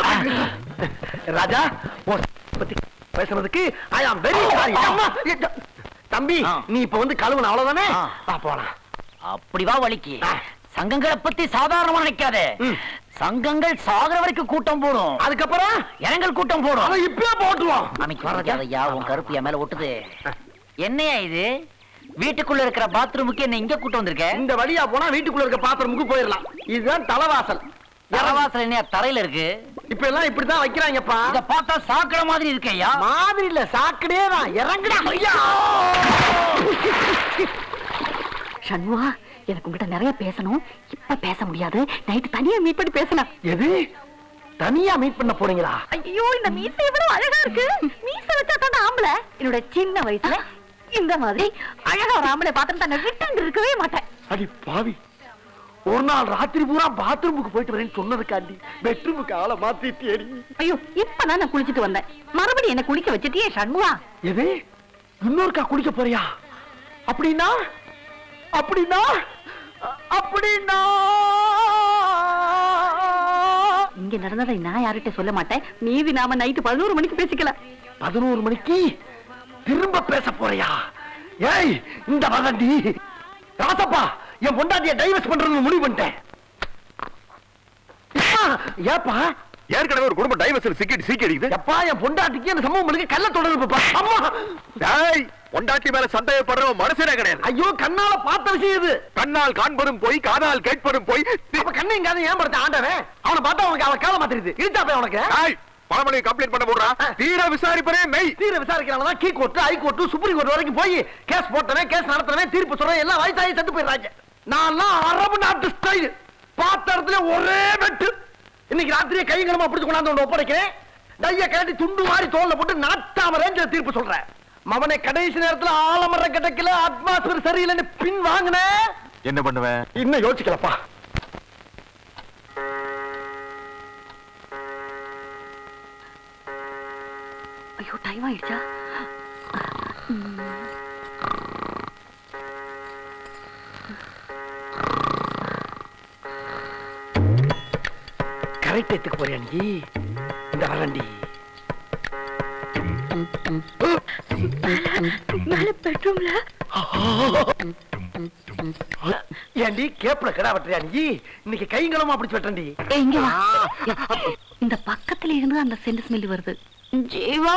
ராஜா உன் பத்தி பேசுறதுக்கு ஐ ஆம் வெரி சாரி தம்பி ஆ. நீ இப்ப வந்து கழுவணும் அவ்வளவுதானே ஆ. வா போலாம் அப்படி வா வலிக்கு ஆ. சங்கங்களை பத்தி சாதாரணமா நினைக்காதே ம். சங்கங்கள் சாகர வரைக்கும் கூட்டம் போடும் அதுக்கப்புறம் இனங்கள் கூட்டம் போடும் அதை இப்பயே போட்டுருவோம் அன்னைக்கு வர்றதையா உன் கருப்பு என் மேல ஒட்டுது என்னையா இது வீட்டுக்குள்ள இருக்கிற பாத்ரூமுக்கு என்ன இங்க கூட்டம் வந்திருக்க இந்த வழியா போனா வீட்டுக்குள்ள இருக்க பாத்திரமுக்கு போயிடலாம் இதுதான் தலைவாசல் தரவாசல் என்ன தரையில இருக்கு இப்ப எல்லாம் இப்படிதான் வைக்கிறாங்கப்பா இத பார்த்தா சாக்கடை மாதிரி இருக்கேயா மாதிரி இல்ல சாக்கடே தான் இறங்குடா ஐயா சண்முகா எனக்கு உங்ககிட்ட நிறைய பேசணும் இப்ப பேச முடியாது நைட்டு தனியா மீட் பண்ணி பேசலாம் எது தனியா மீட் பண்ண போறீங்களா ஐயோ இந்த மீசை எவ்வளவு அழகா இருக்கு மீசை வச்சா தான் ஆம்பளை என்னோட சின்ன வயசுல இந்த மாதிரி அழகா ஒரு ஆம்பளை பாத்திரம் தன்னை விட்டு இருக்கவே மாட்டேன் அடி பாவி ஒரு நாள் ராத்திரி பூரா பாத்ரூமுக்கு போயிட்டு வரேன்னு சொன்னதுக்காண்டி பெட்ரூமுக்கு ஆளை மாத்திட்டேடி ஐயோ இப்பதான் நான் குளிச்சிட்டு வந்தேன் மறுபடியும் என்ன குளிக்க வச்சிட்டியே சண்முகா எது இன்னொருக்கா குடிக்க போறியா அப்படின்னா அப்படின்னா அப்படின்னா இங்க நடந்ததை நான் யார்கிட்ட சொல்ல மாட்டேன் மீதி நாம நைட்டு பதினோரு மணிக்கு பேசிக்கலாம் பதினோரு மணிக்கு திரும்ப பேச போறியா ஏய் இந்த வதந்தி ராசப்பா என் பொண்டாட்டிய டைவர்ஸ் பண்றதுன்னு முடிவு பண்ணிட்டேன் அப்பா, ஏப்பா ஏற்கனவே ஒரு குடும்ப டைவர்ஸ் சிக்கி சீக்கி அடிக்குது எப்பா என் பொண்டாட்டிக்கு அந்த சம்பவம் பண்ணி கள்ள தொடர்புப்பா அம்மா டேய் பொண்டாட்டி மேல சந்தேகப்படுற மனுஷனே கிடையாது ஐயோ கண்ணால பார்த்த விஷயம் இது கண்ணால் காண்பதும் போய் காதால் கேட்பதும் போய் அப்ப கண்ணையும் காதையும் ஏன் படுத்த ஆண்டவன் அவனை பார்த்தா அவனுக்கு அவன் காலம் மாத்திருது இருச்சா போய் உனக்கு டேய் பழமொழி கம்ப்ளைண்ட் பண்ண போடுறா தீர விசாரிப்பனே மெய் தீர விசாரிக்கிறாங்க கீ court high court supreme court வரைக்கும் போய் கேஸ் போட்டவன் கேஸ் நடத்துறவன் தீர்ப்பு சொல்றவன் எல்லாம் வயசாகி செத்து போயிடுறாங்க நான்லாம் அரபு நாட்டு ஸ்டைல் பார்த்த இடத்துல ஒரே வெட்டு இன்னைக்கு ராத்திரியே கைங்களமா பிடிச்சு கொண்டாந்து ஒன்று ஒப்படைக்கிறேன் டைய கட்டி துண்டு மாதிரி தோல்ல போட்டு நாட்டாம ரேஞ்சில் தீர்ப்பு சொல்றேன் மவனை கடைசி நேரத்துல ஆலமரம் கிடைக்கல அட்மாஸ்பியர் சரியில்லைன்னு பின் வாங்கின என்ன பண்ணுவேன் இன்னும் யோசிக்கலப்பா ஐயோ டைம் ஆயிடுச்சா கரெக்ட் எடுத்துக்க போறியா நீ இந்த வரண்டி மேல பெட்ரூம்ல ஏண்டி கேப்ல கடா வெட்டுறியா நீ இன்னைக்கு கைங்களமா அப்படி வெட்டண்டி எங்க வா இந்த பக்கத்துல இருந்து அந்த சென்ட் ஸ்மெல் வருது ஜீவா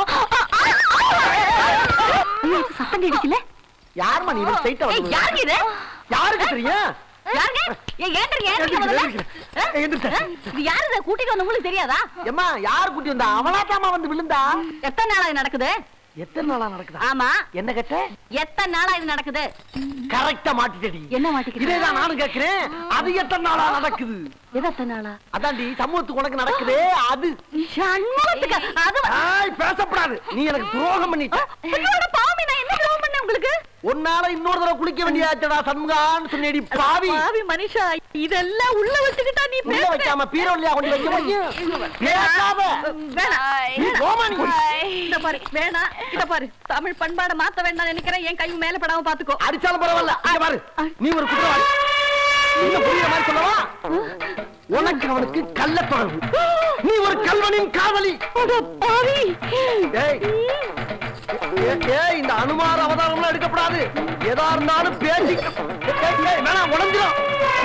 ஐயோ, இது சத்தம் கேட்டுச்சுல யாரும்மா நீ ஸ்ட்ரைட்டா ஏய், யாருங்க இது யாருக்கு தெரியும் யாருங்க ஏய், ஏன்டா ஏன்டா முதல்ல? ஆ? இது யாரு இதை கூட்டிட்டு வந்தவங்களுக்கு தெரியாதா எம்மா யார் குட்டி வந்தா அவளாத்தாமா வந்து விழுந்தா எத்தனை நாளா இது நடக்குது எத்தனை நாளா நடக்குதா ஆமா என்ன கேட்ட எத்தனை நாளா இது நடக்குது கரெக்டா மாட்டிட்டடி என்ன மாட்டிக்கிட்டு இதேதான் நானும் கேக்குறேன் அது எத்தனை நாளா நடக்குது எது எத்தனை நாளா அதான்டி சமூகத்துக்கு உனக்கு நடக்குதே அது சண்முகத்துக்கு அது வ- ஆய் பேசப்படாது நீ எனக்கு துரோகம் பண்ணிட்ட ஐயோட பாவி நான் என்ன துரோகம் பண்ணேன் உங்களுக்கு உன்னால இன்னொரு தடவை குளிக்க வேண்டியாச்சடா சண்முகான்னு சொன்னேடி பாவி பாவி மனுஷா இதெல்லாம் உள்ள வச்சுக்கிட்டா நீ உள்ள பேசுற. வைக்காம பீரோல்லையா கொண்டு வைக்க முடியும் பேசாத வேணாம். நீ ரோமானி இந்த பாரு வேணாம் இத பாரு தமிழ் பண்பாட மாத்த வேண்டாம் நினைக்கிறேன் என் கை மேல படாம பாத்துக்கோ அடிச்சாலும் பரவாயில்ல இங்க பாரு நீ ஒரு குற்றவாளி நீங்க புரியுற மாதிரி சொல்லவா உனக்கு அவனுக்கு கள்ள தொடர்பு நீ ஒரு கல்வனின் காதலி பாவி ஏய் ஏய், ஏய், இந்த அனுமார அவதாரம்லாம் எடுக்கப்படாது எதா இருந்தாலும் பேசி ஏய், ஏய், வேணாம் உடஞ்சிரும்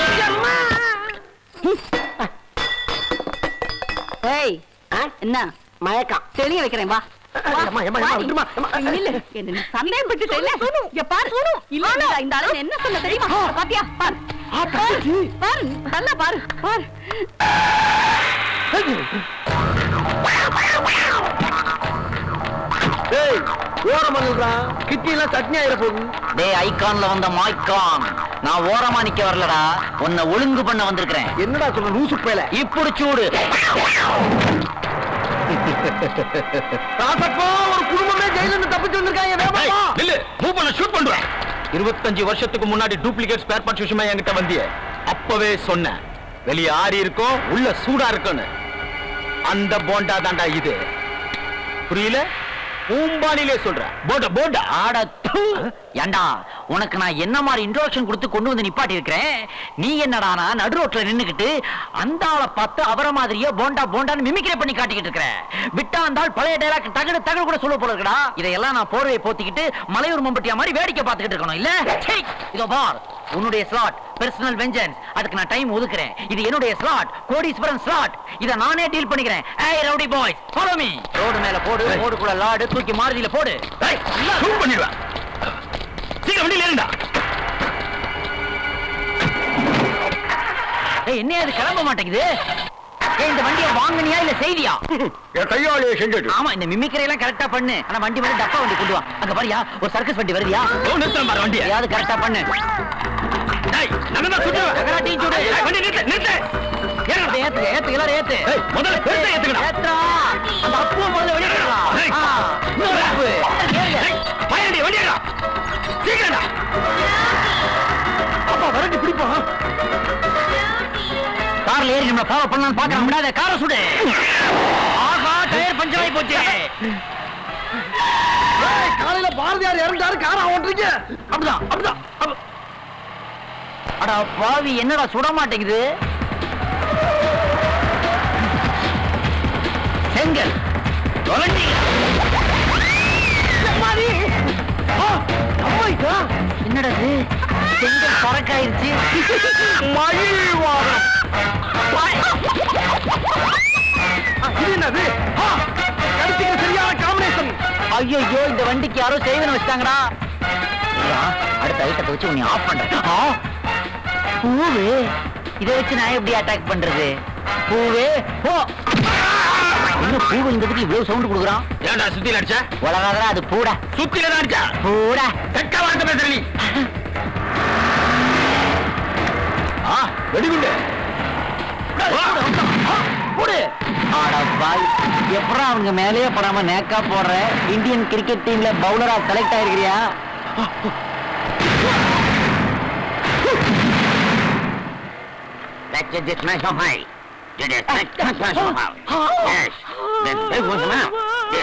ஏய் என்ன மயக்கம் தெளிய வைக்கிறேன் வா வா. ஏம்மா, ஏம்மா, வா ஏம்மா, நீ. விட்டுமா, ஏம்மா. நில்லு. என்ன நீ சந்தேகப்பட்டுட்ட இல்ல? இங்க பாரு. இல்ல, இல்ல, இந்த ஆளு என்ன சொல்ல தெரியுமா? பாத்தியா? பாரு. பாரு. பாரு. நல்லா பாரு. பாரு. ஏய் ஓரமா நில்றா கிட்டி எல்லாம் சட்னி ஆயிர போகுது டேய் ஐகான்ல வந்த மாய்கான் நான் ஓரமா நிக்க வரலடா உன்னை ஒழுங்கு பண்ண வந்திருக்கிறேன் என்னடா சொல்ற லூசு பேல இப்படி சூடு ராசப்பா ஒரு குடும்பமே ஜெயில இருந்து தப்பிச்சு வந்திருக்காங்க வேகமா நில்லு மூவ் பண்ண ஷூட் பண்றேன் இருபத்தஞ்சு வருஷத்துக்கு முன்னாடி டூப்ளிகேட் ஸ்பேர் பார்ட்ஸ் விஷயமா என்கிட்ட வந்திய அப்பவே சொன்னேன் வெளிய ஆறி இருக்கும் உள்ள சூடா இருக்குன்னு அந்த போண்டா தாண்டா இது புரியல பூம்பானிலே சொல்றேன் போண்டா போண்டா ஆட தூ. ஏண்டா உனக்கு நான் என்ன மாதிரி இன்ட்ரோடக்ஷன் கொடுத்து கொண்டு வந்து நிப்பாட்டி இருக்கிறேன் நீ என்னடானா நடு ரோட்ல நின்னுக்கிட்டு அந்த ஆளை பார்த்து அவர மாதிரியே போண்டா போண்டான்னு மிமிக்ரி பண்ணி காட்டிக்கிட்டு இருக்கிறேன் விட்டா அந்த ஆள் பழைய டைலாக் தகடு தகடு கூட சொல்ல போல இருக்கடா இதையெல்லாம் நான் போர்வையை போத்திக்கிட்டு மலையூர் மம்பட்டியா மாதிரி வேடிக்கை பார்த்துக்கிட்டு இருக்கணும் இல்ல சீ, இதோ பார் உன்னுடைய ஸ்லாட் பெர்சனல் வெஞ்சன்ஸ் அதுக்கு நான் டைம் ஒதுக்குறேன் இது என்னுடைய ஸ்லாட் கோடீஸ்வரன் ஸ்லாட் இத நானே டீல் பண்ணிக்கிறேன் ஏய் rowdy boys follow me road மேல போடு ரோடுக்குள்ள லாடு தூக்கி மாருதியில போடு ஷூட் பண்ணிடுவேன் சீக்கிரம் வண்டியில ஏறுடா ஏய் என்ன அது கிளம்ப மாட்டேங்குது ஏய் இந்த வண்டியை வாங்குனியா இல்ல செய்தியா என் கையாலேயே செஞ்சுட்டு ஆமா இந்த மிமிக்ரி எல்லாம் கரெக்டா பண்ணு ஆனா வண்டி மாதிரி டப்பா வண்டி கொண்டு வா அங்க பாரியா ஒரு சர்க்கஸ் வண்டி வருதியா ஓ நிறுத்தம் பாரு வண்டியை ஏதாவது கரெக்டா பண்ணு டேய் நான் தான் சுட்டுவேன் நகராட்டியும் சுடு. ஏய், வண்டி நிறுத்து நிறுத்து ஏத்து ஏத்து ஏத்து எல்லாரும் ஏத்து ஏய், முதல்ல பெருசா ஏத்துக்கடா. ஏத்துடா அந்த அப்புவை முதல்ல வெளியே எடுக்கலாம். ஏய். ஆ, இன்னொரு அப்பு ஏறுங்க. ஏய், பயண்டி வண்டியடா சீக்கிரம்டா அப்பா வரட்டு பிடிப்பா கார்ல ஏறி நம்ம ஃபாலோ பண்ணலாம்னு பாக்குறேன் முன்னாடி காரை சுடு ஆஹா டயர் பஞ்சர் ஆகி போச்சு ஏய், காலையில பாரதியார் இறந்தாரு காரா ஓட்டுறீங்க அப்படிதான் அப்படிதான் அப்ப- அடா பாவி என்னடா சுட மாட்டேங்குது செங்கல் தொலைஞ்சிங்க. அம்மாடி என்னடா இது செங்கல் பறக்காயிருச்சு மயில் வாகனம் இது என்னது ஆ, கடைசிக்கு சரியான காம்பினேஷன் ஐயோ இந்த வண்டிக்கு யாரோ செய்வன வச்சிட்டாங்கடா ஐயா, அடுத்த ஐட்டத்தை வச்சு உன்னை ஆஃப் பண்றேன் ஆ, பூவு இதை வச்சு நான் எப்படி அட்டாக் பண்றது பூவே போ என்ன பூ விழுந்ததுக்கு இவ்வளவு சவுண்ட் கொடுக்குறான் ஏன்டா சுத்தில அடிச்ச உலகாதரா அது பூடா சுத்தில தான் அடிச்சா பூடா கெட்ட வார்த்தை பேசுற நீ ஆ வெடிகுண்டு போடு ஆட பாய் எப்படா அவங்க மேலேயே படாம நேக்கா போடுற இந்தியன் கிரிக்கெட் டீம்ல பவுலரா செலக்ட் ஆயிருக்கிறியா That's a dismissal high. Did it dismissal high? Yes. Then they was him out.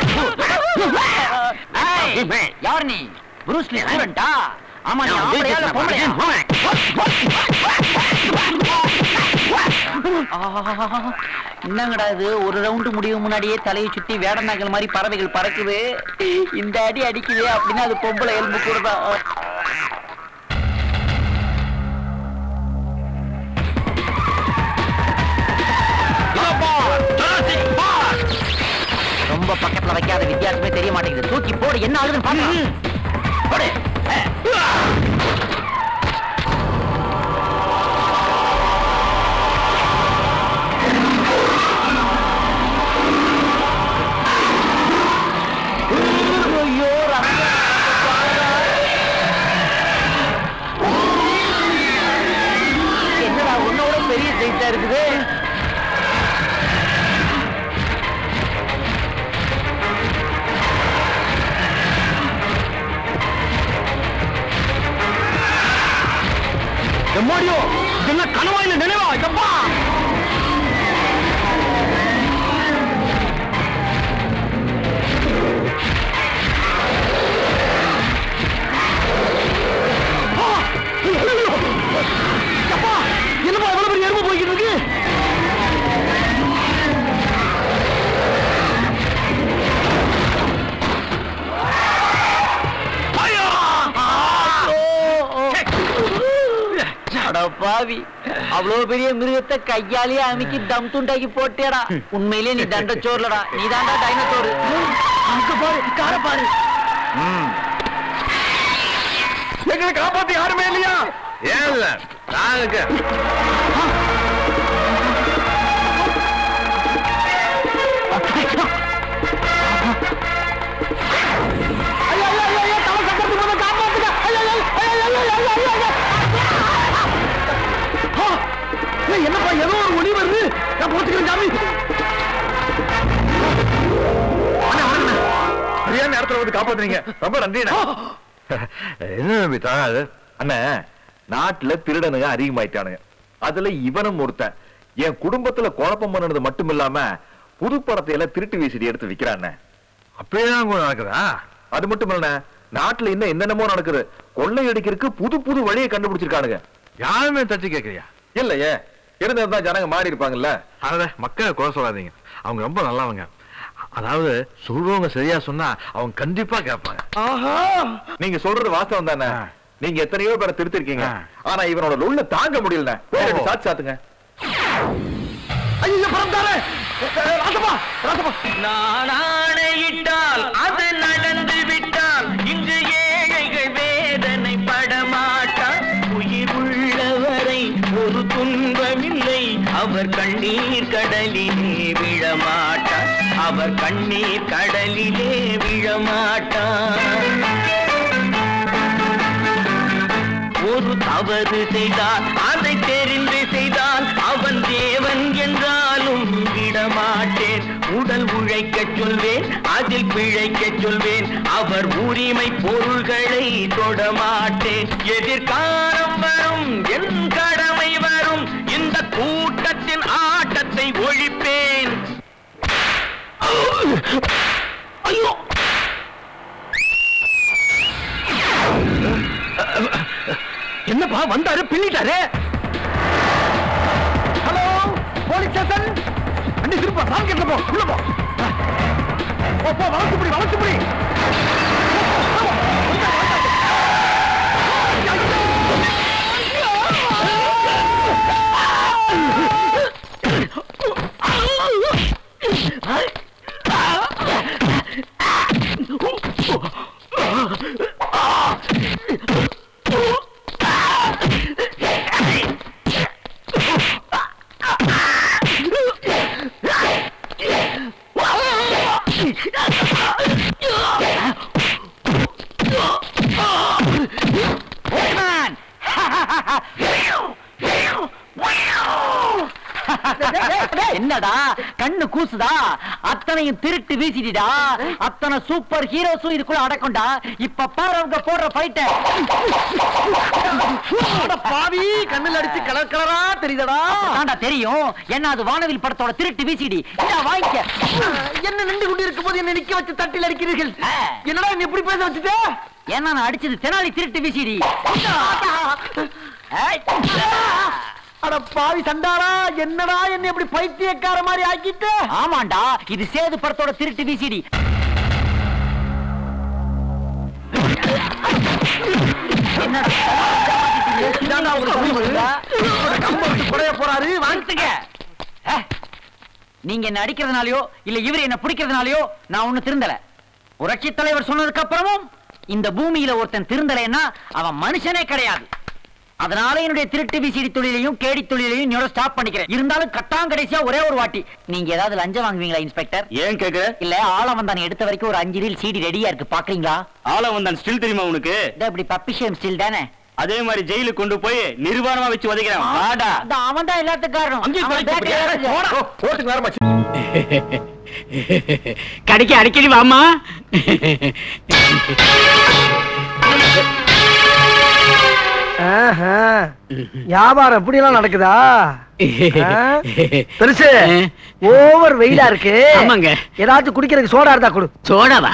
ஏய், யார் நீ புரூஸ்லி ஸ்டூடெண்டா ஆமா நீ ஆம்பளையா இல்ல பொம்பளையா ஆஹா, என்னங்கடா இது ஒரு ரவுண்டு முடிவு முன்னாடியே தலையை சுத்தி வேடநாங்கள் மாதிரி பறவைகள் பறக்குது இந்த அடி அடிக்குது அப்படின்னா அது பொம்பளை எலும்பு கூடதான் ரொம்ப பக்கத்துல வைக்காத வித்தியாசமே தெரிய மாட்டேங்குது தூக்கி போடு என்ன ஆகுதுன்னு பாக்கலாம் போடு ஐயோ என்னடா உன்னோட பெரிய சைஸா இருக்குது எம்மாடியோ என்ன கனவா இல்ல நினைவா எப்பா என்னப்பா எவ்வளவு பெரிய எறும்பு போய்கிட்டு இருக்கு அட பாவி அவ்வளவு பெரிய மிருகத்தை கையாலேயே அமுக்கி தம் துண்டாக்கி போட்டேடா உண்மையிலேயே நீ தண்டச்சோர்லடா நீ தாண்டா டைனோசோறு அங்க பாரு கார பாரு எங்களை காப்பாத்தி யாருமே இல்லையா ஏன் இல்ல நான் இருக்கேன் ஐயா ஐயா ஐயா ஐயா தலை சக்கரத்துக்கு வந்து காப்பாத்துங்க ஐயா ஐயா ஐயா ஐயா ஐயா ஐயா ஐயா ஆ! ஏய், என்னப்பா ஏதோ ஒரு ஒளி வருது நான் போச்சுக்கிறேன் சாமி சரியான நேரத்துல வந்து காப்பாத்துறீங்க ரொம்ப நன்றிண்ணே என்ன நம்பி தாங்காது அண்ணே நாட்டுல திருடனுங்க அதிகமாயிட்டானுங்க அதுல இவனும் ஒருத்தன் என் குடும்பத்துல குழப்பம் பண்ணது மட்டும் இல்லாம புது படத்தை எல்லாம் திருட்டு வீசிட்டு எடுத்து விக்கிறான் அப்படியேதான் நடக்குதா அது மட்டும் இல்ல நாட்டுல இன்னும் என்னென்னமோ நடக்குது கொள்ளை அடிக்கிறதுக்கு புது புது வழியை கண்டுபிடிச்சிருக்கானுங்க யாருமே தச்சு கேக்குறியா இல்லையே இருந்திருந்தா ஜனங்க மாறி இருப்பாங்கல்ல அத மக்களை குறை சொல்லாதீங்க அவங்க ரொம்ப நல்லவங்க அதாவது சொல்றவங்க சரியா சொன்னா அவங்க கண்டிப்பா கேட்பாங்க ஆஹா நீங்க சொல்றது வாஸ்தவம் தானே நீங்க எத்தனையோ பேரை திருத்திருக்கீங்க ஆனா இவனோட லொல்ல தாங்க முடியல சாத்து சாத்துங்க ஐயோ பரந்தாரே ராசப்பா ராசப்பா நான் ஆணையிட்டால் அது நடந்து விட்டால் இங்கு ஏழைகள் வேதனை படமாட்டார் உயிர் உள்ளவரை ஒரு துன்பமில்லை அவர் கண்ணீர் கடலிலே விழமாட்டார் அவர் கண்ணீர் கடலிலே விழமாட்டார் ஒரு தவறு செய்தால் அதை தெரிந்து செய்தால் அவன் தேவன் என்றாலும் விடமாட்டேன் உடல் உழைக்கச் சொல்வேன் அதில் பிழைக்கச் சொல்வேன் அவர் உரிமை பொருள்களை தொடமாட்டேன் எதிர்காலம் வரும் என் கடமை வரும் இந்த கூட்டத்தின் ஆட்டத்தை ஒழிப்பேன் ஐயோ என்னப்பா வந்தாரு பின்னிட்டாரு ஹலோ போலீஸ் ஸ்டேஷன் அண்ணி திருப்பா சாமி கிட்ட போ உள்ள போ போ, போ வளர்த்து புடி வளர்த்து புடி என்னடா கண்ணு கூசுதா அத்தனையும் திருட்டு வீசிடிடா அத்தனை சூப்பர் ஹீரோஸும் இதுக்குள்ள அடக்கம்டா இப்ப பாரு அவங்க போடுற ஃபைட்ட பாவி கண்ணுல அடிச்சு கலர் கலரா தெரியுதடா தாண்டா தெரியும் என்ன அது வானவில் படத்தோட திருட்டு வீசிடி இந்தா வாங்கிக்க என்ன நின்று கொண்டு இருக்கும் போது என்ன நிக்க வச்சு தட்டில் அடிக்கிறீர்கள் என்னடா என்ன இப்படி பேச வச்சுட்ட ஏன்னா நான் அடிச்சது தெனாலி திருட்டு வீசிடி அட பாவி சண்டாரா என்னடா என்ன இப்படி பைத்தியக்கார மாதிரி ஆக்கிட்ட ஆமாண்டா இது சேது படத்தோட திருட்டு வீசிடி இதாண்டா உங்களுக்கு புரிய வருதா? உங்களோட கம்பை விட்டு குறைய போறாரு வாங்கிட்டுங்க நீங்க என்ன அடிக்கிறதுனாலயோ இல்ல இவர் என்ன பிடிக்கிறதுனாலயோ நான் ஒண்ணு திருந்தல புரட்சி தலைவர் சொன்னதுக்கு அப்புறமும் இந்த பூமியில ஒருத்தன் திருந்தலைன்னா அவன் மனுஷனே கிடையாது அதனால என்னுடைய திருட்டு விசிடி தொழிலையும் கேடி தொழிலையும் இன்னொரு ஸ்டாப் பண்ணிக்கிறேன் இருந்தாலும் கட்டாம் கடைசியா ஒரே ஒரு வாட்டி நீங்க ஏதாவது லஞ்சம் வாங்குவீங்களா இன்ஸ்பெக்டர் ஏன் கேக்குற இல்ல ஆளவந்தான் எடுத்த வரைக்கும் ஒரு அஞ்சு ரீல் சிடி ரெடியா இருக்கு பாக்குறீங்களா ஆள வந்தான் ஸ்டில் தெரியுமா உனக்கு இதோ இப்படி பப்பிஷேம் ஸ்டில் தானே அதே மாதிரி ஜெயிலுக்கு கொண்டு போய் நிர்வாணமா வச்சு உதைக்கிறேன் வாடா அவன் தான் எல்லாத்துக்கும் காரணம் அங்கேயும் அவன் போய் பேட்டையில போய் இருக்கு. போடா. ஓட்டுக்கு நேரமாச்சு கடைக்கு அடிக்கடி வாமா ஆஹா. வியாபாரம் இப்படி எல்லாம் நடக்குதா ஆ? பெருசு ஓவர் வெயிலா இருக்கு ஆமாங்க. ஏதாச்சும் குடிக்கிறதுக்கு சோடா இருந்தா கொடு சோடாவா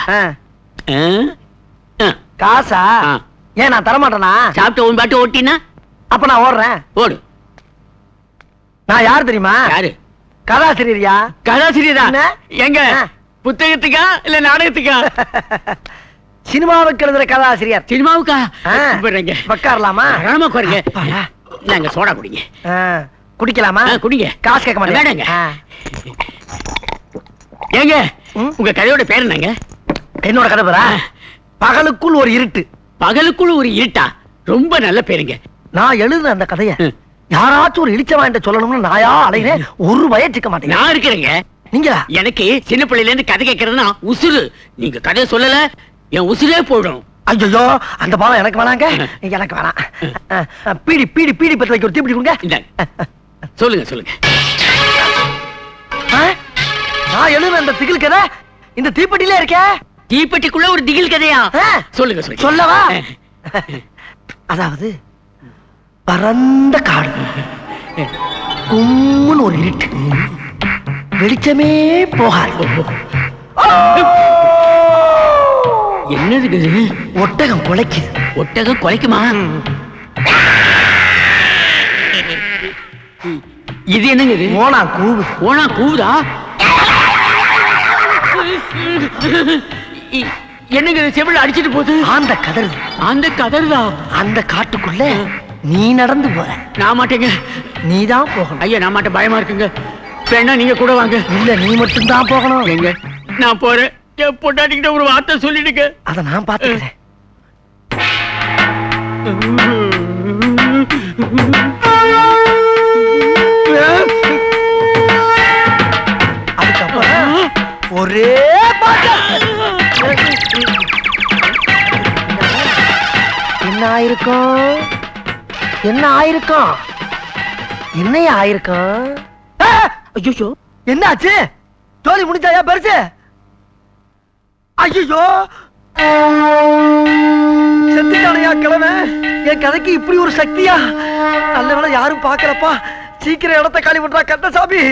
காசா ஏன் நான் தரமாட்டேனா சாப்பிட்டு உன் பாட்டு ஓட்டினா அப்ப நான் ஓடுறேன் ஓடு நான் யார் தெரியுமா யாரு கதாசிரியரியா கதாசிரியரா என்ன? எங்க ஆ. புத்தகத்துக்கா இல்ல நாடகத்துக்கா சினிமாவுக்கு எழுதுற கதாசிரியர் சினிமாவுக்கா ஆ. கூப்பிடுறேங்க உட்காரலாமா தாராளமா உட்காருங்க. அப்பாடா. நாங்க சோடா குடிங்க ஆ, குடிக்கலாமா ஆ, குடிங்க காசு கேட்க மாட்டேன் வேண்டாங்க. ஆ. ஏங்க ம்? உங்க கதையோட பேர் என்னங்க என்னோட கதை பேரா பகலுக்குள் ஒரு இருட்டு பகலுக்குள்ள ஒரு இருட்டா ரொம்ப நல்ல பேருங்க நான் எழுதுன அந்த கதைய ம். யாராச்சும் ஒரு இழிச்சவாயிட்ட சொல்லணும்னு நாயா அலைகிறேன் ஒரு வயச்சுக்க மாட்டேங்க நான் இருக்கிறேங்க நீங்களா எனக்கு சின்ன பிள்ளையில இருந்து கதை கேட்கறதுனா உசுரு நீங்க கதையை சொல்லல என் உசுரே போயிடும் ஐயோ அந்த பாவம் எனக்கு வேணாங்க எனக்கு வேணாம் அஹ், அஹ், பீடி பீடி பீடி பத்து வைக்க ஒரு தீப்பிடி கொடுங்க இந்தாங்க சொல்லுங்க சொல்லுங்க ஆ? நான் எழுதுன அந்த திகில் கதை இந்த தீப்பெட்டிலே இருக்கே தீப்பெட்டிக்குள்ள ஒரு திகில் கதையா ஆ? சொல்லுங்க சொல்லுங்க சொல்லவா அதாவது பரந்த காடு கும்முன்னு ஒரு இருட்டு வெளிச்சமே போகாது என்னது இது ஒட்டகம் குலைக்குது ஒட்டகம் குலைக்குமா இது என்னங்க இது ஓனா கூவு ஓனா கூவுதா இ- என்னங்க இது செவில அடிச்சிட்டு போகுது அந்த கதறுது அந்த கதறுதா அந்த காட்டுக்குள்ள நீ நடந்து போற நான் மாட்டேங்க நீதான் போகணும் ஐயா நான் மாட்டேன் பயமா இருக்குங்க வேணா நீங்க கூட வாங்க இல்ல நீ மட்டும்தான் போகணும் எங்க நான் போறேன் என் பொண்டாட்டிக்கிட்ட ஒரு வார்த்தை சொல்லிடுங்க அத நான் பாத்துக்கிறேன் அதுக்கப்புறம் ஒரே பாட்டு என்ன ஆயிருக்கும் என்ன ஆயிருக்கும் என்னையா ஆயிருக்கும் ஐயோ என்னாச்சு ஜோலி முடிஞ்சாயா பெருசு ஐயோ செத்துட்டானையா கிழமை என் கதைக்கு இப்படி ஒரு சக்தியா நல்ல வேளை யாரும் பாக்கலப்பா சீக்கிரம் இடத்த காலி பண்றா கந்தசாமி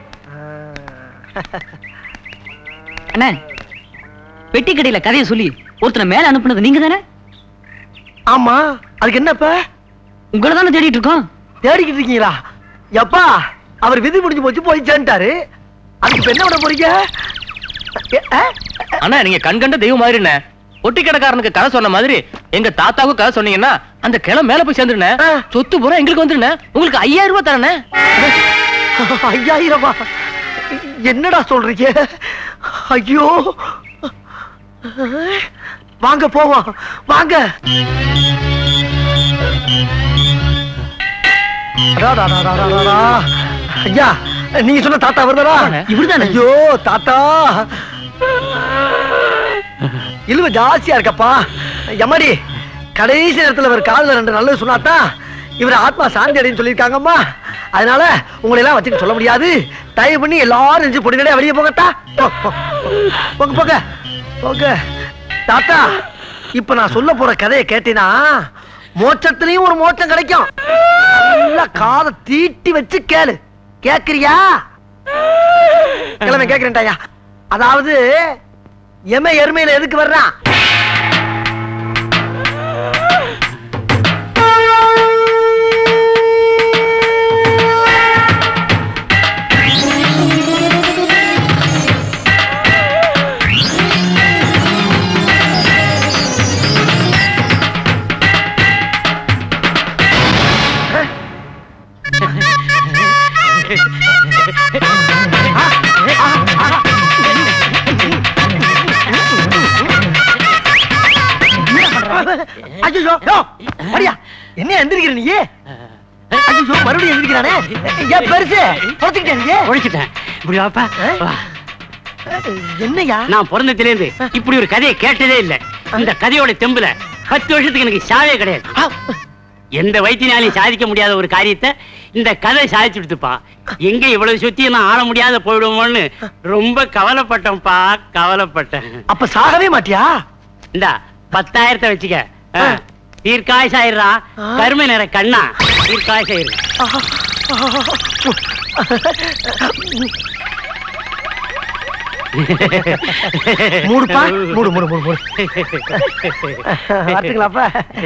அண்ணே பெட்டி கடையில கதையை சொல்லி ஒருத்தனை மேல அனுப்புனது நீங்க தானே ஆமா அதுக்கு என்னப்ப உங்களை தானே தேடிட்டு இருக்கோம் தேடிக்கிட்டு இருக்கீங்களா எப்பா அவர் விதி முடிஞ்சு போச்சு போய் சேர்ந்துட்டாரு அதுக்கு இப்ப என்ன பண்ண போறீங்க எ, ஆ? அண்ணா நீங்க கண் கண்ட தெய்வம் மாதிரி என்ன ஒட்டி கடைக்காரனுக்கு கதை சொன்ன மாதிரி எங்க தாத்தாவுக்கு கதை சொன்னீங்கன்னா அந்த கிளம் மேல போய் சேர்ந்துருனே ஆ. சொத்து பூரா எங்களுக்கு வந்துருனே உங்களுக்கு ஐயாயிரம் ரூபாய் தரனே ஐயாயிரமா என்னடா சொல்றீங்க ஐயோ வாங்க போவோம் வாங்க அடாடாடாடாடாடா. ஐயா நீங்க சொன்ன தாத்தா வருதாரா இவருதானே? ஐயோ தாத்தா இழுவ ஜாஸ்தியா இருக்கப்பா எம்மாடி கடைசி நேரத்துல இவர் காதுல ரெண்டு நல்லது சொன்னாதான் இவர் ஆத்மா சாந்தி அடைன்னு சொல்லியிருக்காங்கம்மா அதனால உங்களை எல்லாம் வச்சுக்க சொல்ல முடியாது தயவு பண்ணி எல்லாரும் நெஞ்சு பொடிநடையா வெளியே போகட்டா போ, போ, போ. போங்க போங்க போங்க தாத்தா இப்ப நான் சொல்ல போற கதையை கேட்டீனா மோட்சத்திலையும் ஒரு மோட்சம் கிடைக்கும் நல்லா காதை தீட்டி வச்சு கேளு கேக்குறியா கிழமை கேக்குறேன்டாயா அதாவது எம எருமையில எதுக்கு வர்றான் ஐயோ யோ, அடியா என்ன எந்திரிக்கிற நீ ஐயோ மறுபடியும் எந்திரிக்கிறானே ஏன் பெருசு பொழைச்சுக்கிட்டே நீ ஒழிச்சிட்டேன் இப்படி வாப்பா வா. என்னையா நான் பிறந்ததுல இருந்து இப்படி ஒரு கதையை கேட்டதே இல்ல இந்த கதையோட தெம்புல பத்து வருஷத்துக்கு எனக்கு சாவே கிடையாது எந்த வைத்தியனாலையும் சாதிக்க முடியாத ஒரு காரியத்தை இந்த கதை சாதிச்சு கொடுத்துப்பா எங்க இவ்வளவு சுத்தி நான் ஆள முடியாத போயிடுவோம்னு ரொம்ப கவலைப்பட்டேன்ப்பா கவலைப்பட்டேன் அப்ப சாகவே மாட்டியா இந்தா பத்தாயிரத்தை வச்சுக்க ஆ. தீர்க்காய்ஸ் ஆயிடுறா கருமை நிற கண்ணா தீர்க்காய்ஸ் ஆயிடுறா மூடுப்பா மூடு மூடு மூடு மூடு வரட்டுங்களாப்பா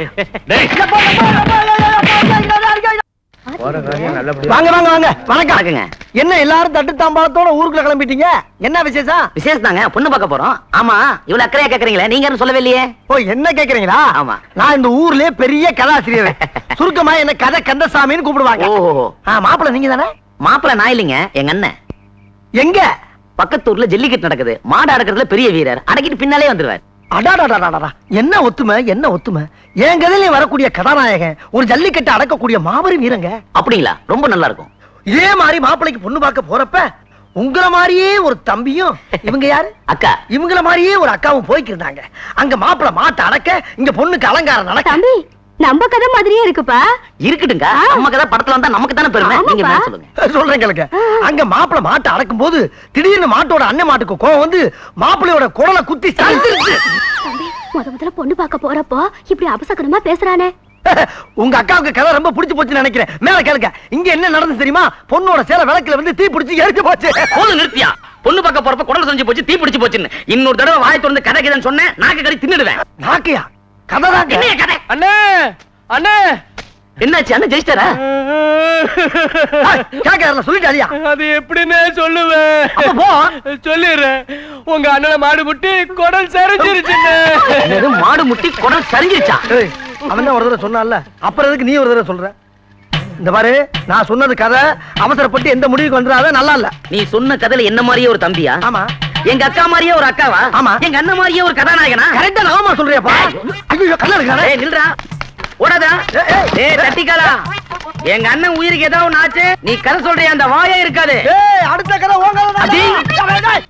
வாங்க வாங்க வாங்க வணக்கம் என்ன எல்லாரும் தட்டு தாம்பாளத்தோட ஊருக்குள்ள கிளம்பிட்டீங்க என்ன விசேஷம் விசேஷம் தாங்க பொண்ணு பார்க்க போறோம் ஆமா இவ்வளவு அக்கறையா கேக்குறீங்களே நீங்க யாரும் சொல்லவே இல்லையே ஓ என்ன கேக்குறீங்களா ஆமா நான் இந்த ஊர்லயே பெரிய கதாசிரியர் சுருக்கமா என்ன கதை கந்தசாமின்னு கூப்பிடுவாங்க ஓஹோ மாப்பிள்ள நீங்க தானே மாப்பிள்ள நான் இல்லைங்க எங்க அண்ணன் எங்க பக்கத்து ஊர்ல ஜல்லிக்கட்டு நடக்குது மாடு அடக்கிறதுல பெரிய வீரர் அடக்கிட்டு பின்னாலே வந்துருவார் அடாடாடாடாடா என்ன ஒத்துமை என்ன ஒத்துமை என் கதையில வரக்கூடிய கதாநாயகன் ஒரு ஜல்லிக்கட்டு அடக்கக்கூடிய மாபெரும் வீரங்க அப்படிங்களா ரொம்ப நல்லா இருக்கும் இதே மாதிரி மாப்பிள்ளைக்கு பொண்ணு பார்க்க போறப்ப உங்கள மாதிரியே ஒரு தம்பியும் இவங்க யாரு அக்கா இவங்கள மாதிரியே ஒரு அக்காவும் போய்க்கிருந்தாங்க அங்க மாப்பிள்ளை மாட்டை அடக்க இங்க பொண்ணுக்கு அலங்காரம் நடக்க தம்பி நம்ம கதை மாதிரியே இருக்குப்பா இருக்கட்டுங்க நம்ம கதை படத்துல வந்தா நமக்கு தானே பெருமை நீங்க மேல சொல்லுங்க சொல்றேன் கேளுங்க அங்க மாப்பிள்ளை மாட்டை அடக்கும் போது திடீர்னு மாட்டோட அண்ணன் மாட்டுக்கு கோவம் வந்து மாப்பிள்ளையோட குடலை குத்தி சாய்ச்சிருச்சு தம்பி முத முதல்ல பொண்ணு பார்க்க போறப்போ இப்படி அபசகரமா பேசுறானே உங்க அக்காவுக்கு கதை ரொம்ப பிடிச்சு போச்சுன்னு நினைக்கிறேன் மேல கேளுங்க இங்க என்ன நடந்து தெரியுமா பொண்ணோட சேலை விளக்குல வந்து தீ பிடிச்சு எரிச்சு போச்சு போதும் நிறுத்தியா பொண்ணு பார்க்க போறப்ப குடல் செஞ்சு போச்சு தீ பிடிச்சு போச்சுன்னு இன்னொரு தடவை வாய் திறந்து கதை கதைன்னு சொன்னேன் நாக்கு கறி தின்னுடுவேன் நாக்கையா கதை தான் என்னைய கதை அண்ணே அண்ணே என்னாச்சு அண்ணன் ஜெயிச்சிட்டாரா கேட்கறல சொல்லிட்டாரியா அது எப்படின்னு சொல்லுவேன் அப்ப போ. சொல்லிடுறேன் உங்க அண்ணனை மாடு முட்டி குடல் சரிஞ்சிருச்சுன்னு என்னது, மாடு முட்டி குடல் சரிஞ்சிருச்சா ஏய், அவன் தான் ஒரு தடவை சொன்னான்ல அப்புறம் எதுக்கு நீ ஒரு தடவை சொல்ற இந்த பாரு நான் சொன்னது கதை அவசரப்பட்டு எந்த முடிவுக்கு வந்துடாத நல்லா இல்ல நீ சொன்ன கதையில என்ன மாதிரியே ஒரு தம்பியா ஆமா எங்க அக்கா மாதிரியே ஒரு அக்காவா ஆமா. எங்க அண்ணன் மாதிரியே ஒரு கதாநாயகனா கரெக்டா நாம சொல்றியாப்பா ஐயோ கல்ல இருக்கானே ஏய் நில்றா ஓடாதா ஏய் தட்டிக்காலா எங்க அண்ணன் உயிருக்கு ஏதாவது ஒண்ணு ஆச்சு நீ கதை சொல்றிய அந்த வாயே இருக்காது ஏய் அடுத்த கதை உன் கதை தான். அடி. டேய், டேய்.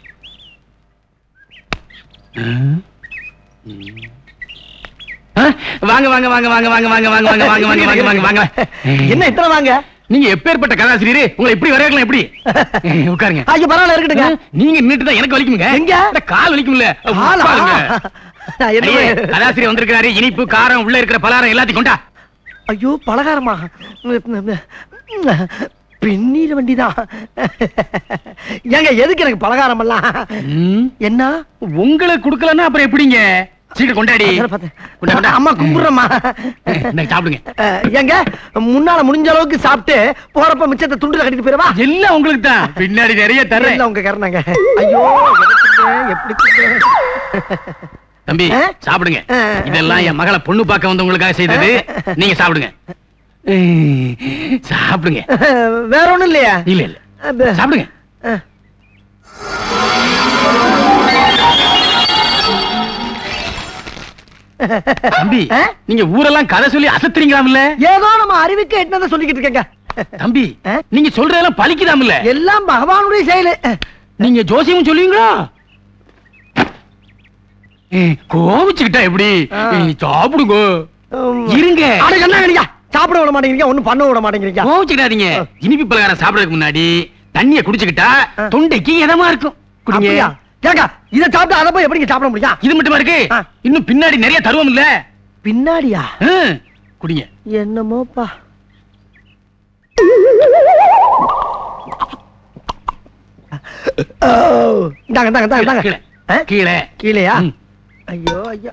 வாங்க வாங்க வாங்க வாங்க வாங்க வாங்க வாங்க வாங்க வாங்க வாங்க வாங்க வாங்க வாங்க என்ன இத்தனை வாங்க நீங்க எப்பேற்பட்ட கதாசிரியர் உங்களை எப்படி வரையலாம் எப்படி உட்காருங்க ஐயோ பரவாயில்ல இருக்கட்டுங்க நீங்க நின்னுட்டு தான் எனக்கு வலிக்குங்க எங்க? இந்த கால் வலிக்கும்ல ஆளா? உட்காருங்க. என்ன ஐயே, கதாசிரியர் வந்திருக்கிறாரு இனிப்பு காரம் உள்ள இருக்கிற பலகாரம் எல்லாத்தையும் கொண்டா ஐயோ பலகாரமா பின்னீர் வண்டிதான் ஏங்க எதுக்கு எனக்கு பலகாரம் எல்லாம் என்ன உங்களுக்கு கொடுக்கலன்னா அப்புறம் எப்படிங்க சீக்கிரம் கொண்டாடி கொண்டா, கொண்டா. அம்மா கும்பிடுறம்மா இந்தாங்க, சாப்பிடுங்க அஹ், ஏங்க முன்னால முடிஞ்ச அளவுக்கு சாப்பிட்டு போறப்ப மிச்சத்தை துண்டுல கட்டிட்டு போயிடவா எல்லாம் உங்களுக்கு தான் பின்னாடி நிறைய தர்றேன் எல்லாம் உங்க கரணங்க ஐயோ எனக்குங்க, எப்படி திங்க? தம்பி சாப்பிடுங்க இதெல்லாம் என் மகளை பொண்ணு பார்க்க வந்தவங்களுக்காக செய்தது நீங்க சாப்பிடுங்க சாப்பிடுங்க வேற ஒண்ணும் இல்லையா இல்ல இல்ல சாப்பிடுங்க தம்பி நீங்க ஊரெல்லாம் கதை சொல்லி அசத்துறீங்களாம்ல ஏதோ நம்ம அறிவுக்கு எட்டினதை சொல்லிக்கிட்டு இருக்கேங்க தம்பி நீங்க சொல்றதெல்லாம் பலிக்குதாம்ல எல்லாம் பகவானுடைய செயலு நீங்க ஜோசியமும் சொல்லுவீங்களா கோவிச்சுக்கிட்டா எப்படி சாப்பிடுங்க இருங்க அட என்ன நீங்க சாப்பிட விட மாட்டேங்கிறீங்க ஒண்ணும் பண்ண விட மாட்டேங்கிறீங்க கோவிச்சுக்கிடாதீங்க இனிப்பு பலகாரம் சாப்பிடறதுக்கு முன்னாடி தண்ணிய குடிச்சுக்கிட்டா தொண்டைக்கு இதமா இருக்கும் குடிங்க அப்படியா? ஏங்க இத சாப்பிட்டு அதை போய் எப்படிங்க சாப்பிட முடியும் இது மட்டுமா இருக்கு இன்னும் பின்னாடி நிறைய தருவோம் இல்ல பின்னாடியா குடிங்க என்னமோப்பா ஓ, இந்தாங்க இந்தாங்க இந்தாங்க இந்தாங்க கீழே கீழே கீழேயா ஐயோ ஐயோ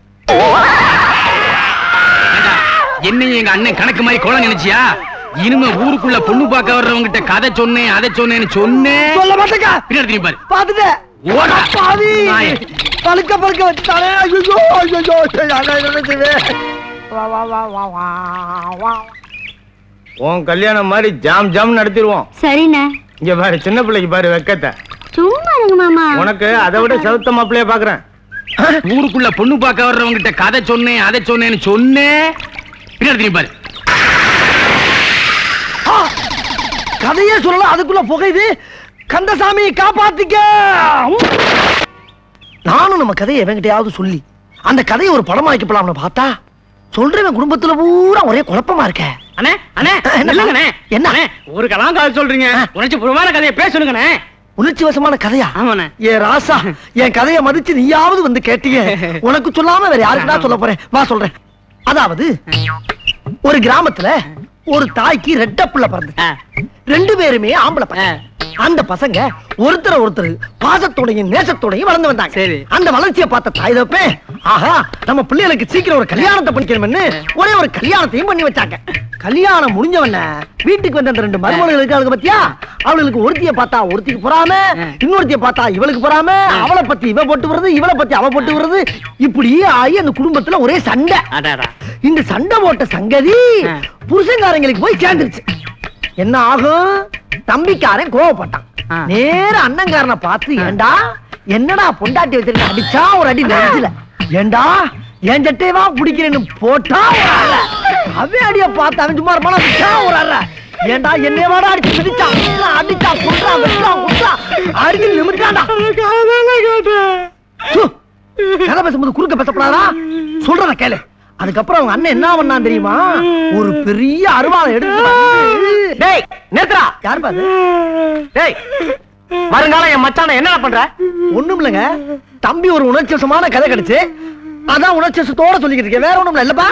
என்னையும் எங்க அண்ணன் கணக்கு மாதிரி கோலம் நினைச்சியா இனிமே ஊருக்குள்ள பொண்ணு பார்க்க வர்றவங்கிட்ட கதை சொன்னேன் அதை சொன்னேன்னு சொன்னேன் சொல்ல மாட்டேங்க பின்னாடி திரும்பி பாரு பாத்துட்டேன் ஓடா. பாவி நாயே. பழுக்க பழுக்க வச்சுட்டானே ஐயோ ஐயோ அதான் நினைச்சது வா வா வா வா வா வா உன் கல்யாணம் மாதிரி ஜாம் ஜாம் நடத்திடுவோம் சரிண்ணே இங்க பாரு சின்ன பிள்ளைக்கு பாரு வெக்கத்தை சும்மா இருங்க மாமா உனக்கு அதை விட செவுத்த மாப்பிள்ளைய பாக்குறேன் ஊருக்குள்ள பொண்ணு பார்க்க வர்றவங்கிட்ட கதை சொன்னேன் அதை சொன்னேன்னு சொன்னேன் பின்னாடி திரும்பி பாரு ஆ! கதையே சொல்லல அதுக்குள்ள புகையுது கந்தசாமி காப்பாத்திக்க உம். நானும் நம்ம கதையை எவங்கிட்டயாவது சொல்லி அந்த கதையை ஒரு படமாக்கப்பலாம்னு பார்த்தா சொல்றவன் குடும்பத்துல பூரா ஒரே குழப்பமா இருக்க அண்ணே அண்ணே இல்லங்கண்ணே என்ன ஒரு கலாம் கதை சொல்றீங்க உனச்சு புறமான கதையை பேசணுங்கண்ணே உணர்ச்சி வசமான கதையா ஆமாண்ணே ஏ ராசா என் கதையை மதிச்சு நீயாவது வந்து கேட்டீங்க உனக்கு சொல்லாம வேற யாருக்குடா சொல்ல போறேன் வா சொல்றேன் அதாவது ஒரு கிராமத்துல ஒரு தாய்க்கு ரெட்ட புள்ள பிறந்து ரெண்டு பேருமே ஆம்பளை பசங்க அந்த பசங்க ஒருத்தர ஒருத்தர் பாசத்தோடையும் நேசத்தோடையும் வளர்ந்து வந்தாங்க சரி அந்த வளர்ச்சியை பார்த்த தாய் தப்பே ஆஹா நம்ம பிள்ளைகளுக்கு சீக்கிரம் ஒரு கல்யாணத்தை பண்ணிக்கணும்னு ஒரே ஒரு கல்யாணத்தையும் பண்ணி வச்சாங்க கல்யாணம் முடிஞ்சவன வீட்டுக்கு வந்த அந்த ரெண்டு மருமகள் இருக்காளுங்க பத்தியா அவளுக்கு ஒருத்திய பார்த்தா ஒருத்திக்கு பொறாம இன்னொருத்திய பார்த்தா இவளுக்கு பொறாம அவளை பத்தி இவ போட்டு வருது இவளை பத்தி அவ போட்டு வருது இப்படி ஆகி அந்த குடும்பத்துல ஒரே சண்டை இந்த சண்டை போட்ட சங்கதி புருஷன்காரங்களுக்கு போய் சேர்ந்துருச்சு என்ன ஆகும் தம்பிக்காரன் கோவப்பட்டான் நேர அண்ணங்காரனை பார்த்து ஏண்டா என்னடா பொண்டாட்டி வச்சிருக்க அடிச்சா ஒரு அடி நெஞ்சில ஏண்டா என் சட்டையவா பிடிக்கிறேன்னு போட்டா ஒரு அறை. அவன் அடிய பார்த்து அவன் சும்மா இருப்பானா அடிச்சா ஒரு அறை. ஏண்டா என்னைய வாடா அடிச்சு மிதிச்சான் அடிச்சான், அடிச்சான் குடுறான் வெட்டுறான் குடுறான் அடிச்சு நிமிட்டான்டா சு, கதை பேசும்போது குறுக்க பேசப்படாதா சொல்றத கேளு அதுக்கப்புறம் அவங்க அண்ணன் என்ன பண்ணான் தெரியுமா ஒரு பெரிய அருவாளை எடுத்து வந்து- டேய் நேத்ரா யார் பாது டேய் வருங்காலம் என் மச்சான என்ன பண்ற ஒண்ணும் இல்லைங்க தம்பி ஒரு உணர்ச்சி வசமான கதை கிடைச்சு அதான் உணர்ச்சி வசத்தோட சொல்லிக்கிட்டு இருக்கேன் வேற ஒண்ணும் இல்ல இல்லப்பா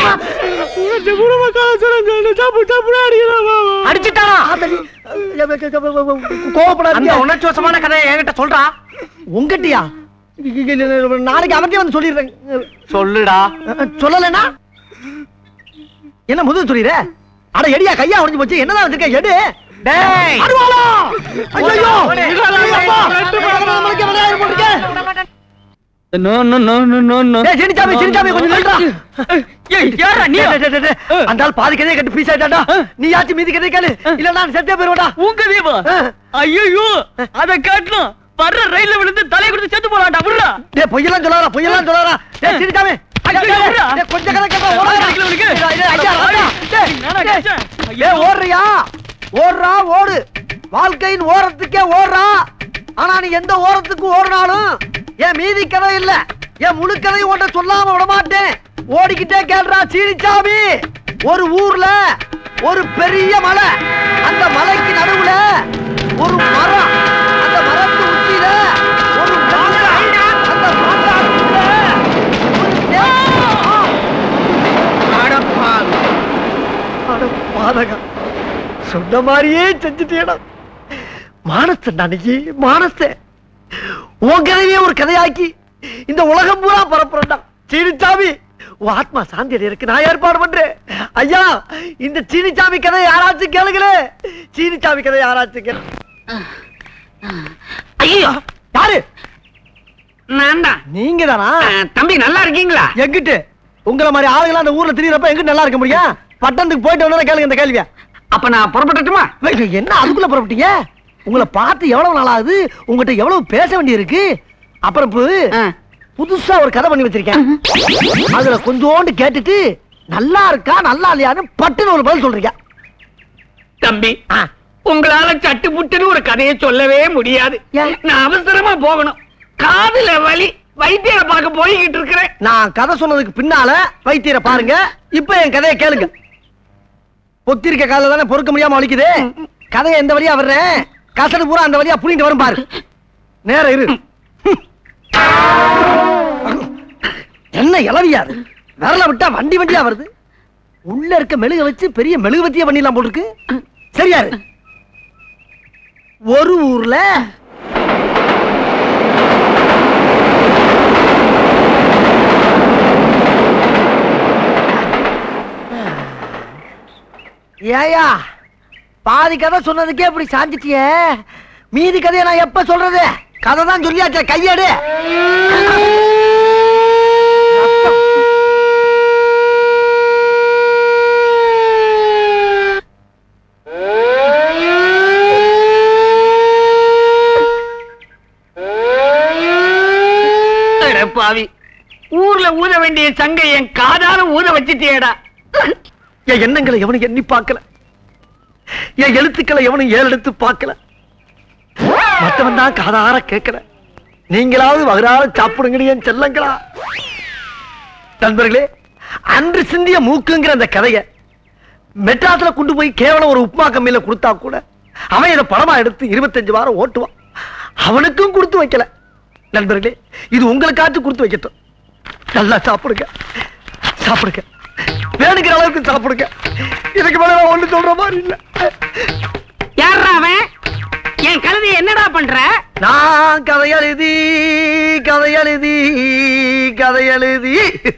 அடிச்சுட்டானா கோவப்படாதீங்க அந்த உணர்ச்சி வசமான கதையை என்கிட்ட சொல்றா உங்கட்டியா நாளைக்கு அவர்கிட்ட வந்து சொல்லிடுறேன் சொல்லுடா சொல்லலைன்னா என்ன முதல் சொல்லிடுற அட எடியா கையா உடைஞ்சு போச்சு என்னதான் வச்சிருக்க எடு டேய் அருவாளா ஐயோ ஓடு. ஐயப்பா. நம்மளுக்கு விநாயகர் போட்டிருக்க. No no no no no no டேய், சிரிச்சாமி, சிரிச்சாமி, கொஞ்சம் நில்றா. ஏய் யாரா நீ டேய், டேய், டேய், டேய். அந்த ஆள் பாதி கதையை கட்டு பீஸ் ஆயிட்டாடா நீ யாச்சும் மீதி கதை கேளு இல்ல நான் செத்தே போயிருவாடா உங்க தீபா ஐயோ அத காட்டணும் வர்ற ரயில்ல விழுந்து தலை கொடுத்து செத்து போறான்டா விடுறா டேய் பொய்யெல்லாம் சொல்லாரா பொய்யெல்லாம் சொல்லாரா டேய் சிரிச்சாமி ஐயா, ஐயோ, டேய், விட்றா. டேய், கொஞ்சம் கதை கேட்பா ஓடாதடா. அடிக்கல உனக்கு. டேய், டேய், ஐயா, ராஜா, டேய், நானா டேய். கடிச்சேன்? டேய், ஓடுறியா ஓடுறா ஓடு வாழ்க்கையின் ஓரத்துக்கே ஓடுறா ஆனா நீ எந்த ஓரத்துக்கு ஓடினாலும் என் மீதி கதை இல்ல என் முழு கதையும் உன்ட்ட சொல்லாம விட மாட்டேன் ஓடிக்கிட்டே கேள்றா சீனிச்சாமி ஒரு ஊர்ல ஒரு பெரிய மலை அந்த மலைக்கு நடுவுல ஒரு மரம் அந்த மரத்து உச்சியில ஒரு மாங்காய் அந்த மாங்காய்க்குள்ள ஒரு தேங்காய். அட பாதகா சொன்ன மாதிரியே செஞ்சுட்டேடா மானத்தை அன்னைக்கு மானத்தை உன் கதையே ஒரு கதையாக்கி இந்த உலகம் பூரா பரப்புறா சீனிச்சாமி உன் ஆத்மா சாந்தி அடையறதுக்கு நான் ஏற்பாடு பண்றேன் ஐயா இந்த சீனிச்சாமி கதை யாராச்சும் கேளுங்களே சீனிச்சாமி கதை யாராச்சும் கேளு ஐயோ யாரு நான் தான் நீங்க தானா தம்பி நல்லா இருக்கீங்களா எங்கிட்டு உங்களை மாதிரி ஆளுங்களா அந்த ஊர்ல திரியறப்ப எங்கிட்டு நல்லா இருக்க முடியும் பட்டணத்துக்கு போயிட்டு வந்தா கேளுங்க இந்த கேள்வியா அப்ப நான் புறப்பட்டுமா என்ன அதுக்குள்ள புறப்பட்டீங்க உங்களை பார்த்து எவ்வளவு நாள் ஆகுது உங்ககிட்ட எவ்வளவு பேச வேண்டியிருக்கு அப்புறம் இப்ப புதுசா ஒரு கதை பண்ணி வச்சிருக்கேன் அதுல கொஞ்சோண்டு கேட்டுட்டு நல்லா இருக்கா நல்லா இல்லையான்னு பட்டுன்னு ஒரு பதில் சொல்றீங்க தம்பி உங்களால சட்டு புட்டுன்னு ஒரு கதையை சொல்லவே முடியாது நான் அவசரமா போகணும் காதுல வலி வைத்தியரை பார்க்க போய்கிட்டு இருக்கிறேன் நான் கதை சொன்னதுக்கு பின்னால வைத்தியரை பாருங்க இப்ப என் கதையை கேளுங்க பொத்திருக்க கால தானே பொறுக்க முடியாம வலிக்குது கதையை எந்த வழியா வர்றேன் கசடு பூரா அந்த வழியா புரிந்து வரும் பாரு நேரம் இரு என்ன இளவியாது விரல விட்டா வண்டி வண்டியா வருது உள்ள இருக்க மெழுக வச்சு பெரிய மெழுகுவத்திய பண்ணிடலாம் போட்டுருக்கு சரியாரு ஒரு ஊர்ல ஏயா பாதி கதை சொன்னதுக்கே இப்படி சாஞ்சிட்டியே மீதி கதையை நான் எப்ப சொல்றது கதை தான் சொல்லியாச்சே கையேடு அட பாவி ஊர்ல ஊத வேண்டிய சங்கை என் காதால ஊத வச்சிட்டியேடா என் எண்ணங்களை எவனும் எண்ணி பார்க்கல என் எழுத்துக்களை எவனும் ஏறெடுத்து பார்க்கல மத்தவன் தான் காதார கேட்கல நீங்களாவது வகுறால சாப்பிடுங்கடி என் செல்லங்களா நண்பர்களே அன்று சிந்திய மூக்குங்கிற அந்த கதைய மெட்ராஸ்ல கொண்டு போய் கேவலம் ஒரு உப்புமா கம்மியில கொடுத்தா கூட அவன் இதை படமா எடுத்து இருபத்தஞ்சு வாரம் ஓட்டுவான் அவனுக்கும் கொடுத்து வைக்கல நண்பர்களே இது உங்களுக்காச்சும் கொடுத்து வைக்கட்டும் நல்லா சாப்பிடுங்க சாப்பிடுங்க வேணுங்கிற அளவுக்கு சாப்பிடுங்க இதுக்கு மேல நான் ஒண்ணு சொல்ற மாதிரி இல்ல யாரா அவன் என் கழுதையை என்னடா பண்ற நான் கதை எழுதி கதை எழுதி கதை எழுதி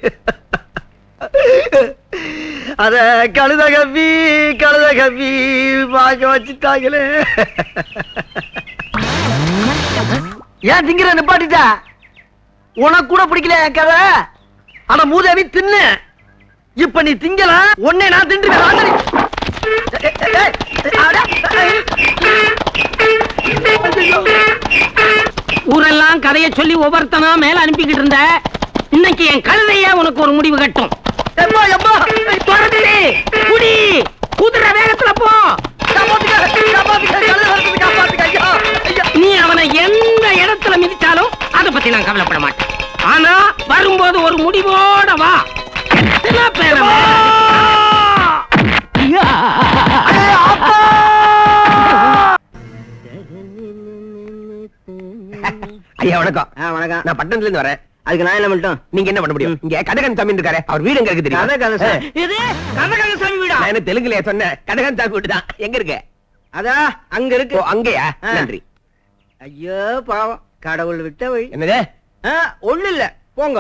அத கழுத கவி கழுத கவி பார்க்க வச்சுட்டாங்களே ஏன் திங்கிற நிப்பாட்டிட்ட உனக்கு கூட பிடிக்கல என் கதை ஆனா மூதேவி தின்னு இப்ப நீ திங்கல உன்னை நான் தின்றுவேன் வாங்க நீ. ஏய், ஏய், ஏய், அட, ஊரெல்லாம் கதைய சொல்லி ஒவ்வொருத்தனா மேல அனுப்பிக்கிட்டு இருந்த இன்னைக்கு என் கழுதையே உனக்கு ஒரு முடிவு கட்டும் தொடர்ந்து குடி குதிரை வேகத்துல போ நீ அவனை எந்த இடத்துல மிதிச்சாலும் அதை பத்தி நான் கவலைப்பட மாட்டேன் ஆனா வரும்போது ஒரு முடிவோட வா எத்தனை பேரை ஐயா வணக்கம் வணக்கம் நான் பட்டணத்துல இருந்து வரேன் அதுக்கு நான் என்ன பண்ணிட்டோம் நீங்க என்ன பண்ண முடியும் இங்க கடகன் சாமி இருக்காரு அவர் வீடு எங்க இருக்கு தெரியும் கதகன் சாமி. இது கதகன் சாமி வீடா? நான் என்ன தெலுங்குலயே சொன்னேன் கடகன் சாமி வீடு தான் எங்க இருக்கு அதா அங்க இருக்கு ஓ அங்கயா ஆ. நன்றி ஐயோ பாவம் கடவுள் விட்ட வழி என்னது ஒண்ணு இல்ல போங்க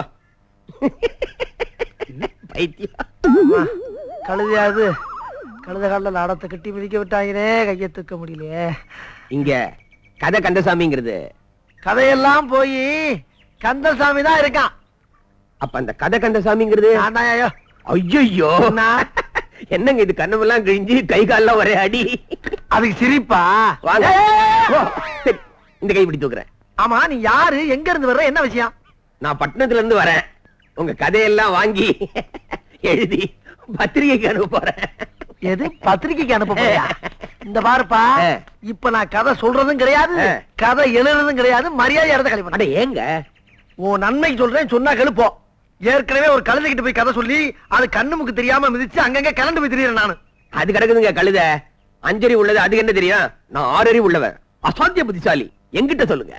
பைத்தியம் கழுதையாது கழுத காலில் லாடத்தை கட்டி மிதிக்க விட்டாங்களே கையை தூக்க முடியலையே இங்க கதை கந்தசாமிங்கிறது கதையெல்லாம் போய் கந்தசாமி தான் இருக்கான் அப்ப அந்த கதை கந்தசாமிங்கிறது ஐயோ ஐயோ என்னங்க இது கண்ணமெல்லாம் கிழிஞ்சு கை கால்லாம் ஒரே அடி அதுக்கு சிரிப்பா வாங்க ஏய்! ஓ, சரி, இந்த கை இப்படி தூக்குறேன் ஆமா நீ யாரு எங்க இருந்து வர்ற என்ன விஷயம் நான் பட்டணத்துல இருந்து வரேன் உங்க கதையெல்லாம் வாங்கி எழுதி பத்திரிகைக்கு அனுப்ப போறேன் எது பத்திரிக்கைக்கு அனுப்ப போறியா இந்த பாருப்பா இப்ப நான் கதை சொல்றதும் கிடையாது கதை எழுதுறதும் கிடையாது மரியாதை இடத்த கழிவு அட ஏங்க உன் நன்மைக்கு சொல்றேன் சொன்னா கெழுப்போ ஏற்கனவே ஒரு கழுதைகிட்ட போய் கதை சொல்லி அது கண்ணுமுக்கு தெரியாம மிதிச்சு அங்கங்க கலண்டு போய் திரியறேன் நானு அது கிடக்குதுங்க கழுத அஞ்சறி உள்ளது அதுக்கு என்ன தெரியும் நான் ஆறறி உள்ளவன் அசாத்திய புத்திசாலி என்கிட்ட சொல்லுங்க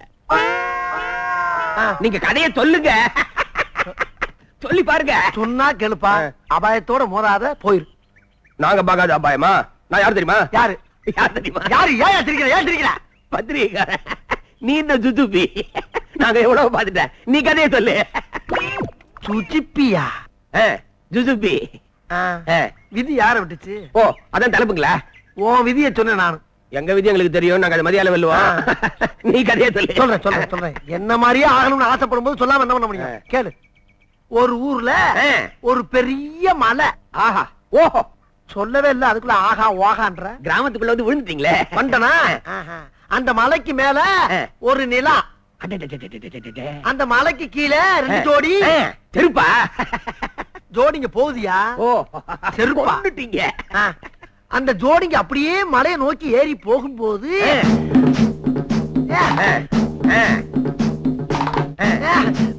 நீங்க கதைய சொல்லுங்க சொல்லி பாருங்க சொன்னா கெழுப்பா அபாயத்தோட மோதாத போயிரு நாங்க பார்க்காத அபாயமா நான் யார் தெரியுமா யாரு யார் தெரியுமா யாரு ஏன் சிரிக்கிற ஏன் சிரிக்கிற பத்திரிகைக்காரன் நீ இந்த ஜுஜுபி நாங்க எவ்வளவு பாத்துட்டேன் நீ கதைய சொல்லு சுஜிப்பியா ஜுஜுபி விதி யார விட்டுச்சு ஓ அதான் தலைப்புங்களா உன் விதிய சொன்னேன் நானு எங்க விதி எங்களுக்கு தெரியும் நாங்க அது மதியால வெல்லுவோம் நீ கதைய சொல்லு சொல்றேன் சொல்றேன் சொல்றேன் என்ன மாதிரியே ஆகணும்னு ஆசைப்படும் போது சொல்லாம என்ன பண்ண முடியும் கேளு ஒரு ஊர்ல ஒரு பெரிய மலை ஆஹா ஓஹோ சொல்லவே இல்ல அதுக்குள்ள ஆகா ஓகான்ற கிராமத்துக்குள்ள வந்து விழுந்துட்டீங்களே வந்தனா அந்த மலைக்கு மேல ஒரு நிலா அந்த மலைக்கு கீழே ரெண்டு ஜோடி செருப்பா ஜோடிங்க போகுதியா ஓ செருப்பா கொன்னுட்டீங்க. ஆ. அந்த ஜோடிங்க அப்படியே மலையை நோக்கி ஏறி போகும்போது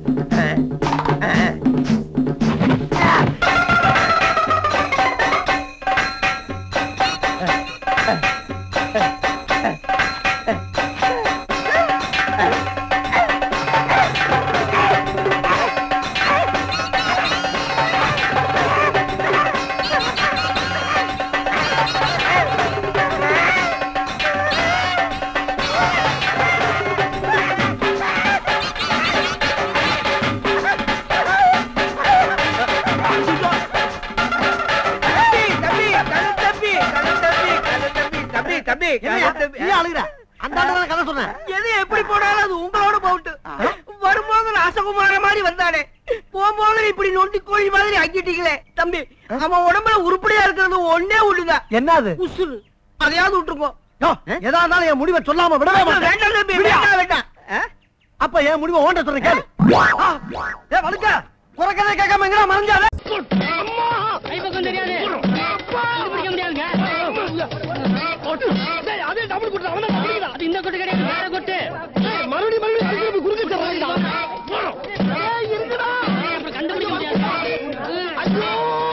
அந்த ஆளு கதை சொன்னேன் எது எப்படி போனாலும் அது உங்களோட போட்டு வரும்போது ராசகுமார மாதிரி வந்தானே போகும்போது இப்படி நொண்டி கோழி மாதிரி ஆக்கிட்டீங்களே தம்பி அவன் உடம்புல உருப்படியா இருக்கிறது ஒன்னே ஒண்ணுதான் என்னது உசுறு அதையாவது விட்டுருக்கோ யோ, எதா இருந்தாலும் என் முடிவை சொல்லாம விடவே மாட்டேன். வேண்டாம் தம்பி விடியா? வேண்டாம் வேண்டாம் ஆ? அப்ப என் முடிவை ஓண்ட சொல்றேன் கேளு ஆ, ஏ வழுக்க குறைக்கதே கேட்காம எங்கடா மறைஞ்சாத கைப்பக்கம் தெரியாது கண்டுபிடிக்க முடியாதுங்க டேய், அதே டபுள் கொட்டு அவன கண்டுபிடிக்கல அது இந்த கொட்டு கிடையாது வேற கொட்டு மறுபடியும் மறுபடியும் திருப்பி குறுக்கு தர்றாங்கடா ஏய் இருக்குடா அப்புறம் கண்டுபிடிக்க முடியாது ஐயோ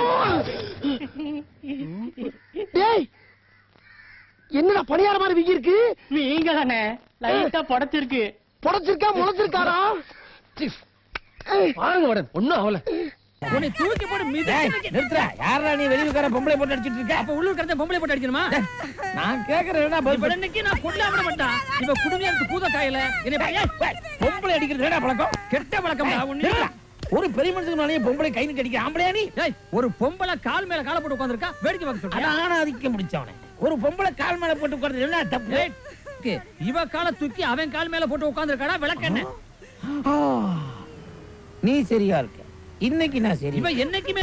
டேய் என்னடா பணியார மாதிரி விக்கி இருக்கு நீங்க தானே லைட்டா படைச்சிருக்கு படைச்சிருக்கா முளைச்சிருக்காரா பாருங்க மேடம் ஒண்ணும் ஆகல உன்னை தூக்கி போட்டு நிறுத்துற யாரா நீ வெளியூர்கார பொம்பளை போட்டு அடிச்சிட்டு இருக்க அப்ப உள்ளூர்காரத்த பொம்பளை போட்டு அடிக்கணுமா நான் கேக்குறேன் இப்ப இன்னைக்கு நான் கொல்ல விட மாட்டான் இப்ப குடுமையாருக்கு பூத காயல என்னை பையன் பொம்பளை அடிக்கிறது என்னடா பழக்கம் கெட்ட பழக்கம் ஒண்ணு ஒரு பெரிய மனுஷனாலே பொம்பளை கை நீட்டி அடிக்கிற ஆம்பளையா நீ ஒரு பொம்பளை கால் மேல கால போட்டு உட்கார்ந்திருக்கா வேடிக்கை பார்க்க சொல்றியா ஆனா அதிக்க முடிச்சவனே ஒரு பொம்பளை கால் மேல போட்டு உட்கார்ந்து என்ன தப்பு இவ கால தூக்கி அவன் கால் மேல போட்டு உட்கார்ந்திருக்காடா விளக்கெண்ண நீ சரியா இருக்க இன்னைக்கு நான் சரி இவன் என்னைக்குமே